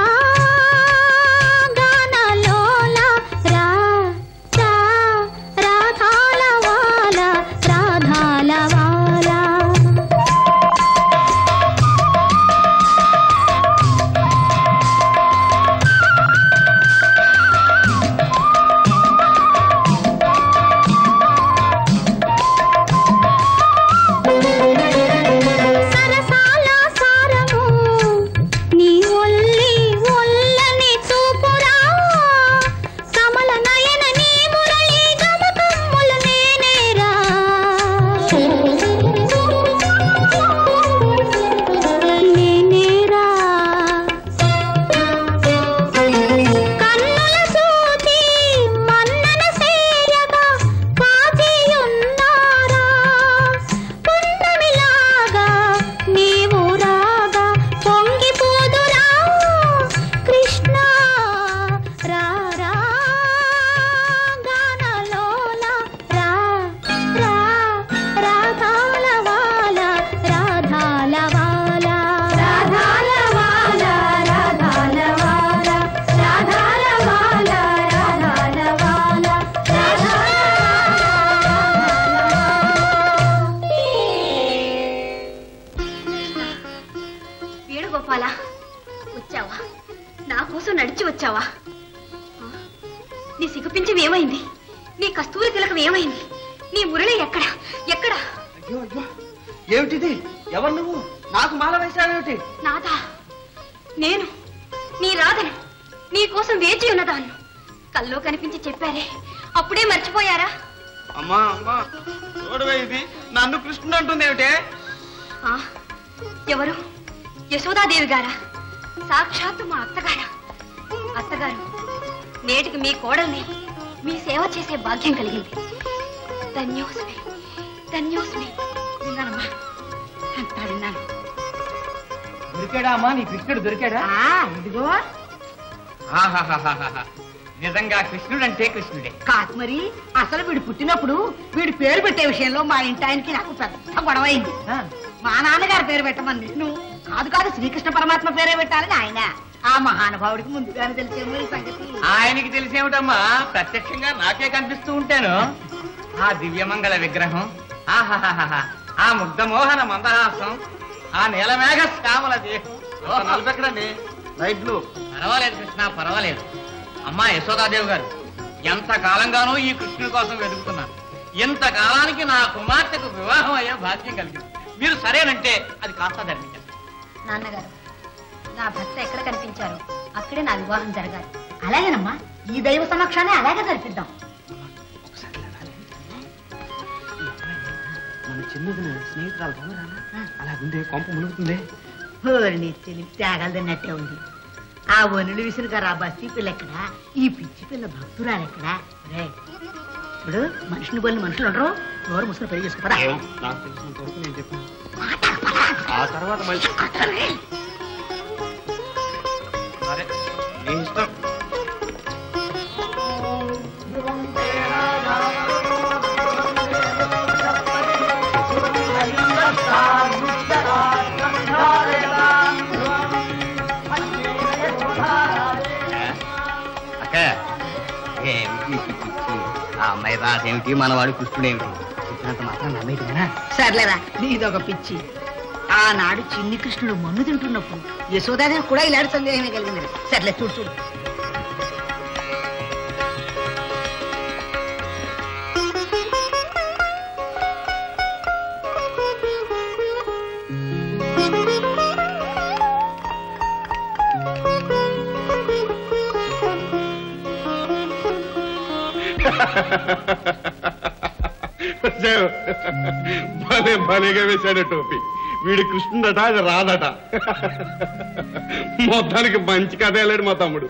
గానలోల రా రా రాధాల వాల రాధాల వాల సరసాల సారము నీ ఒల్లి ఒల్లని చూపురా కమల నయన నీ మురళి గమకమ్ముల నేనేరా నేనేరా కన్నుల సూచి మన్నన సేయగా కాచియున్నారా పున్నమిలాగా నీవు రాగా పొంగిపోదురా కృష్ణ రా రా గానలోల రా రా రాధాల వాల రాధాల వాల రాధాల వాల రాధాల వాల రాధాల వాల రాధాల వాల వేణుగోపాల వచ్చావా నా కోసం నడిచి వచ్చావా ఆ? నీ సిగ్గుపించం ఏమైంది నీ కస్తూరి తిలకం ఏమైంది నీ మురళి ఎక్కడ ఎక్కడ అయ్యో అయ్యో ఏమిటిది ఎవరు నువ్వు నాకు మాల వేశావేమిటి నాదా నేను నీ రాధను నీ కోసం వేచి ఉన్నదాన్ని కల్లో కనిపించి చెప్పారే అప్పుడే మర్చిపోయారా అమ్మా అమ్మా చూడవే ఇది నన్ను కృష్ణుడు అంటుంది ఏమిటే ఆ, ఎవరు యశోదాదేవి గారా సాక్షాత్తు మా అత్తగారా అత్తగారు నేటికి మీ కోడల్ని మీ సేవ చేసే భాగ్యం కలిగింది ధన్యోస్మి ధన్యోస్మి విన్నానమ్మా అంతా విన్నాను దొరికాడా అమ్మా నీ కృష్ణుడు దొరికాడా ఆ, ఇదిగో ఆహాహాహాహా. నిజంగా కృష్ణుడు అంటే కృష్ణుడే కాదు మరి అసలు వీడు పుట్టినప్పుడు వీడి పేరు పెట్టే విషయంలో మా ఇంటి ఆయనకి నాకు పెద్ద గొడవ అయింది మా నాన్నగారి పేరు పెట్టమని నువ్వు కాదు కాదు శ్రీకృష్ణ పరమాత్మ పేరే పెట్టాలని ఆయన ఆ మహానుభావుడికి ముందుగానే తెలిసేమో ఈ సంగతి ఆయనకి తెలిసేమిటమ్మా ప్రత్యక్షంగా నాకే కనిపిస్తూ ఉంటాను ఆ దివ్యమంగళ విగ్రహం ఆహాహాహా ఆ ముగ్ధమోహన మందహాసం ఆ నీలమేఘ శ్యామల దేహం నలపెక్కడండి లైట్ బ్లూ పర్వాలేదు కృష్ణ పర్వాలేదు అమ్మా యశోదాదేవి గారు ఎంత కాలంగానూ ఈ కృష్ణుడి కోసం వెతుకుతున్నాను ఇంత కాలానికి నా కుమార్తెకు వివాహం అయ్యే భాగ్యం కలిగింది మీరు సరేనంటే అది కాస్త ధర్మించండి నాన్నగారు నా భర్త ఎక్కడ కనిపించారో అక్కడే నా వివాహం జరగాలి అలాగేనమ్మా ఈ దైవ సమక్షాన్ని అలాగే జరిపిద్దాం మన చిన్నదిన స్నేహితురాలు కమరానా అలాగుండే కొంప మునుగుతుందే ఓరిని తెలివి త్యాగాలు తిన్నట్టే ఉంది ఆ వనులు విసురుగారు ఆ బస్తీ పిల్ల ఎక్కడ ఈ పిచ్చి పిల్ల భక్తురాలు ఎక్కడ రే ఇప్పుడు మనిషిని పోలిన మనుషులు ఉండరు నోరు ముసుకుని పెళ్లి చేసుకోరా నాకు తెలిసినంత వరకు నేను చెప్పాను ఆ తర్వాత మళ్ళీ సరే నీ ఇష్టం అక్క ఏమిటి పిచ్చి ఆ అమ్మాయి రాసేమిటి మనవాడు కృష్ణుడేమిటి చెప్పినంత మాత్రం నమ్మేది కదా సర్లేరా నీదొక పిచ్చి ఆనాడు చిన్ని కృష్ణుడు మన్ను తింటున్నప్పుడు యశోదాదేవి కూడా ఇలాంటి సందేహమే కలిగింది సర్లే చూడు చూడు వచ్చావు. భలే భలేగా వేశాడు టోపీ వీడి కృష్ణుడట అది రాదట మొత్తానికి మంచి కథ వెళ్ళాడు మా తమ్ముడు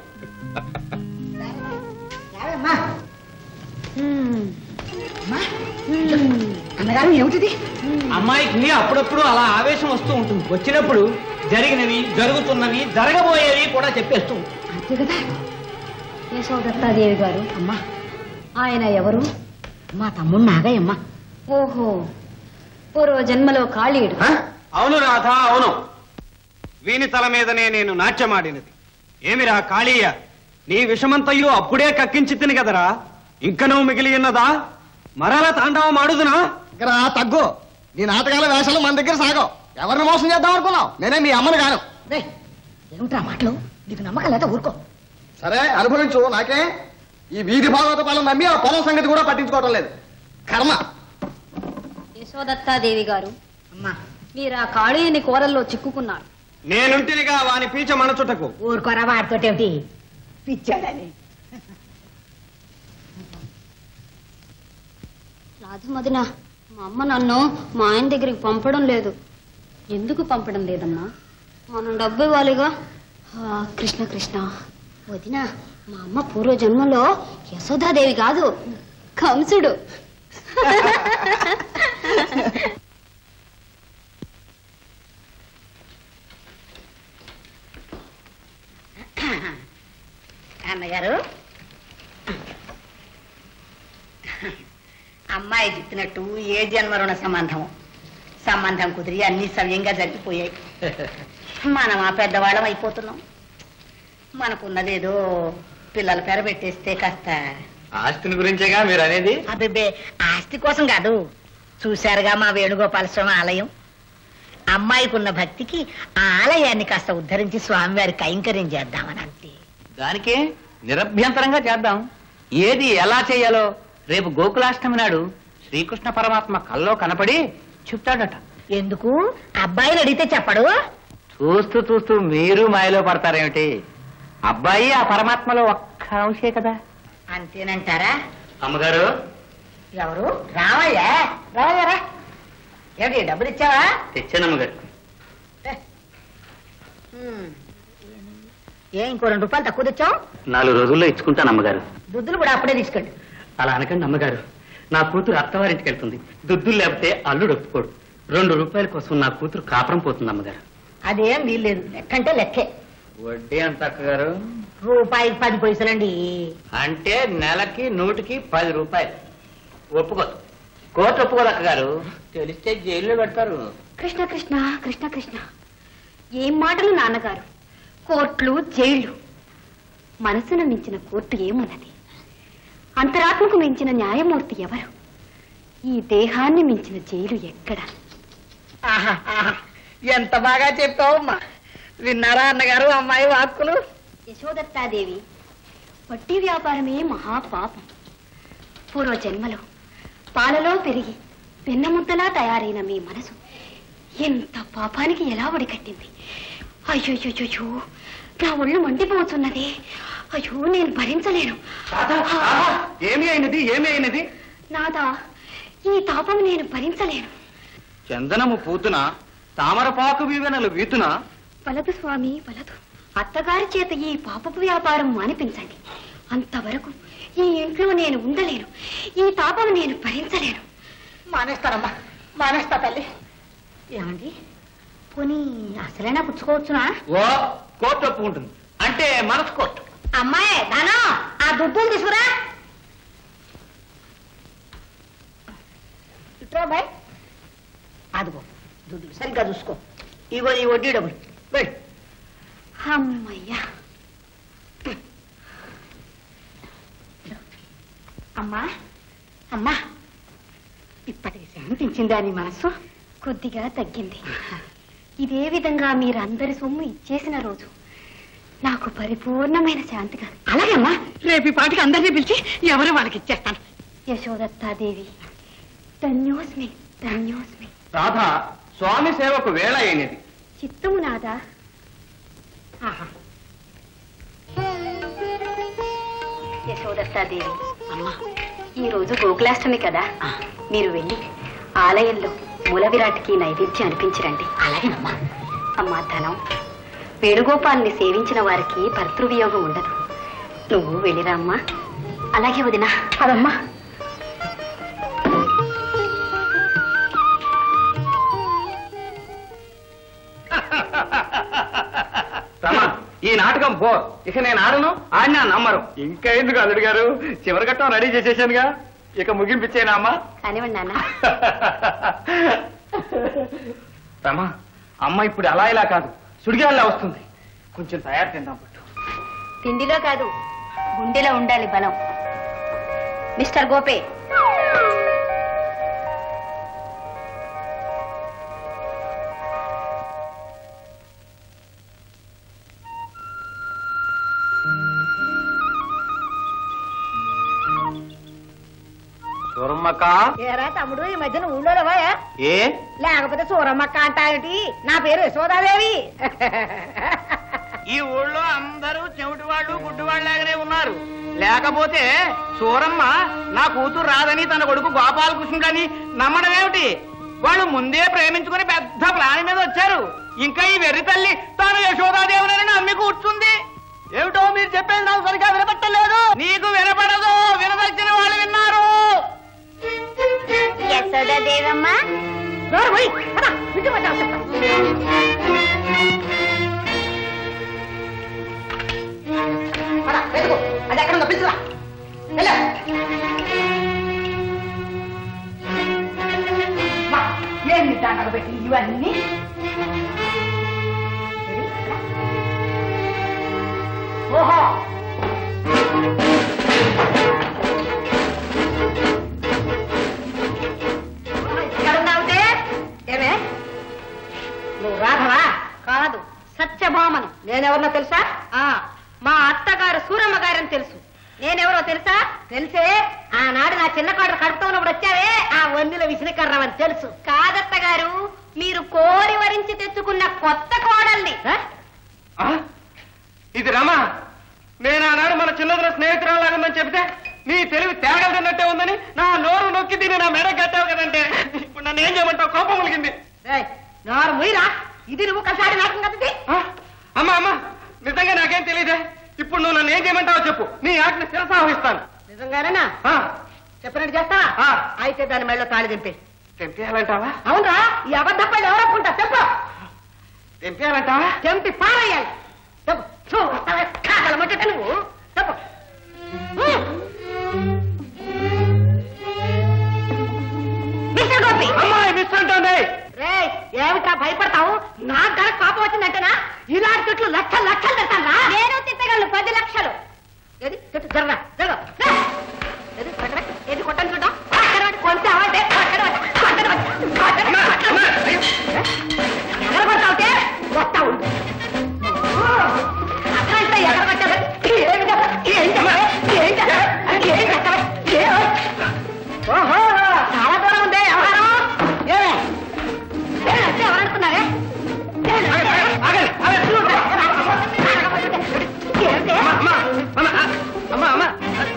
అన్నగారు ఏమిటిది అమ్మాయికి అప్పుడప్పుడు అలా ఆవేశం వస్తూ ఉంటుంది వచ్చినప్పుడు జరిగినవి జరుగుతున్నవి జరగబోయేవి కూడా చెప్పేస్తూ ఉంటుంది. అంతే కదా యశోదత్తాదేవి గారు అమ్మా ఆయన ఎవరు మా తమ్ముడు నాగయ్యమ్మ ఓహో పూర్వ జన్మలో కాళీయుడు అవును రాధ అవును వీని తల మీదనే నేను నాట్యమాడినది ఏమిరా కాళీయ నీ విషమంతయు అప్పుడే కక్కించి తిని కదరా ఇంక నువ్వు మిగిలి ఉన్నదా మరలా తాండవం ఆడుదునా ఇక్కడ తగ్గు నీ నాటకాల వేషాలు మన దగ్గర సాగవు ఎవరిని మోసం చేద్దాం అనుకున్నావు నేనే మీ అమ్మని కాను రేయ్, ఏమిట్రా మాటలు నీకు నమ్మకం లేదా ఊరుకో సరే అనుభవించు నాకే ఈ వీధి భాగవత పాలన నమ్మి ఆ పొలం సంగతి కూడా పట్టించుకోవటం లేదు కర్మ యశోదత్తాదేవి గారు అమ్మా మీరు ఆ కాళీయుని కోరల్లో చిక్కుకున్నారు నేనుంటినిగా వాని పీచ మనచుటకు ఊరుకోరా వాడితోటేమిటి పిచ్చాడని రాధు మదిన మా అమ్మ నన్ను మా ఆయన దగ్గరికి పంపడం లేదు ఎందుకు పంపడం లేదమ్మా మనం డబ్బు ఇవ్వాలిగా ఆ, కృష్ణ కృష్ణ వదిన మా అమ్మ పూర్వ జన్మలో యశోదాదేవి కాదు కంసుడు అన్నగారు అమ్మాయి చెప్పినట్టు ఏ జన్మ రుణ సంబంధం సంబంధం కుదిరి అన్ని సవ్యంగా జరిగిపోయాయి మనం ఆ పెద్దవాళ్ళం అయిపోతున్నాం మనకున్నదేదో పిల్లల పేర పెట్టేస్తే కాస్త ఆస్తిని గురించేగా మీరు అనేది అబ్బే ఆస్తి కోసం కాదు చూశారుగా మా వేణుగోపాల స్వామి ఆలయం అమ్మాయికి ఉన్న భక్తికి ఆ ఆలయాన్ని కాస్త ఉద్ధరించి స్వామివారి కైంకర్యం చేద్దామని అంతే దానికే నిరభ్యంతరంగా చేద్దాం ఏది ఎలా చేయాలో రేపు గోకులాష్టమి నాడు శ్రీకృష్ణ పరమాత్మ కల్లో కనపడి చెప్తాడట ఎందుకు అబ్బాయిని అడిగితే చెప్పడు చూస్తూ చూస్తూ మీరు మాయలో పడతారేమిటి అబ్బాయి ఆ పరమాత్మలో ఒక్క అంశే కదా అంతేనంటారా అమ్మగారు ఎవరు రావయ్యా రావయ్యా రా ఏంటి డబ్బులు ఇచ్చావా తెచ్చాను అమ్మగారు హ్మ్. ఏ ఇంకో రెండు రూపాయలు తక్కువ తెచ్చావు నాలుగు రోజుల్లో ఇచ్చుకుంటాను అమ్మగారు దుద్దులు కూడా అప్పుడే తీసుకోండి అలా అనకండి అమ్మగారు నా కూతురు అత్తవారింటికి వెళ్తుంది దుద్దులు లేకపోతే అల్లుడు ఒప్పుకోడు రెండు రూపాయల కోసం నా కూతురు కాపురం పోతుంది అమ్మగారు అదేం వీల్లేదు లెక్కంటే లెక్కే వడ్డీ అంత అక్కగారు రూపాయికి పది పైసలండి అంటే నెలకి నూటికి పది రూపాయలు ఒప్పుకోదు కోర్టు ఒప్పుకోదు అక్కగారు తెలిస్తే జైల్లో పెడతారు కృష్ణ కృష్ణ కృష్ణ కృష్ణ ఏం మాటలు నాన్నగారు కోర్టులు జైళ్లు మనసును మించిన కోర్టు ఏమున్నది అంతరాత్మకు మించిన న్యాయమూర్తి ఎవరు ఈ దేహాన్ని మించిన జైలు ఎక్కడ ఆహా, ఆహా. ఎంత బాగా చెప్పావమ్మా విన్నారా అన్నగారు అమ్మాయి వాక్కులు యశోదత్తాదేవి వడ్డీ వ్యాపారమే మహాపాపం పూర్వ జన్మలో పాలలో పెరిగి వెన్నముద్దలా తయారైన మీ మనసు ఎంత పాపానికి ఎలా ఒడికట్టింది అయ్యోయ్యోయ్యో నా ఒళ్ళు మండిపోతున్నది అయ్యో నేను భరించలేను ఏమి అయినది ఏమి అయినది నాదా ఈ తాపం నేను భరించలేను చందనము పూతున తామరపాకు వీవెనలు వీతున వలదు స్వామి వలదు అత్తగారి చేత ఈ పాపపు వ్యాపారం మానిపించండి అంతవరకు ఈ ఇంట్లో నేను ఉండలేను ఈ తాపం నేను భరించలేను మానేస్తానమ్మా మానేస్తా తల్లి ఏమండి పోనీ అసలైనా పుచ్చుకోవచ్చునా ఓ కోర్టు ఒప్పుకుంటుంది అంటే మనసు కోర్టు అమ్మాయి దానా ఆ దుడ్డులు తీసుకురా ఇట్రా బాయ్ అదిగో దుడ్డులు సరిగ్గా చూసుకో ఇగో ఈ వడ్డీ డబ్బులు వెళ్ళు అమ్మయ్యా అమ్మా అమ్మా ఇప్పటికి శాంతించిందా నీ మనసు కొద్దిగా తగ్గింది ఇదే విధంగా మీరందరి సొమ్ము ఇచ్చేసిన రోజు నాకు పరిపూర్ణమైన శాంతిగా అలాగే అమ్మా రేపు ఈ పాటికి అందరినీ పిలిచి ఎవరో వాళ్ళకి ఇచ్చేస్తాను యశోదత్తాదేవి ధన్యోస్మి ధన్యోస్మి రాధా స్వామి సేవకు వేళ అయినది చిత్తము నాదా ఆహా యశోదత్తాదేవి అమ్మా ఈ రోజు గోకులాష్టమి కదా మీరు వెళ్ళి ఆలయంలో మూల విరాట్కి నైవేద్యం అనిపించరండి అలాగేనమ్మా అమ్మా ధనం వేణుగోపాల్ని సేవించిన వారికి భర్తృవియోగం ఉండదు నువ్వు వెళ్ళిరా అమ్మా అలాగే వదినా అదమ్మా రమా ఈ నాటకం పో ఇక నేను ఆడను ఆడినా నమ్మరు ఇంకా ఎందుకు అల్లుడు గారు చివరి ఘట్టం రెడీ చేసేసానుగా ఇక ముగింపిచ్చేనా అమ్మా కానివ్వండి నాన్న రమా అమ్మ ఇప్పుడు అలా ఇలా కాదు సుడిగాల్లా వస్తుంది కొంచెం తయారు తిందాం పట్టు తిండిలో కాదు గుండెలో ఉండాలి బలం మిస్టర్ గోపే సూరమ్మక్క ఏరా తమ్ముడు ఈ మధ్యన ఊళ్ళో లేవాయా ఏ లేకపోతే సూరమ్మక్క అంటావేటి నా పేరు యశోదాదేవి ఈ ఊళ్ళో అందరూ చెవిటి వాళ్ళు గుడ్డి వాళ్ళలాగానే ఉన్నారు లేకపోతే సూరమ్మ నా కూతురు రాదని తన కొడుకు గోపాలకృష్ణుడని నమ్మడం ఏమిటి వాళ్ళు ముందే ప్రేమించుకుని పెద్ద ప్లాన్ మీద వచ్చారు ఇంకా ఈ వెర్రి తల్లి తాను యశోదాదేవులని నమ్మి కూర్చుంది ఏమిటో మీరు చెప్పేది నాకు సరిగా వినపట్టలేదు నీకు వినపడదు వినదచ్చిన వాళ్ళు విన్నారు యశోదాదేవమ్మా నోరు మూయి. పద, ఇంటికి వద్దాం చెప్తా. పద, వెతుకు. అది ఎక్కడ ఉందో పిలుచురా. వెళ్ళు. మా, ఏంది దాంట్లో పెట్టి ఇవన్నీ ఓహో ఎక్కడున్నావుటే ఏమే నువ్వు రాధవా కాదు సత్యభామను నేనెవరినో తెలుసా ఆ మా అత్తగారు సూరమ్మ గారని తెలుసు నేనెవరో తెలుసా తెలిసే ఆనాడు నా చిన్న కాడు కడుపుతో ఉన్నప్పుడు వచ్చావే ఆ వన్నెల విసిరికర్రవని తెలుసు కాదత్త గారు మీరు కోరి వరించి తెచ్చుకున్న కొత్త కోడల్ని ఆ? ఇది రమా నేను ఆనాడు మన చిన్నదిన స్నేహితురాలాగుందని చెబితే నీ తెలివి తేగలదన్నట్టే ఉందని నా నోరు నొక్కి దీన్ని నా మెడ కట్టావు కదంటే ఇప్పుడు నన్ను ఏం చేయమంటావు కోపం కలిగింది రేయ్, నోరు ముయ్యరా ఇది నువ్వు కసాడి నాటకం కదది అమ్మా అమ్మా నిజంగా నాకేం తెలియదే ఇప్పుడు నువ్వు నన్ను ఏం చేయమంటావో చెప్పు నీ ఆజ్ఞ శిరసావహిస్తాను నిజంగానేనా చెప్పినట్టు చేస్తా అయితే దాని మెళ్ళో తాళి దింపే తెంపేయాలంటావా అవునరా ఈ అబద్ధపళ్ళు ఎవరు ఒప్పుకుంటా చెప్పు తెంపేయాలంటావా తెంపి పారేయాలి చెప్పు చూ, వస్తావా? కాగలమంటే నువ్వు చెప్పు హ్మ్. మిస్టర్ గోపి అమ్మాయి మిస్ అంటుంది రే ఏమిటా భయపడతావు నాకు గనక కోపం వచ్చిందంటేనా ఇలాంటి చెట్లు లక్షలు లక్షలు తెస్తాను నేను తిప్పగలను పది లక్షలు ఏది చెట్టు జరగ జరగ ఏది పక్కన ఏది కొట్టని చూద్దాం కొంచెం అవంటే ఎగరగొట్టావుతే వస్తావు అట్లా ఎగరగొట్టావు ఏం చేస్తావు? ఏం చేస్తావు? ఏం చేస్తావు? ఏం చేస్తావు? ఏ- ఓహో చాలా దూరం ఉంది వ్యవహారం ఏమే ఏ, అంటే ఎవరనుకున్నారే అమ్మా అమ్మా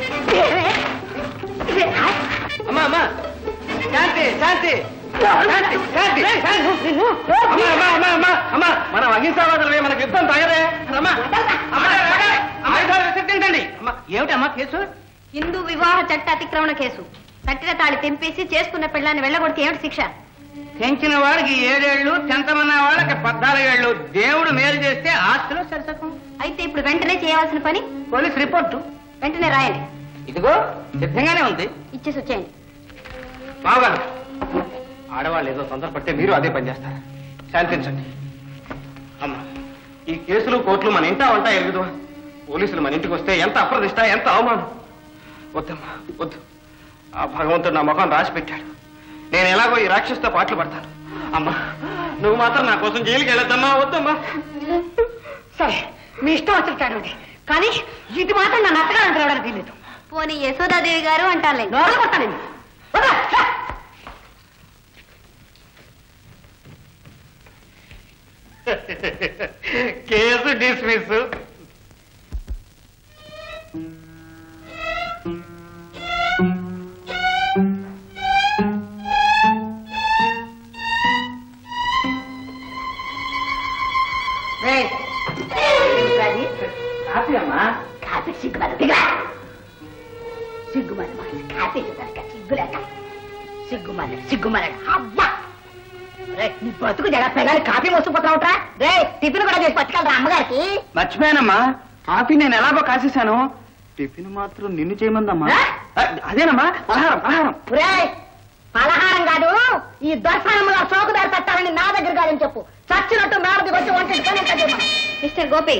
అమ్మా అమ్మా శాంతి శాంతి శాంతి శాంతి శాంతి. అమ్మా అమ్మా అమ్మా అమ్మా అమ్మా మనం అహింసావాదులమే మనకు యుద్ధం తగదే అమ్మా అమ్మా రాగా. అమ్మా ఈసారి విసర్జించండి అమ్మా ఏమిటమ్మా కేసు హిందూ వివాహ చట్ట అతిక్రమణ కేసు కట్టిన తాళి తెంపేసి చేసుకున్న పెళ్ళాన్ని వెళ్ళగొడితే ఏమిటి శిక్ష పెంచిన వాడికి ఏడేళ్లు చెంతమన్న వాళ్ళకి పద్నాలుగేళ్లు దేవుడు మేలు చేస్తే ఆస్తులు సరిసకం అయితే ఇప్పుడు వెంటనే చేయవలసిన పని పోలీస్ రిపోర్టు వెంటనే రాయండి ఇదిగో సిద్ధంగానే ఉంది ఇచ్చేసి వచ్చేయండి బావగారు ఆడవాళ్ళు ఏదో తొందరపడితే మీరు అదే పని చేస్తారు శాంతించండి అమ్మా ఈ కేసులు కోర్టులు మన ఇంటా ఉంటా ఎరుగుదు పోలీసులు మన ఇంటికి వస్తే ఎంత అప్రదిష్ట ఎంత అవమానం వద్దమ్మా వద్దు ఆ భగవంతుడు నా ముఖం రాసి పెట్టాడు నేను ఎలాగో ఈ రాక్షసుతో పాటలు పడతాను అమ్మా నువ్వు మాత్రం నా కోసం జైలుకి వెళ్ళొద్దమ్మా వద్దమ్మా సరే మీ ఇష్టం వచ్చింటాడు కానీ ఇది మాత్రం నన్ను అత్తగారు రావడానికి వీల్లేదు పోనీ యశోదాదేవి గారు అంటారులే నోరు కొట్టానండి కేసు డిస్మిస్ కాఫీ అమ్మా కాఫీ సిగ్గుమని దిగా సిగ్గుమని మనిషి కాఫీ కనుక సిగ్గులేక సిగ్గుమని సిగ్గుమని అబ్బా రే నీ బతుకు జడ పిల్లలు కాఫీ మోసుకుపోతావుట్రా రే టిఫిన్ కూడా చేసి పట్టుకెళ్ళరా అమ్మగారికి మర్చిపోయానమ్మా కాఫీ నేను ఎలాగో కాసేశాను టిఫిన్ మాత్రం నిన్ను చేయమందమ్మా ఆ? అదేనమ్మా పలహారం పలహారం రే పలహారం కాదు ఈ దర్శనంలో సోకుదారి పెట్టాలని నా దగ్గర కాదని చెప్పు చచ్చినట్టు మేడకి వచ్చి వంట మిస్టర్ గోపి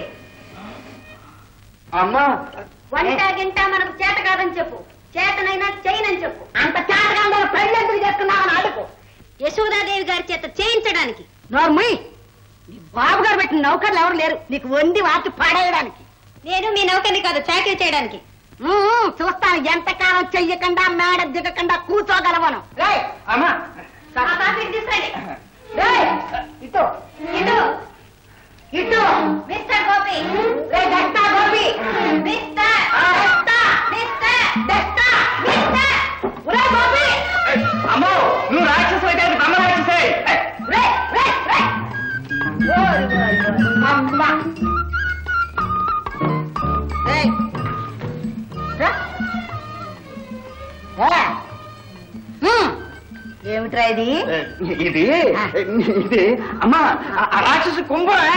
అమ్మా వంట గింట మనకు చేత కాదని చెప్పు చేతనైనా చేయనని చెప్పు అంత చేతగా పెళ్ళెందుకు చేసుకున్నావని అడుగు యశోదాదేవి గారి చేత చేయించడానికి నోర్ముయ్ నీ బాబు గారు పెట్టిన నౌకర్లు ఎవరు లేరు నీకు వండి వాటి పడేయడానికి నేను మీ నౌకర్ని కాదు చాకరీ చేయడానికి ఉమ్, చూస్తాను ఎంతకాలం చెయ్యకుండా మేడ దిగకుండా కూర్చోగలవను రేయ్, అమ్మా ఆ కాఫీని తీసుకురండి రేయ్, ఇటు ఇటు ఇటు మిస్టర్ గోపి రే దస్తా గోపి మిస్టర్ దస్తా మిస్టర్ దస్తా మిస్టర్ ఒరే గోపి అమ్మో నువ్వు రాక్షసు అయితే అది బ్రహ్మ రాక్షసే రే రే రే ఓయ్, ఓయ్, ఓయ్. అమ్మా రేయ్ రా. రా. హ్మ్. ఏమిట్రా ఇది ఇది ఇది అమ్మా ఆ- ఆ రాక్షసు కుంభరా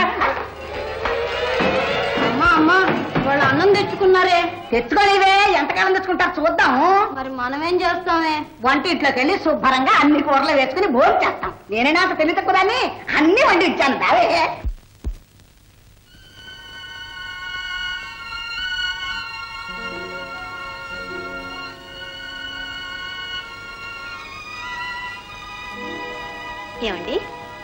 అమ్మా అమ్మా వాళ్ళు అన్నం తెచ్చుకున్నారే తెచ్చుకోలేవే ఎంతకాలం తెచ్చుకుంటారు చూద్దాము మరి మనమేం చేస్తామే వంటింట్లోకి వెళ్ళి శుభ్రంగా అన్ని కూరలు వేసుకుని భోజనం చేస్తాం నేనైనా అంత తెలివి తక్కువదాన్ని అన్ని వండి ఇచ్చాను దావే ఏమండి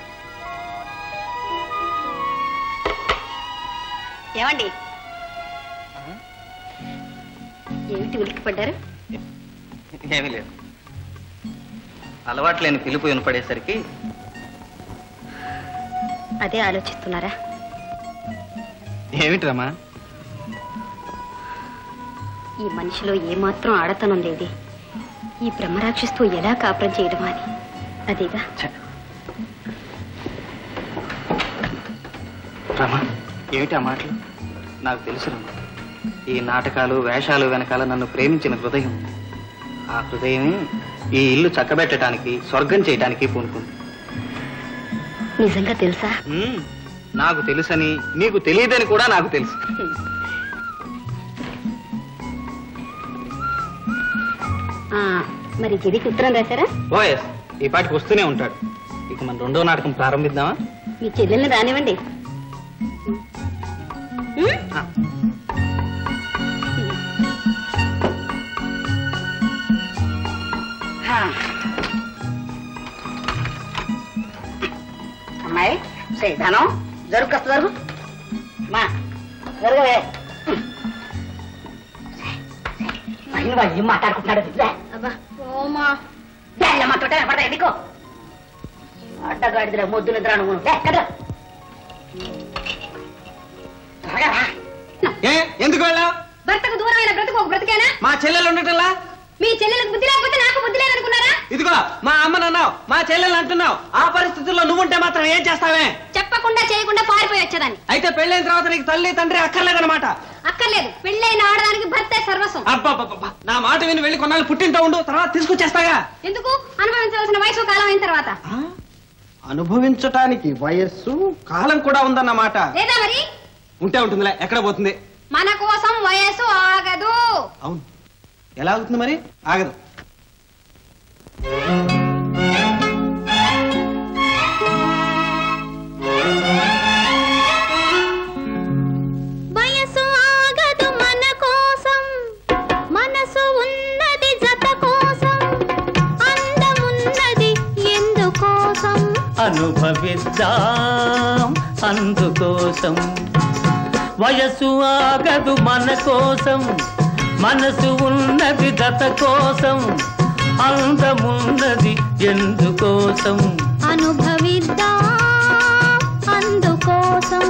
ఏమండి ఏమిటి ఉలిక్కిపడ్డారు ఏమీ లేదు అలవాటు లేని పిలుపు వినపడేసరికి అదే ఆలోచిస్తున్నారా ఏమిట్రమ్మా ఈ మనిషిలో ఏమాత్రం ఆడతనం లేదే ఈ బ్రహ్మరాక్షసుతో ఎలా కాపురం చేయడమా అని అదేగా రమ ఏమిటి ఆ మాటలు నాకు తెలుసు రమ ఈ నాటకాలు వేషాలు వెనకాల నన్ను ప్రేమించిన హృదయం ఆ హృదయమే ఈ ఇల్లు చక్కబెట్టడానికి స్వర్గం చేయడానికి పూనుకుంది నిజంగా తెలుసా మ్మ్. నాకు తెలుసని నీకు తెలియదని కూడా నాకు తెలుసు ఆ, మరి గిరికి ఉత్తరం రాశారా ఓఎస్ ఈ పాటికి వస్తూనే ఉంటాడు ఇక మన రెండో నాటకం ప్రారంభిద్దామా మీ చెల్లెల్ని రానివ్వండి ఆ. హా. అమ్మాయి సైదానం జరుగు కాస్త జరుగు మా జరగవే పైన వాళ్ళు ఏం మాట్లాడుకుంటున్నాడు తెలుసా అబ్బా ఓమా దాన్ని మాట్లాడే పడతా ఎదికో అడ్డగాడిదిరా మొద్దు నిద్ర అనుకున్నావు లే, కదా త్వరగా రా. ఏ ఎందుకు వెళ్ళావు భర్తకు దూరమైన బ్రతుకు ఒక బ్రతికేనా మా చెల్లెలు ఉండటంలా మీ చెల్లెలకు బుద్ధి లేకపోతే నాకు బుద్ధి లేదనుకున్నారా ఇదిగో మా అమ్మని అన్నావు మా చెల్లెలు అంటున్నావు ఆ పరిస్థితుల్లో నువ్వుంటే మాత్రం ఏం చేస్తావే చెప్పకుండా చేయకుండా పారిపోయి వచ్చేదాన్ని అయితే పెళ్ళైన తర్వాత నీకు తల్లి తండ్రి అక్కర్లేదన్నమాట అక్కర్లేదు పెళ్ళైన ఆడదానికి భర్తే సర్వస్వం అబ్బా నా మాట విని వెళ్ళి కొన్నాళ్ళు పుట్టింటూ ఉండు తర్వాత తీసుకొచ్చేస్తాగా ఎందుకు అనుభవించవలసిన వయసు కాలం అయిన తర్వాత అనుభవించటానికి వయస్సు కాలం కూడా ఉందన్నమాట లేదా మరి ఉంటే ఉంటుందిలే ఎక్కడ పోతుంది మన కోసం వయసు ఆగదు అవును ఎలా అవుతుంది మరి ఆగదు వయసు ఆగదు మన కోసం మనసు ఉన్నది జత కోసం అందమున్నది ఎందుకోసం అనుభవిద్దాం అందుకోసం వయసు ఆగదు మన కోసం మనసు ఉన్నది దత కోసం అందమున్నది ఎందుకోసం అనుభవిద్దాం అందుకోసం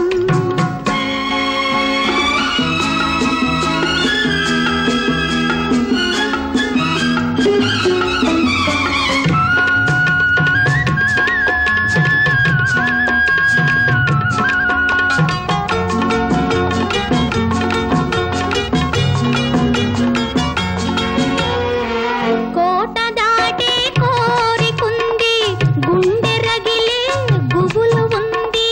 కోట దాటే కోరికుంది గుండె రగిలే గుబులు ఉంది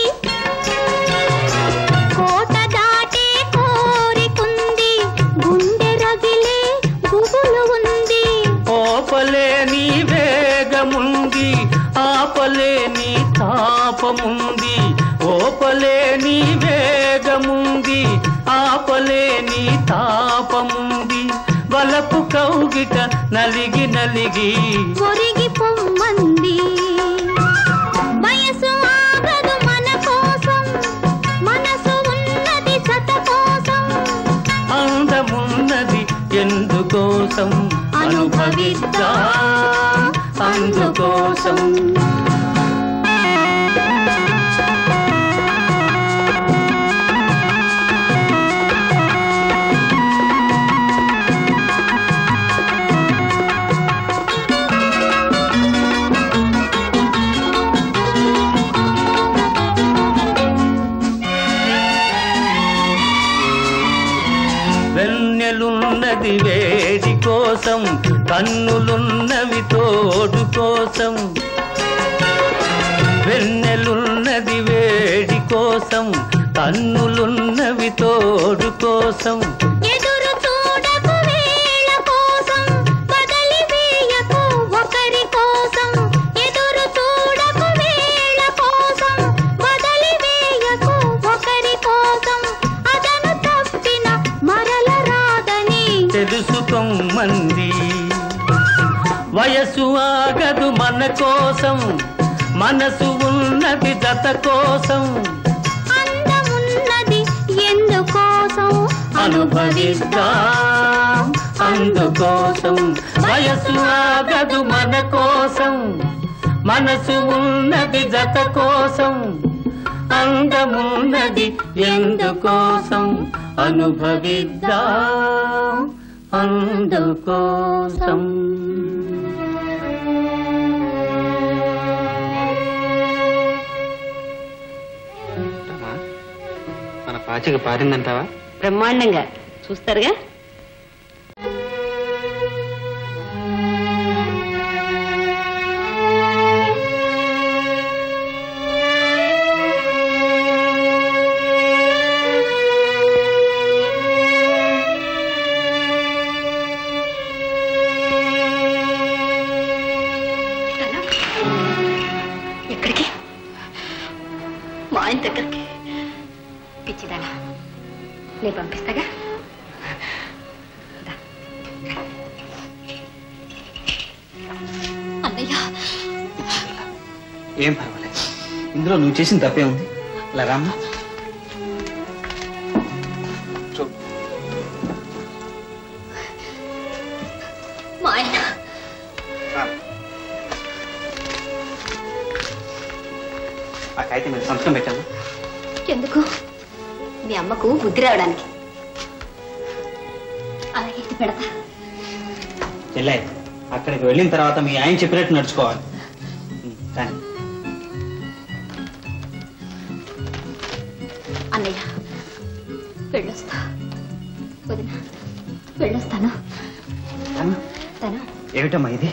కోట దాటే కోరికుంది గుండె రగిలే గుబులు ఉంది ఓపలేని వేగముంది ఆపలేని తాపముంది ఓపలేని వేగముంది ఆపలేని తాపముంది వలపు కౌగిట నలిగి నలిగి ఒరిగి పొమ్మంది వయసు ఆగదు మన కోసం మనసు ఉన్నది సత కోసం అందమున్నది ఎందుకోసం అనుభవిద్దాం అందుకోసం వెన్నెలున్నది వేడి కోసం కన్నులున్నవి తోడు కోసం వెన్నెలున్నది వేడి కోసం కన్నులున్నవి తోడు కోసం ఎదురు చూడకు వేళ కోసం బదలి వేయకు ఒకరి కోసం ఎదురు చూడకు వేళ కోసం బదలి వేయకు ఒకరి కోసం అదను తప్పిన మరల రాదని తెలుసుకోమంది వయసు ఆగదు మన కోసం మనసు ఉన్నది జత కోసం అందమున్నది ఎందుకోసం అనుభవిద్దాం అందుకోసం వయసు ఆగదు మన కోసం మనసు ఉన్నది జత కోసం అందమున్నది ఎందుకోసం అనుభవిద్దాం అందుకోసం మన పాచిక పారిందంటావా బ్రహ్మాండంగా చూస్తారుగా ఎక్కడికి మా ఆయన దగ్గరికి పిచ్చిదానా నేను పంపిస్తాగా అన్నయ్య ఏం పర్వాలేదు ఇందులో నువ్వు చేసిన తప్పే ఉంది ఇలా రామ్మా మా ఆయన ఆ కాగితం మీద సంతకం పెట్టాను ఎందుకు మీ అమ్మకు బుద్ధి రావడానికి అలాగే ఇది పెడతా చెల్లాయి అక్కడికి వెళ్ళిన తర్వాత మీ ఆయన చెప్పినట్టు నడుచుకోవాలి ఉం, కానీ అన్నయ్య వెళ్ళొస్తా వదిన వెళ్ళొస్తాను అమ్మా, తను ఏమిటమ్మా ఇది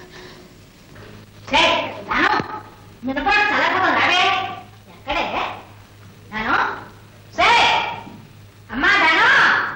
మినపడు చల్లకపోతుంది రావే ఎక్కడే దాను సరే అమ్మా దాను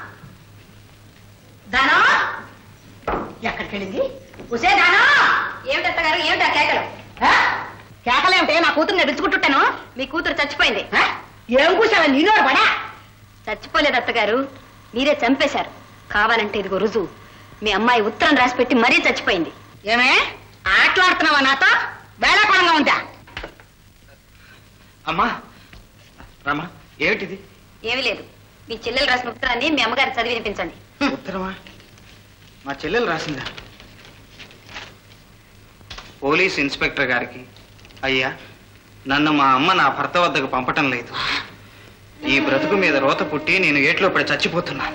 దాను ఎక్కడికి వెళ్ళింది ఉసే దాను ఏమిటి అత్తగారు ఏమిటి ఆ కేకలు కేకలేమిటే నా కూతుర్ని ఎడుచుకుంటుంటాను మీ కూతురు చచ్చిపోయింది ఏం కూర్చోవా నీలో పడా చచ్చిపోలేదు అత్తగారు మీరే చంపేశారు కావాలంటే ఇదిగో రుజువు మీ అమ్మాయి ఉత్తరం రాసి పెట్టి మరీ చచ్చిపోయింది ఏమే ఆటలాడుతున్నావా నాతో వేళాకోళంగా ఉందా అమ్మా రామా ఏమిటిది ఏమీ లేదు మీ చెల్లెలు రాసిన ఉత్తరాన్ని మీ అమ్మగారు చదివి వినిపించండి ఉత్తరమా మా చెల్లెలు రాసిందా పోలీస్ ఇన్స్పెక్టర్ గారికి అయ్యా నన్ను మా అమ్మ నా భర్త వద్దకు పంపటం లేదు ఈ బ్రతుకు మీద రోత పుట్టి నేను ఏట్లో పడి చచ్చిపోతున్నాను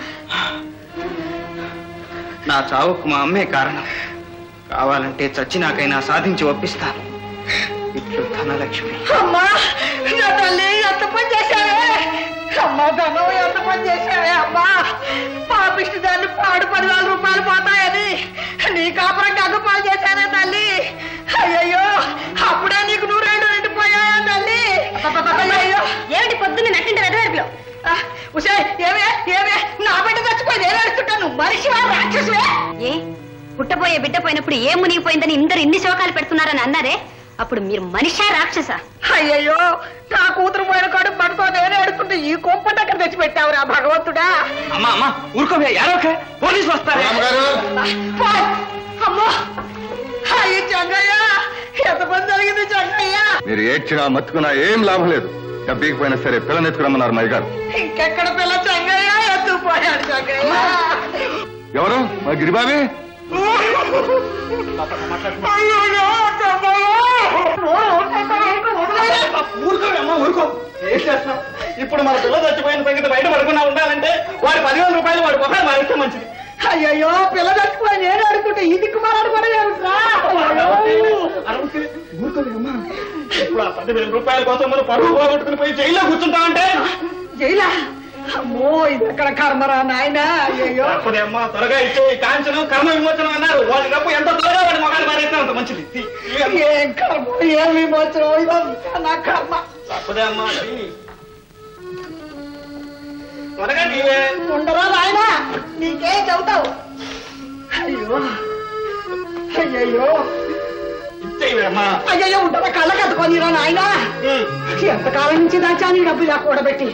నా చావుకు మా అమ్మే కారణం కావాలంటే చచ్చినాకైనా సాధించి ఒప్పిస్తాను ఇట్లు ధనలక్ష్మి అమ్మా నా తల్లి ఎంత పని చేశావే అమ్మా ధనం ఎంత పని చేశావే అమ్మా పాపిష్టి దాన్ని పాడు పదివేల రూపాయలు పోతాయని నీ కాపురం గగ్గపాలు చేశానే తల్లి అయ్యయ్యో అప్పుడే నీకు నూరేళ్ళు నిండిపోయాయా తల్లి అయ్యయ్యో ఏమిటి పొద్దున్న నట్టింటి వెదవేపులో ఉషే ఏమే ఏమే నా బిడ్డ చచ్చిపోయి నేను అడుగుతుంటాను మనిషి రాక్షసువే ఏ పుట్టబోయే బిడ్డ పోయినప్పుడు ఏ మునిగిపోయిందని ఇందరు ఇన్ని శోకాలు పెడుతున్నారని అన్నారే అప్పుడు మీరు మనిషా రాక్షస అయ్యయ్యో నా కూతురు పోయిన కాడు పడుకో నేనే అడుగుతుంటే ఈ కొంప దగ్గర తెచ్చిపెట్టావురా భగవంతుడా అమ్మా అమ్మా ఊరుకోవే యారోకే పోలీసులు వస్తారు పోయ్. అమ్మో అయ్యి చంగయ్య ఎంతమంది జరిగింది చంగయ్య మీరు ఏడ్చినా మత్తుకున్నా ఏం లాభం లేదు డబ్బీకి పోయినా సరే పిల్లని ఎత్తుకురమ్మన్నారు మయ్య గారు ఇంకెక్కడ పిల్ల చంగయ్య ఎత్తుకుపోయాడు చంగయ్య ఎవరు మా గిరిబాబే అయ్యయ్యో, ఊరుకోవమ్మా ఊరుకో ఏం చేస్తాం ఇప్పుడు మన పిల్ల చచ్చిపోయిన సంగతి బయట పడకుండా ఉండాలంటే వాడి పదివేల రూపాయలు వాడి మొహాలు మారిస్తే మంచిది అయ్యయ్యో పిల్ల చచ్చిపోయి నేను అడుగుతుంటే ఈ దిక్కుమాలాడు కూడా ఏమిట్రా ఊరుకోలేమ్మా ఇప్పుడు ఆ పదివేల రూపాయల కోసం మనం పరువు పోగొట్టుకుని పోయి జైల్లో కూర్చుంటామంటే జైలా అమ్మో ఇది ఎక్కడ కర్మరా నాయనా అయ్యయ్యో తప్పదే అమ్మా త్వరగా ఇచ్చే ఈ కాంచనం కర్మ విమోచనం అన్నారు వాళ్ళ డబ్బు ఎంత త్వరగా వాడి మొహాలు మారేస్తే అంత మంచిది తీ, తీ అమ్మా. ఏం కర్మ ఏం విమోచనం ఇదంతా నా కర్మ తప్పదే అమ్మా తీ. త్వరగా నీవే ఉండరా నాయనా నీకేం చెబుతావు అయ్యో అయ్యయ్యో ఇచ్చేయవే అమ్మా అయ్యయ్యో ఉండరా కళ్ళ కట్టుకోనిరా నాయనా ఎంతకాలం నుంచి దాచా నీ డబ్బు ఇలా కూడబెట్టి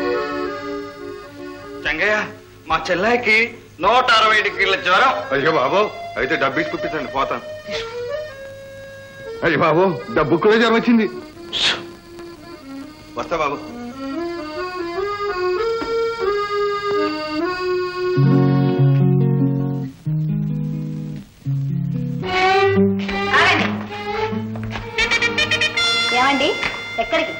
చంగయ్య మా చెల్లాయికి నూట అరవై డిగ్రీల జ్వరం అయ్యో బాబు అయితే డబ్బు ఇచ్చి కుప్పించండి పోతాను అయ్యో బాబు డబ్బు కూడా జ్వరం వచ్చింది వస్తా బాబు ఏమండి ఎక్కడికి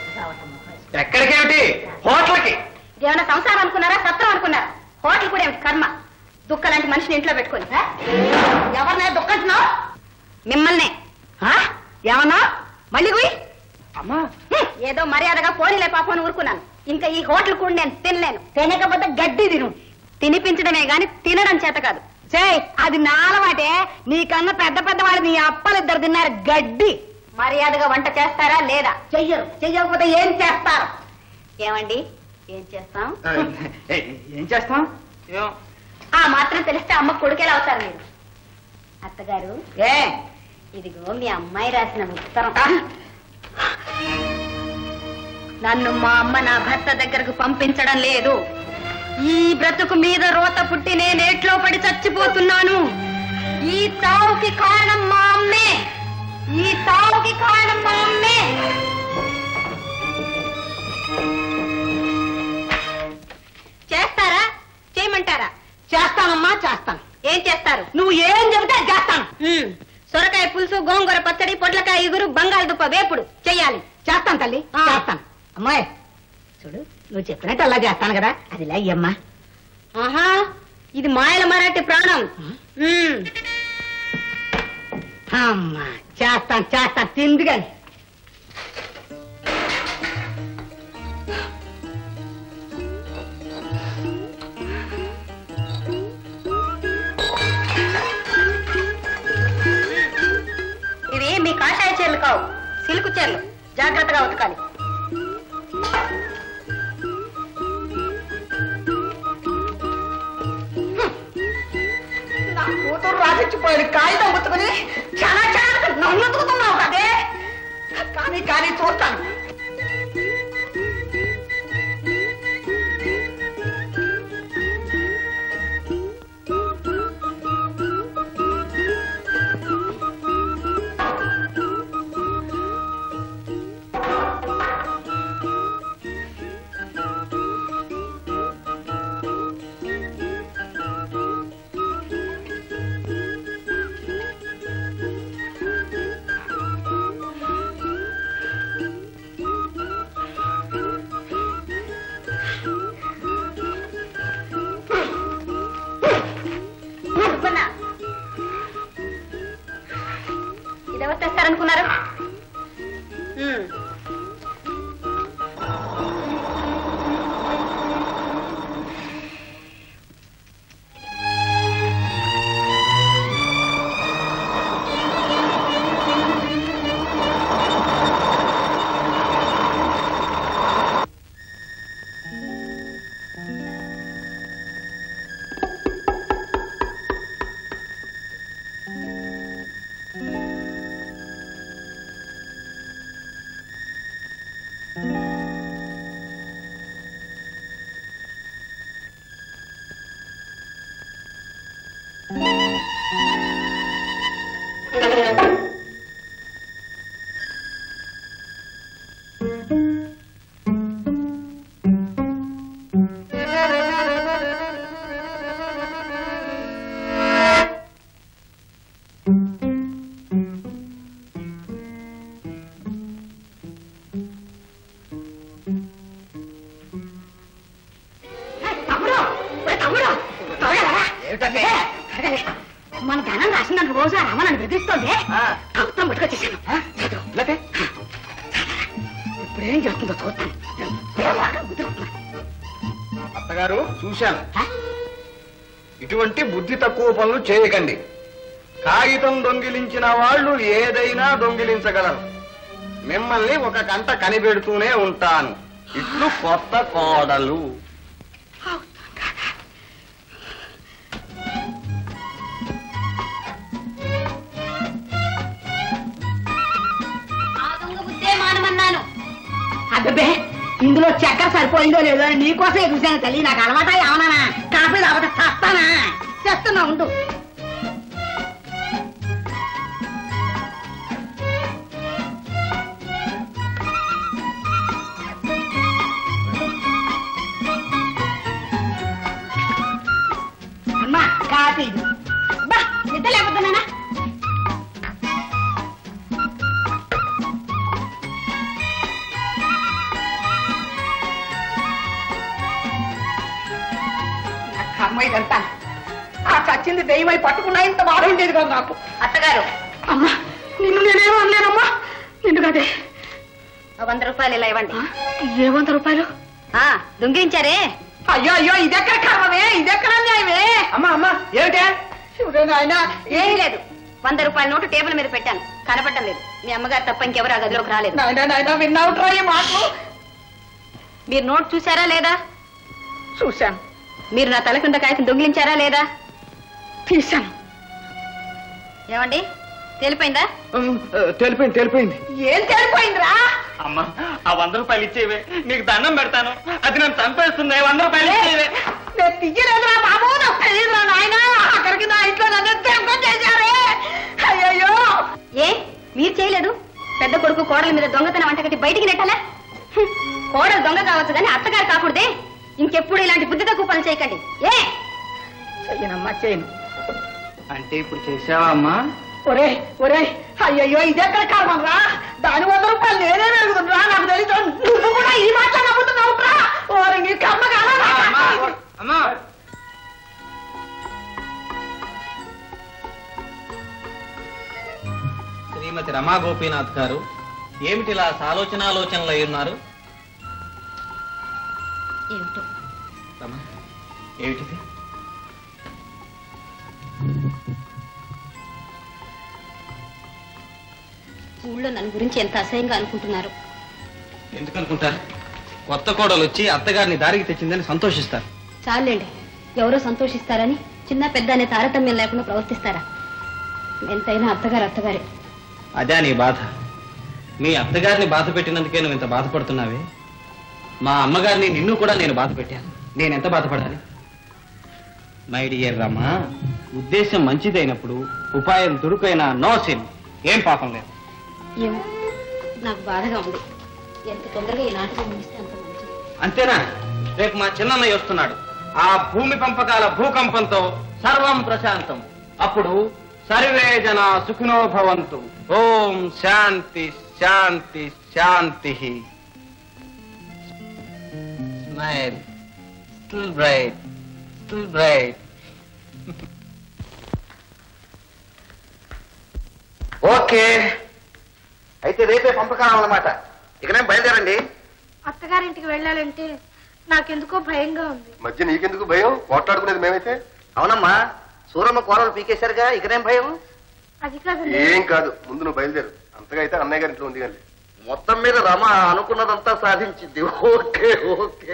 ఎక్కడికేమిటి హోటల్కి ఏమైనా సంసారం అనుకున్నారా సత్రం అనుకున్నారా హోటల్ కూడా ఏమిటి కర్మ దుక్క లాంటి మనిషిని ఇంట్లో పెట్టుకొని ఎవరినే దుక్కంటున్నావు మిమ్మల్నే ఆ? ఏమన్నా మళ్ళీ పోయి అమ్మా ఏదో మర్యాదగా పోనీలే పాపం అని ఊరుకున్నాను ఇంకా ఈ హోటల్ కూడా నేను తినలేను తినకపోతే గడ్డి తిను తినిపించడమే గాని తినడం చేత కాదు చేయి అది నా అలవాటే నీకన్నా పెద్ద పెద్ద వాళ్ళు నీ అప్పలు ఇద్దరు తిన్నారు గడ్డి మర్యాదగా వంట చేస్తారా లేదా చెయ్యరు చెయ్యకపోతే ఏం చేస్తారు ఏమండి ఏం చేస్తాం ఏం చేస్తాం ఆ మాత్రం తెలిస్తే అమ్మ కొడుకేలా అవుతారు మీరు అత్తగారు ఏ ఇదిగో మీ అమ్మాయి రాసిన ఉత్తరం నన్ను మా అమ్మ నా భర్త దగ్గరకు పంపించడం లేదు ఈ బ్రతుకు మీద రోత పుట్టి నేను ఏట్లో పడి చచ్చిపోతున్నాను ఈ తావుకి కారణం మా అమ్మే ఈ తావుకి కారణం మా అమ్మే చేస్తారా చేయమంటారా చేస్తానమ్మా చేస్తాను ఏం చేస్తారు నువ్వు ఏం చెబితే అది చేస్తాను ఉమ్, సొరకాయ పులుసు గోంగూర పచ్చడి పొట్లకాయ ఇగురు బంగాళదుంప వేపుడు చెయ్యాలి చేస్తాను తల్లి చేస్తాను అమ్మాయి చూడు నువ్వు చెప్పినట్టు అలా చేస్తాను కదా అది అయ్యమ్మా ఆహా ఇది మాయల మరాఠీ ప్రాణం ఉమ్, అమ్మా చేస్తాను చేస్తాను తింది కానీ ఇవి మీ కాషాయ చీరలు కావు సిల్క్ చీరలు జాగ్రత్తగా ఉతకాలి నా కూతురు రాసిచ్చిపోయాడు కాగితం పుచ్చుకుని చాలా చాలా నన్ను ఉతుకుతున్నావు కదే కానీ కానీ చూస్తాను ఊరుకున్నా. ఇదెవరు తెస్తారనుకున్నారు ఉమ్. తమ్ముడు ఒరే తమ్ముడు త్వరగా రా. అదే, మన ధనం రాసిందని రోజు ఆ రమణని బెదిరిస్తోంది కవిత్వం పట్టుకొచ్చేసాను చదువు. ఇప్పుడు ఏం చేస్తుందో చూస్తాను బాగా ముద్దుకుంటున్నా. అత్తగారు చూశాను ఇటువంటి బుద్ధి తక్కువ పనులు చేయకండి కాగితం దొంగిలించిన వాళ్ళు ఏదైనా దొంగిలించగలరు మిమ్మల్ని ఒక కంట కనిపెడుతూనే ఉంటాను ఇట్లు కొత్త కోడలు ఆ దొంగ బుద్ధే మానమన్నాను అబ్బే ఇందులో చక్కెర సరిపోయిందో లేదో అని నీకోసమే చూశాను తల్లి నాకు అలవాటా ఏమన్నా కాఫీ తాగట చస్తానా చేస్తున్నా ఉండు అమ్మా కాఫీ ఇది. బా నిద్ర లేకపోతున్నానా కర్మ ఇదంతా వచ్చింది దెయ్యమై పట్టుకున్నా ఇంత బాధ ఉండేది కాదు నాకు అత్తగారు అమ్మా నిన్ను నేనేమో అనలేనమ్మా నిన్ను కదే ఆ వంద రూపాయలు ఇలా ఇవ్వండి ఏ వంద రూపాయలు ఆ దొంగిలించారే అయ్యో అయ్యో ఇదెక్కడ కర్మమే ఇదెక్కడ న్యాయమే అమ్మా అమ్మా ఏమిటే శివుడే నాయన ఏమీ లేదు వంద రూపాయల నోటు టేబుల్ మీద పెట్టాను కనపడటం లేదు మీ అమ్మగారు తప్ప ఇంకెవరు ఆ గదిలోకి రాలేదు నాయన నాయన విన్నావుట్రా ఈ మాటలు మీరు నోట్ చూసారా లేదా చూశాను మీరు నా తల కింద కాయసం దొంగిలించారా లేదా తీశాను ఏమండి తెలిపోయిందా తెలిపోయింది తెలిపోయింది ఏం తెలిపోయిందిరా అమ్మా ఆ వంద రూపాయలు ఇచ్చేవే నీకు దండం పెడతాను అది నన్ను చంపేస్తుంది వంద రూపాయలు ఇచ్చేవే నేను తీయలేదురా బాబు నాకు తెలియదురా నాయన అక్కడికి నా ఇంట్లో నన్ను దెబ్బ చేశారే అయ్యయ్యో ఏ మీరు చేయలేదు పెద్ద కొడుకు కోడల మీద దొంగతనం వంటగట్టి బయటికి నెట్టాలా హ్మ్. కోడలు దొంగ కావచ్చు కానీ అత్తగారు కాకూడదే ఇంకెప్పుడు ఇలాంటి బుద్ధి తక్కువ పనులు చేయకండి ఏ చెయ్యనమ్మా చేయను అంటే ఇప్పుడు చేసావా అమ్మా ఒరే ఒరే అయ్యయ్యో ఇదెక్కడ కర్మరా దాని వంద రూపాయలు నేనే వెలుగుతుండ్రా నాకు తెలుసు నువ్వు కూడా ఈ మాట నమ్ముతున్నావుట్రా ఓరి నీ కర్మ కాదా అమ్మా శ్రీమతి రమా గోపీనాథ్ గారు ఏమిటి ఇలా ఆలోచనాలోచనలు అయి ఉన్నారు ఏమిటో రమా ఏమిటిది ఊళ్ళో నన్ను గురించి ఎంత అసహ్యంగా అనుకుంటున్నారు ఎందుకు అనుకుంటారు కొత్త కోడలు వచ్చి అత్తగారిని దారికి తెచ్చిందని సంతోషిస్తారు చాలండి ఎవరో సంతోషిస్తారని చిన్న పెద్ద అనే తారతమ్యం లేకుండా ప్రవర్తిస్తారా ఎంతైనా అత్తగారు అత్తగారే అదే నీ బాధ మీ అత్తగారిని బాధ పెట్టినందుకే నువ్వు ఇంత బాధపడుతున్నావే మా అమ్మగారిని నిన్ను కూడా నేను బాధ పెట్టాను నేను ఎంత బాధపడాలి మై డియర్ రమ్మా ఉద్దేశం మంచిదైనప్పుడు ఉపాయం దురుకైనా నో సిన్ ఏం పాపం లేదు ఏమో నాకు బాధగా ఉంది ఎంత తొందరగా ఈ నాటకం ముగిస్తే అంత మంచిది అంతేనా రేపు మా చిన్నన్నయ్య వస్తున్నాడు ఆ భూమి పంపకాల భూకంపంతో సర్వం ప్రశాంతం అప్పుడు సర్వే జన సుఖినో భవంతు ఓం శాంతి శాంతి శాంతి smile still bright still bright okay అయితే రేపే పంపకాలం అన్నమాట ఇకనేం బయలుదేరండి అత్తగారింటికి వెళ్ళాలంటే నాకెందుకో భయంగా ఉంది మధ్య నీకెందుకు భయం పోట్లాడుకునేది మేమైతే అవునమ్మా సూరమ్మ కూరలు పీకేశారుగా ఇకనేం భయం అది కాదండి ఏం కాదు ముందు నువ్వు బయలుదేరు అంతగా అయితే అన్నయ్య గారి ఇంట్లో ఉంది కానీ మొత్తం మీద రమ అనుకున్నదంతా సాధించింది ఓకే ఓకే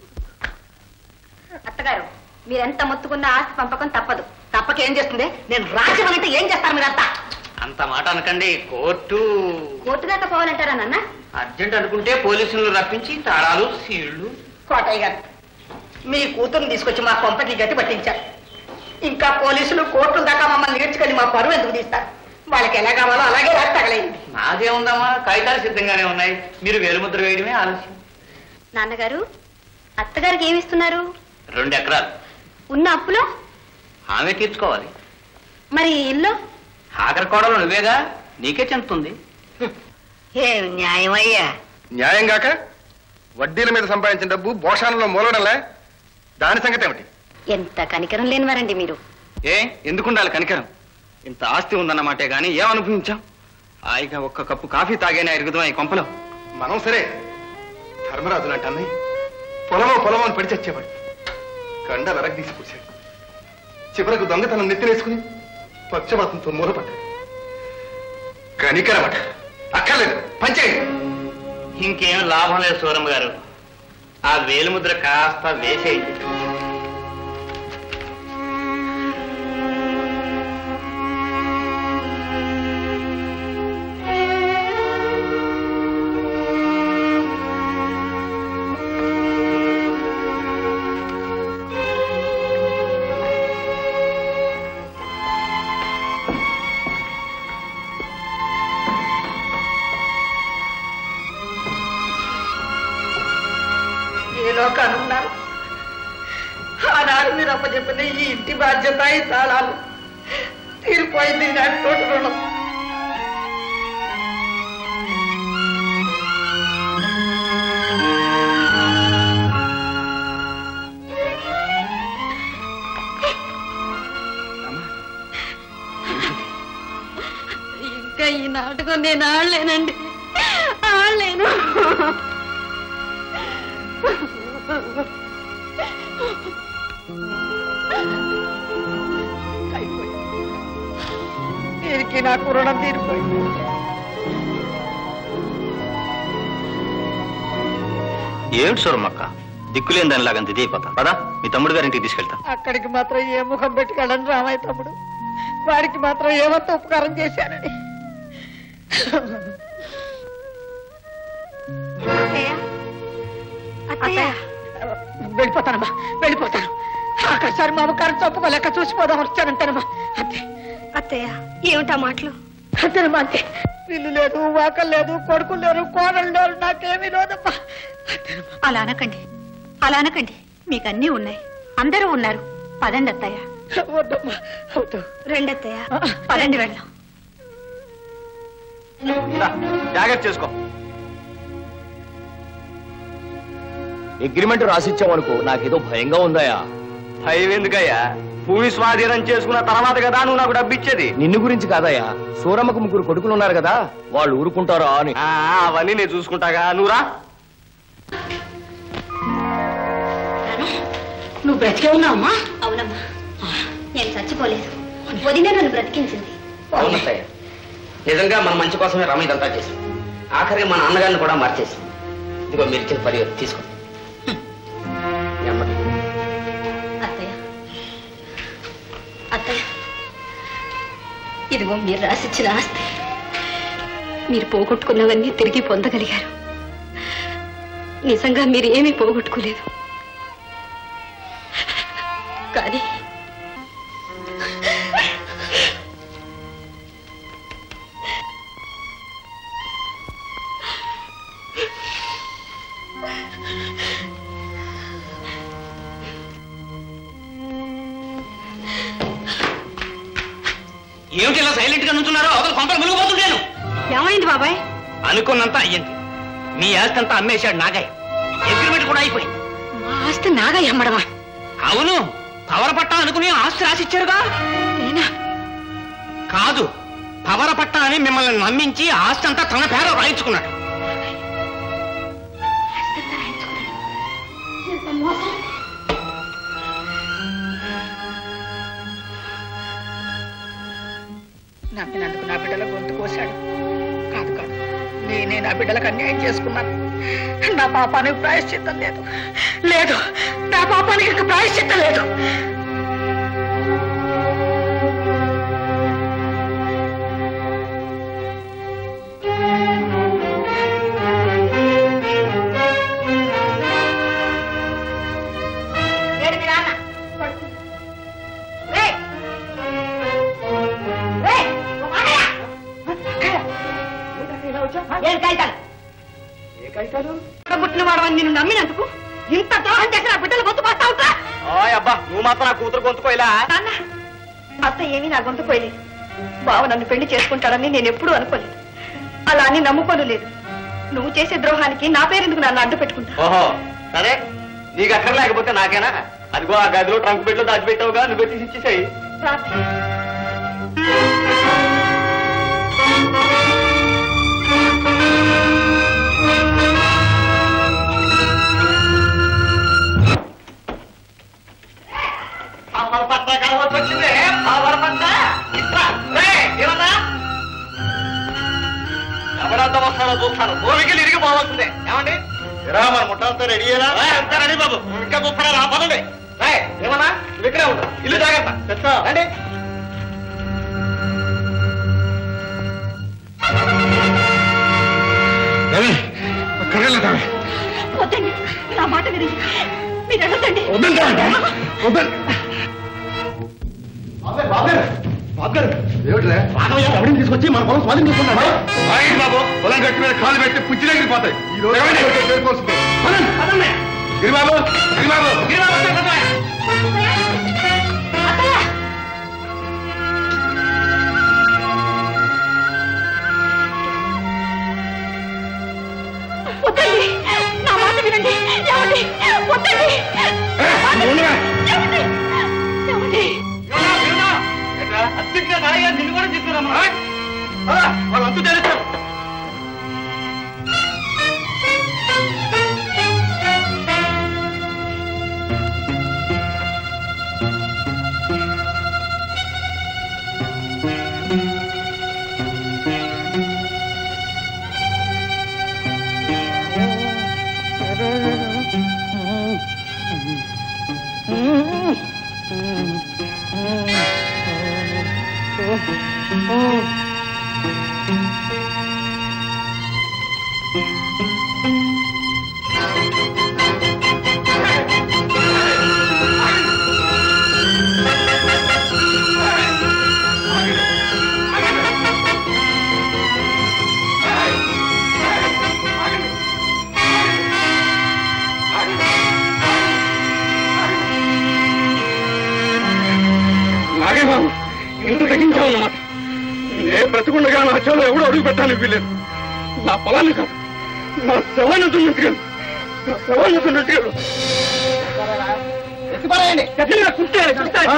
అత్తగారు మీరెంత మొత్తుకున్న ఆస్తి పంపకం తప్పదు తప్పక ఏం చేస్తుంది నేను రాజ్యమనంటే ఏం చేస్తారు మీరంతా అంత మాట అనకండి కోర్టు కోర్టు దాకా పోవాలంటారా నాన్న అర్జెంట్ అనుకుంటే పోలీసులు రప్పించి తాళాలు సీళ్లు కోటయ్య గారు మీ కూతుర్ని తీసుకొచ్చి మా కొంపకి గట్టి పట్టించారు ఇంకా పోలీసులు కోర్టుల దాకా మమ్మల్ని నేర్చుకొని మా పరువు ఎందుకు తీస్తారు వాళ్ళకి ఎలా కావాలో అలాగే రాసి తగలైంది నాదేముందమ్మా కాగితాలు సిద్ధంగానే ఉన్నాయి మీరు వేలుముద్ర వేయడమే ఆలస్యం నాన్నగారు అత్తగారికి ఏమి ఇస్తున్నారు రెండు ఎకరాలు ఉన్న అప్పులో ఆమె తీర్చుకోవాలి మరి ఇల్లు ఆఖరి కోడలు నువ్వేగా నీకే చెందుతుంది ఏం న్యాయమయ్యా న్యాయం కాక వడ్డీల మీద సంపాదించిన డబ్బు భోషాలలో మూలడంలే దాని సంగతి ఏమిటి ఎంత కనికరం లేనివారండి మీరు ఏ ఎందుకు ఉండాలి కనికరం ఇంత ఆస్తి ఉందన్నమాటే గాని ఏం అనుభవించాం హాయిగా ఒక్క కప్పు కాఫీ తాగేనే ఎరుగుదాం ఈ కొంపలో మనం సరే ధర్మరాజు లాంటి అన్నయ్య పొలమో పొలమో అని పడి చచ్చేవాడు కండ వెరగ తీసుకొచ్చాడు చివరకు దొంగతనం నెత్తినేసుకుని పక్షపాతంతో మూలపడ్డాడు కనికరమట అక్కర్లేదు పంచేయండి ఇంకేం లాభం లేదు సూరమ్మ గారు ఆ వేలుముద్ర కాస్త వేసేయండి ఏ లోకాలు ఉన్నారు ఆనాడు మీరు అప్పచెప్పిన ఈ ఇంటి బాధ్యత ఈ తాళాలు తీరిపోయింది నాటి తోటి రుణం కోసం నేను ఆడలేనండి ఆడలేను దీనికి నాకు రుణం తీరిపోయింది ఏమిటి సూరమ్మక్క దిక్కులేని దానిలాగా అంత ఇది అయిపోతా పదా మీ తమ్ముడు గారింటికి తీసుకెళ్తా అక్కడికి మాత్రం ఏ ముఖం పెట్టుకెళ్ళను రామయ్య తమ్ముడు వాడికి మాత్రం ఏమంత ఉపకారం చేశానని వెళ్ళిపోతానమ్మా వెళ్ళిపోతాను అక్కడిసారి మా అమ్మకారం చొప్పుకోలేక చూసిపోదాం వచ్చానంటానమ్మా అంతే అత్తయ్య ఏమిటా మాటలు అంతేనమ్మా అంతే ఇల్లు లేదు వాకలు లేదు కొడుకులు లేరు కోడలు లేరు నాకేమీ లేదమ్మా అలా అనకండి అలా అనకండి మీకు అన్నీ ఉన్నాయి అందరూ ఉన్నారు పదండి అత్తయ్య వద్దమ్మా వద్దు రెండత్తయ్య పదండి వెళ్దాం జాగ్రత్త చేసుకో అగ్రిమెంట్ రాసిచ్చామనుకో నాకేదో భయంగా ఉందాయా భయం ఎందుకయ్యా భూమి స్వాధీనం చేసుకున్న తర్వాత కదా నువ్వు నాకు డబ్బు ఇచ్చేది నిన్ను గురించి కాదయ్యా సూరమ్మకు ముగ్గురు కొడుకులు ఉన్నారు కదా వాళ్ళు ఊరుకుంటారా అని అవన్నీ నేను చూసుకుంటాగా నువ్వురా నువ్వు బ్రతికే ఉన్నావమ్మా అవునమ్మా నేను చచ్చిపోలేదు వదిన నన్ను బ్రతికించింది అవునత్తయ్య నిజంగా మన మంచి కోసమే రమ ఇదంతా చేసింది ఆఖరికి మన అన్నగారిని కూడా మార్చేసింది ఇదిగో మీరు ఇచ్చిన పరిహారం తీసుకోండి మీ అమ్మకి అత్తయ్య అత్తయ్య ఇదిగో మీరు రాసిచ్చిన ఆస్తి మీరు పోగొట్టుకున్నవన్నీ తిరిగి పొందగలిగారు నిజంగా మీరు ఏమీ పోగొట్టుకోలేదు కానీ ఏమిటి ఇలా సైలెంట్ గా నుంచున్నారో అవతల కొంపలు మునిగిపోతుంటాను ఏమైంది బాబాయ్ అనుకున్నంత అయ్యింది మీ ఆస్తి అంతా అమ్మేశాడు నాగయ్య అగ్రిమెంట్ కూడా అయిపోయింది మా ఆస్తి నాగయ్య అమ్మడమా అవును పవర్ పట్టా అనుకుని ఆస్తి రాసిచ్చారుగా నేనా కాదు పవర్ పట్టా అని మిమ్మల్ని నమ్మించి ఆస్తి అంతా తన పేర రాయించుకున్నాడు నమ్మినందుకు నా బిడ్డల గొంతు కోశాడు కాదు కాదు నేనే నా బిడ్డలకు అన్యాయం చేసుకున్నాను నా పాపానికి ప్రాయశ్చిత్తం లేదు లేదు నా పాపానికి ఇంక ప్రాయశ్చిత్తం లేదు ఏడు మీ నాన్న రేయ్! రేయ్! ఓ మాటయ్య! ఏం కాగితాలు ఏ కాగితాలు పుట్టిన వాడవని నిన్ను నమ్మినందుకు ఇంత ద్రోహం చేసి నా బిడ్డలు గొంతు పస్తా ఉంటా ఓయ్ అబ్బా నువ్వు మాత్రం నా కూతురు గొంతుకోయిలా నాన్న అత్త ఏమీ నా గొంతు పోయలేదు బావ నన్ను పెళ్లి చేసుకుంటాడని నేను ఎప్పుడూ అనుకోలేదు అలా అని నమ్ముకోను లేదు నువ్వు చేసే ద్రోహానికి నా పేరెందుకు నన్ను అడ్డు పెట్టుకుంటా ఓహో సరే నీకు అక్కర్ లేకపోతే నాకేనా అదిగో ఆ గదిలో ట్రంక్ బెడ్లో దాచిపెట్టావుగా నువ్వే తీసి ఇచ్చేసాయి పవర్ పట్ట కావచ్చు వచ్చింది పవర్ పట్ట ఇట్లా రే ఏమన్నా ఎవరంతా వస్తాడో చూస్తాను భూమికి ఇరిగి పోవాల్సిందే ఏమండి ఎరా మన ముఠాలతో రెడీ అయ్యారా అంతా రెడీ బాబు ఇంకా చూస్తారా రా పదండి రే ఏమన్నా నువ్వు ఇక్కడే ఉంటా ఇల్లు జాగ్రత్త రండి వద్దండి నా మాట వినండి మీరు వెళ్ళొద్దండి ఏమిట్రా ఎవరిని తీసుకొచ్చి మన పొలం స్వాధీనం చేసుకున్నాడు బాబు పొలం గట్టి మీద కాలు పెట్టి పుచ్చి దగ్గర పోతాయి ఈ రోజు చేరుకోవాల్సిందే గిరిబాబు గిరిబాబు వద్దండి నా మాట వినండి ఏమండి వద్దండి ఏమండి ఏమండి అత్యంగా నాయ నిన్ను కూడా తీసుకురామ్మా వాళ్ళంతా తెలుస్తారు బ్రతికుండగా నా చెవులు ఎవడు అడుగు పెట్టాలని వీలేదు నా పొలాన్ని కాదు నా శవాన్ని దున్నుకెళ్ళు నా శవాన్ని దున్నుకెళ్ళు గట్టిగా కుట్టాడు, కుట్టాడు.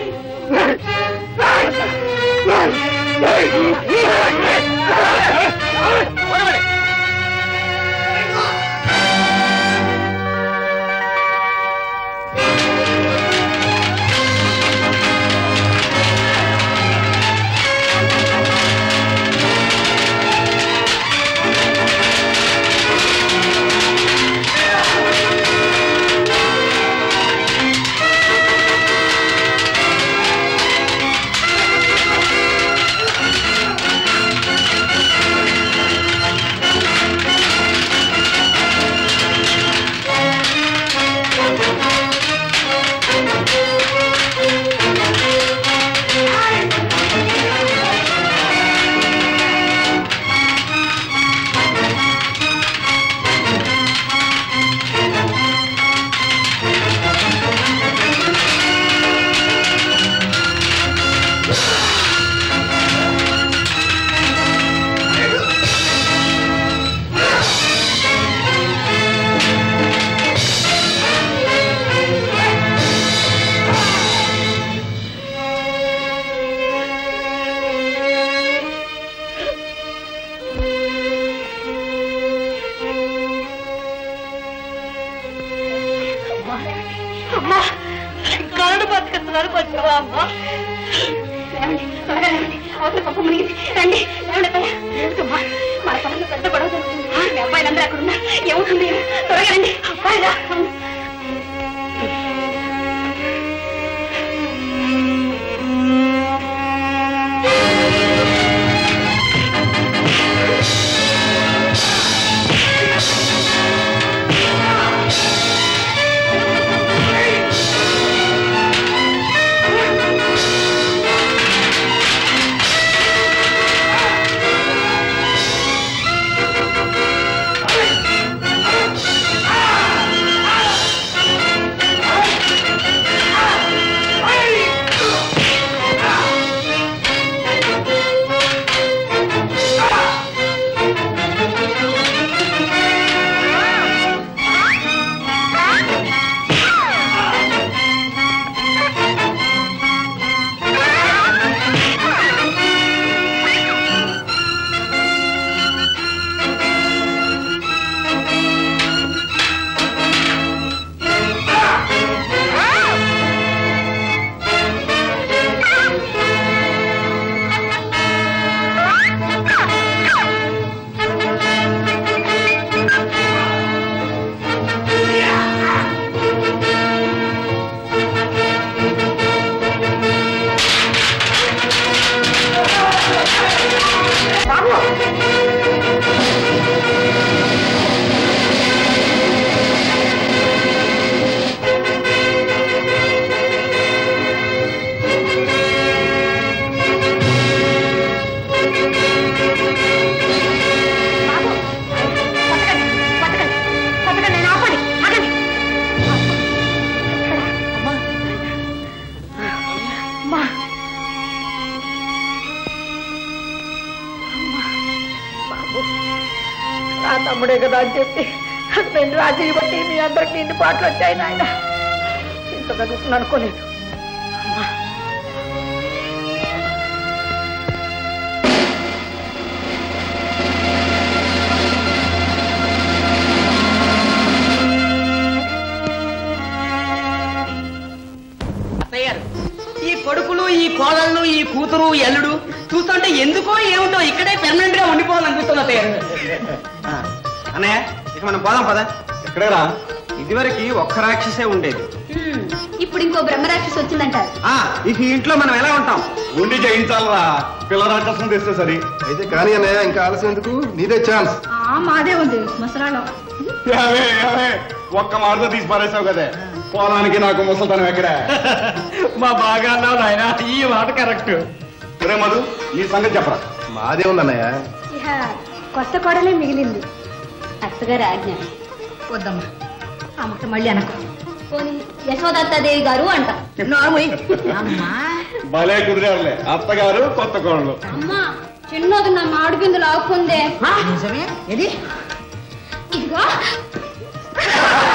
అమ్మా కరడు బతుకుతున్నారు వచ్చావా అమ్మా అవతల పప్పు మునిగింది రండి రండి అత్తయ్య. ఏమిటమ్మా మన పొలంలో పెద్ద గొడవ జరుగుతుంది మీ అబ్బాయిలందరూ అక్కడ ఉన్నారు ఏమవుతుంది త్వరగా రండి అబ్బాయిలా నేను ఆపండి ఆగండి అమ్మా బాబు నా తమ్ముడే కదా అని చెప్పి నేను రాజీ బట్టి మీ అందరికి ఇన్ని పాటలు వచ్చాయి నాయన ఇంత జరుగుతుంది అనుకోలేదు అమ్మా అత్తయ్య గారు ఈ కొడుకులు ఈ కోడళ్ళు ఈ కూతురు ఈ అల్లుడు చూస్తుంటే ఎందుకో ఏమిటో ఇక్కడే పెర్మనెంట్ గా ఉండిపోవాలనిపిస్తుంది అత్తయ్య గారు అన్నయ్య ఇక మనం పోదాం పద ఎక్కడరా ఇదివరకు ఒక్క రాక్షసే ఉండేది ఇప్పుడు ఇంకో బ్రహ్మరాక్షసి వచ్చిందంటారు ఆ ఇక ఈ ఇంట్లో మనం ఎలా ఉంటాం ఉండి జయించాలరా పిల్ల రాక్షసం తెస్తే సరి అయితే కానీ అన్నయ్య ఇంకా ఆలస్యం ఎందుకు నీదే ఛాన్స్ మాదే ఉంది ముసలాలో యావే, యావే, ఒక్క మాటతో తీసి పారేసావు కదే పొలానికి నాకు ముసల్తనం ఎక్కడ మా బాగా అన్నావు నాయన ఈ మాట కరెక్ట్ రే మధు నీ సంగతి చెప్పరా మాదే ఉందన్నయ్య ఇక కొత్త కోడలే మిగిలింది అత్తగారు ఆజ్ఞ వద్దమ్మా ఆ ముక్క మళ్ళీ అనకు పోనీ యశోదత్తాదేవి గారు అంట అమ్మా భలే కుదిరారులే అత్తగారు కొత్త కోడలు అమ్మా చిన్నది నా మామిడి పిందులు ఆకుందే నిజమే ఏది ఇదిగో